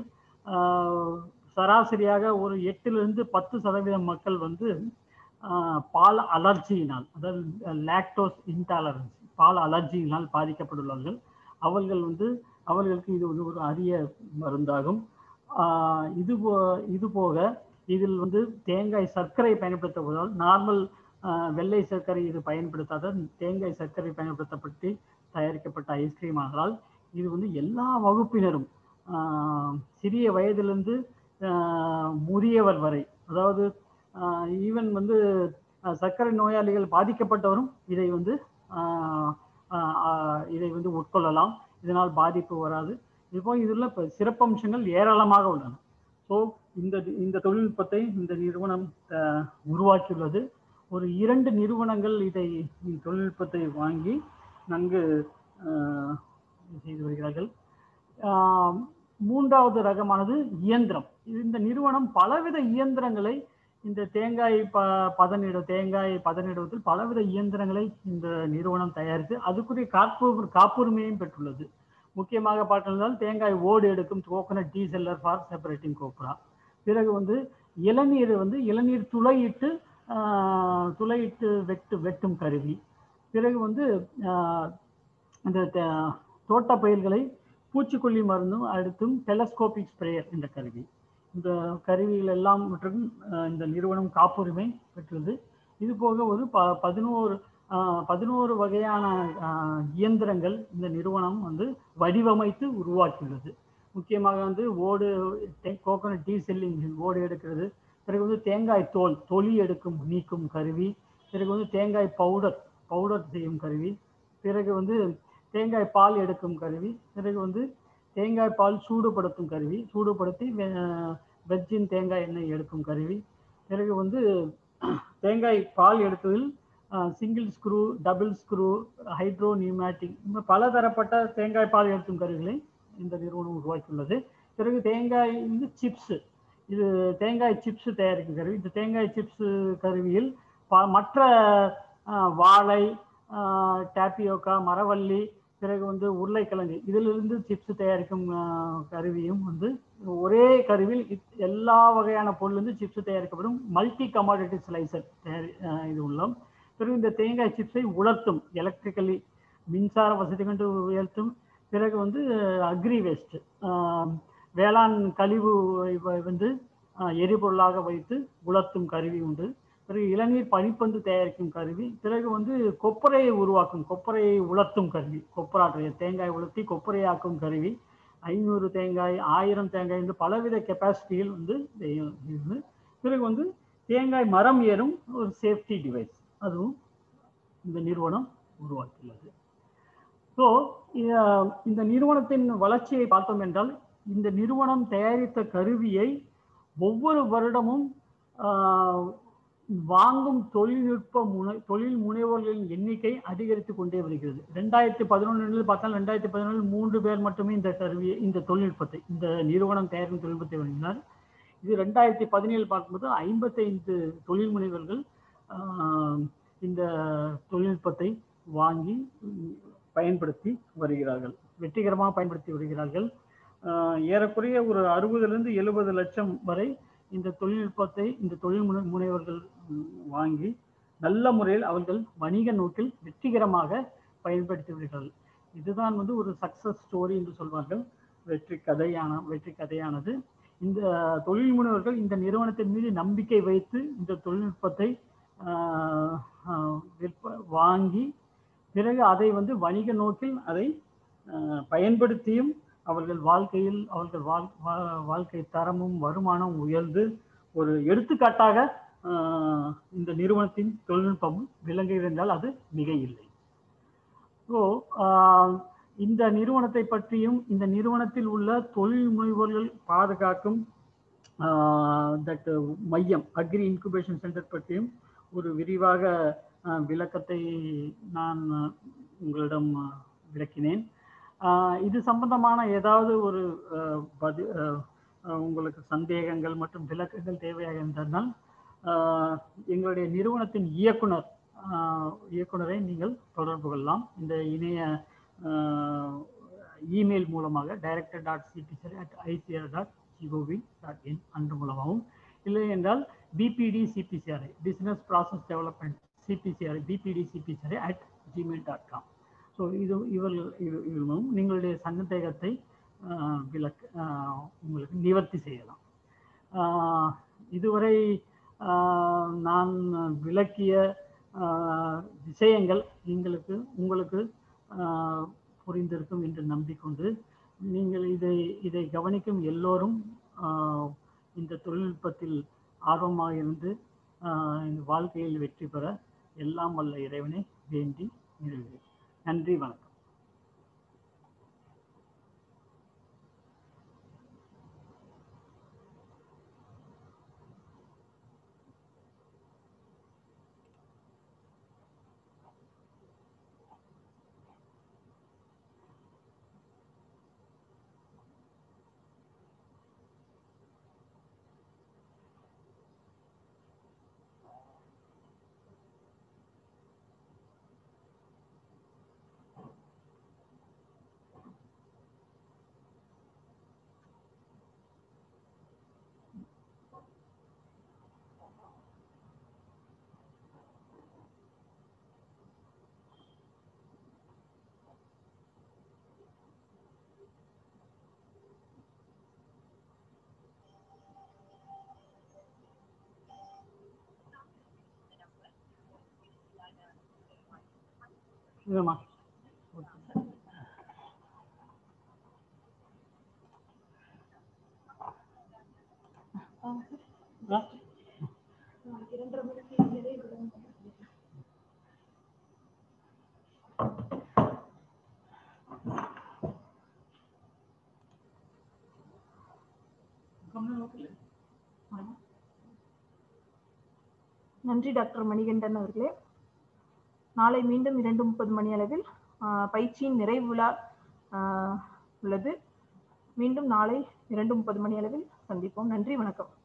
ஆஹ், சராசரியாக ஒரு எட்டிலிருந்து பத்து சதவீதம் மக்கள் வந்து ஆஹ், பால் அலர்ஜியினால் அதாவது லாக்டோஸ் இன்டாலரன்ஸ் பால் அலர்ஜியினால் பாதிக்கப்பட்டுள்ளார்கள் அவர்கள் வந்து அவர்களுக்கு இது வந்து ஒரு அரிய மருந்தாகும் ஆஹ், இது போ இது போக இதில் வந்து தேங்காய் சர்க்கரை பயன்படுத்துவதால் நார்மல் வெள்ளை சர்க்கரை இது பயன்படுத்தாத தேங்காய் சர்க்கரை பயன்படுத்தப்பட்டு தயாரிக்கப்பட்ட ஐஸ்கிரீம் ஆகலால் இது வந்து எல்லா வகுப்பினரும் ஆஹ், சிறிய வயதிலிருந்து ஆஹ், முதியவர் வரை அதாவது ஈவன் வந்து ஆஹ், சர்க்கரை நோயாளிகள் பாதிக்கப்பட்டவரும் இதை வந்து ஆஹ், ஆஹ், ஆஹ், இதை வந்து உட்கொள்ளலாம் இதனால் பாதிப்பு வராது இப்போ இதில் இப்போ சிறப்பம்சங்கள் ஏராளமாக உள்ளன ஸோ இந்த இந்த தொழில்நுட்பத்தை இந்த நிறுவனம் ஆஹ், உருவாக்கியுள்ளது ஒரு இரண்டு நிறுவனங்கள் இதை இந்த தொழில்நுட்பத்தை வாங்கி நன்கு ஆஹ், செய்து வருகிறார்கள் ஆஹ், மூன்றாவது ரகமானது இயந்திரம் இந்த நிறுவனம் பலவித இயந்திரங்களை இந்த தேங்காய் ப பதனிட தேங்காய் பதனிடுவதில் பலவித இயந்திரங்களை இந்த நிறுவனம் தயாரித்து அதுக்குரிய காப்பு காப்புரிமையும் பெற்றுள்ளது முக்கியமாக பார்த்தால் தேங்காய் ஓடு எடுக்கும் coconut desheller for separating copra பிறகு வந்து இளநீர் வந்து இளநீர் துளையிட்டு ஆஹ், துளையிட்டு வெட்டு வெட்டும் கருவி பிறகு வந்து ஆஹ், இந்த தே- தோட்ட பயிர்களை பூச்சிக்கொல்லி மருந்தும் அடுத்தும் டெலஸ்கோபிக் ஸ்ப்ரேயர் என்ற கருவி இந்த கருவிகள் எல்லாம் மற்றும் அஹ், இந்த நிறுவனம் காப்புரிமை பெற்றது இது போக ஒரு ப பதினோரு அஹ், பதினோரு வகையான அஹ், இயந்திரங்கள் இந்த நிறுவனம் வந்து வடிவமைத்து உருவாக்கியுள்ளது முக்கியமாக வந்து ஓடு கோகனட் டீ செல்லிங் ஓடு எடுக்கிறது பிறகு வந்து தேங்காய் தோல் தொலி எடுக்கும் நீக்கும் கருவி பிறகு வந்து தேங்காய் பவுடர் பவுடர் செய்யும் கருவி பிறகு வந்து தேங்காய் பால் எடுக்கும் கருவி பிறகு வந்து தேங்காய் பால் சூடுபடுத்தும் கருவி சூடுபடுத்தி வெ- வெர்ஜின் தேங்காய் எண்ணெய் எடுக்கும் கருவி பிறகு வந்து தேங்காய் பால் எடுத்ததில் single screw double screw hydro pneumatic இந்த பலதரப்பட்ட தேங்காய் பால் எடுக்கும் கருவிகளை இந்த நிறுவனம் உருவாக்கியுள்ளது பிறகு தேங்காய் வந்து சிப்ஸ் இது தேங்காய் சிப்ஸ் தயாரிக்கும் கருவி இந்த தேங்காய் சிப்ஸ் கருவியில் ப- மற்ற ஆஹ், வாழை டாப்பியோக்கா மரவள்ளி பிறகு வந்து உருளைக்கிழங்கு இதிலிருந்து சிப்ஸ் தயாரிக்கும் ஆஹ், கருவியும் வந்து ஒரே கருவியில் இத்- எல்லா வகையான பொருளிலிருந்து சிப்ஸ் தயாரிக்கப்படும் மல்டி கமாடிட்டி ஸ்லைசர் தயாரி ஆஹ், இது உள்ளோம் பிறகு இந்த தேங்காய் சிப்ஸை உலர்த்தும் எலக்ட்ரிக்கலி மின்சார வசதி கொண்டு உயர்த்தும் பிறகு வந்து அக்ரி வேஸ்ட் வேளாண் கழிவு வ- வந்து ஆஹ், எரிபொருளாக வைத்து உலர்த்தும் கருவி உண்டு பிறகு இளநீர் பனிப்பந்து தயாரிக்கும் கருவி பிறகு வந்து கொப்பரையை உருவாக்கும் கொப்பரையை உலர்த்தும் கருவி கொப்பராற்றைய தேங்காய் உலர்த்தி கொப்பரையாக்கும் கருவி ஐநூறு தேங்காய் ஆயிரம் தேங்காய் என்று பலவித கெப்பாசிட்டியில் வந்து இது- இது. பிறகு வந்து தேங்காய் மரம் ஏறும் ஒரு சேஃப்டி டிவைஸ் அதுவும் இந்த நிறுவனம் உருவாக்கியுள்ளது ஸோ இந்த நிறுவனத்தின் வளர்ச்சியை பார்த்தோம் என்றால் இந்த நிறுவனம் தயாரித்த கருவியை ஒவ்வொரு வருடமும் ஆஹ், வாங்கும் தொழில்நுட்ப முனை தொழில் முனைவோர்களின் எண்ணிக்கை அதிகரித்து கொண்டே வருகிறது ரெண்டாயிரத்தி பதினொன்றில் பார்த்தால் ரெண்டாயிரத்தி பதினொன்றில் மூன்று பேர் மட்டுமே இந்த கருவியை இந்த தொழில்நுட்பத்தை இந்த நிறுவனம் தயாரிக்கும் தொழில்நுட்பத்தை வழங்கினார் இது ரெண்டாயிரத்தி பதினேழு பார்க்கும்போது ஐம்பத்தைந்து தொழில் முனைவர்கள் ஆஹ், இந்த தொழில்நுட்பத்தை வாங்கி உம், பயன்படுத்தி வருகிறார்கள் வெற்றிகரமாக பயன்படுத்தி வருகிறார்கள் ஆஹ், ஏறக்குறைய ஒரு அறுபதுலேருந்து எழுபது லட்சம் வரை இந்த தொழில்நுட்பத்தை இந்த தொழில் முனை முனைவர்கள் உம், வாங்கி நல்ல முறையில் அவர்கள் வணிக நோக்கில் வெற்றிகரமாக பயன்படுத்தி வருகிறார்கள் இதுதான் வந்து ஒரு சக்சஸ் ஸ்டோரி என்று சொல்வார்கள் வெற்றி கதையான வெற்றி கதையானது இந்த தொழில் முனைவர்கள் இந்த நிறுவனத்தின் மீது நம்பிக்கை வைத்து இந்த தொழில்நுட்பத்தை ஆஹ், ஆஹ், விற்ப வாங்கி பிறகு அதை வந்து வணிக நோக்கில் அதை ஆஹ், பயன்படுத்தியும் அவர்கள் வாழ்க்கையில் அவர்கள் வாழ் வா- வாழ்க்கை தரமும் வருமானம் உயர்ந்து ஒரு எடுத்துக்காட்டாக ஆஹ், இந்த நிறுவனத்தின் தொழில்நுட்பமும் விளங்குகிறது என்றால் அது மிக இல்லை ஸோ இந்த நிறுவனத்தை பற்றியும் இந்த நிறுவனத்தில் உள்ள தொழில் முனைவோர்கள் பாதுகாக்கும் தட் மையம் அக்ரி இன்குபேஷன் சென்டர் பற்றியும் ஒரு விரிவாக ஆஹ், விளக்கத்தை நான் ஆஹ், உங்களிடம் ஆஹ், விளக்கினேன் ஆஹ், இது சம்பந்தமான ஏதாவது ஒரு ஆஹ், பதி ஆஹ், ஆஹ், உங்களுக்கு சந்தேகங்கள் மற்றும் விளக்கங்கள் தேவையாக இருந்ததனால் ஆஹ், எங்களுடைய நிறுவனத்தின் இயக்குனர் ஆஹ், இயக்குனரை நீங்கள் தொடர்பு கொள்ளலாம் இந்த இணைய இமெயில் மூலமாக director dot CPCRI at ICAR dot gov dot in அன்று மூலமாகவும் இல்லை என்றால் BPD CPCRI business process development CPCRI BPD CPCRI at gmail dot com so இது இவர்கள் இவ- இவர்கள் மூலம் நீங்களுடைய சந்தேகத்தை ஆஹ், விளக்க ஆஹ், உங்களுக்கு நிவர்த்தி செய்யலாம் ஆஹ், இதுவரை ஆஹ், நான் விளக்கிய ஆஹ், விஷயங்கள் எங்களுக்கு உங்களுக்கு ஆஹ், புரிந்திருக்கும் என்று நம்பிக்கொண்டு நீங்கள் இதை இதை கவனிக்கும் எல்லோரும் ஆஹ், இந்த தொழில்நுட்பத்தில் ஆர்வமாக இருந்து ஆஹ், இந்த வாழ்க்கையில் வெற்றி பெற எல்லாம் வல்ல இறைவனை வேண்டி நிறுவுகிறேன் நன்றி வணக்கம் இதுமா ஆ இரண்டரை மணிக்கு நிறைவு நன்றி டாக்டர் மணிகண்டன் அவர்களே நாளை மீண்டும் இரண்டு முப்பது மணி அளவில் ஆஹ், பயிற்சியின் நிறைவு விழா ஆஹ், உள்ளது மீண்டும் நாளை இரண்டு முப்பது மணி அளவில் சந்திப்போம் நன்றி வணக்கம்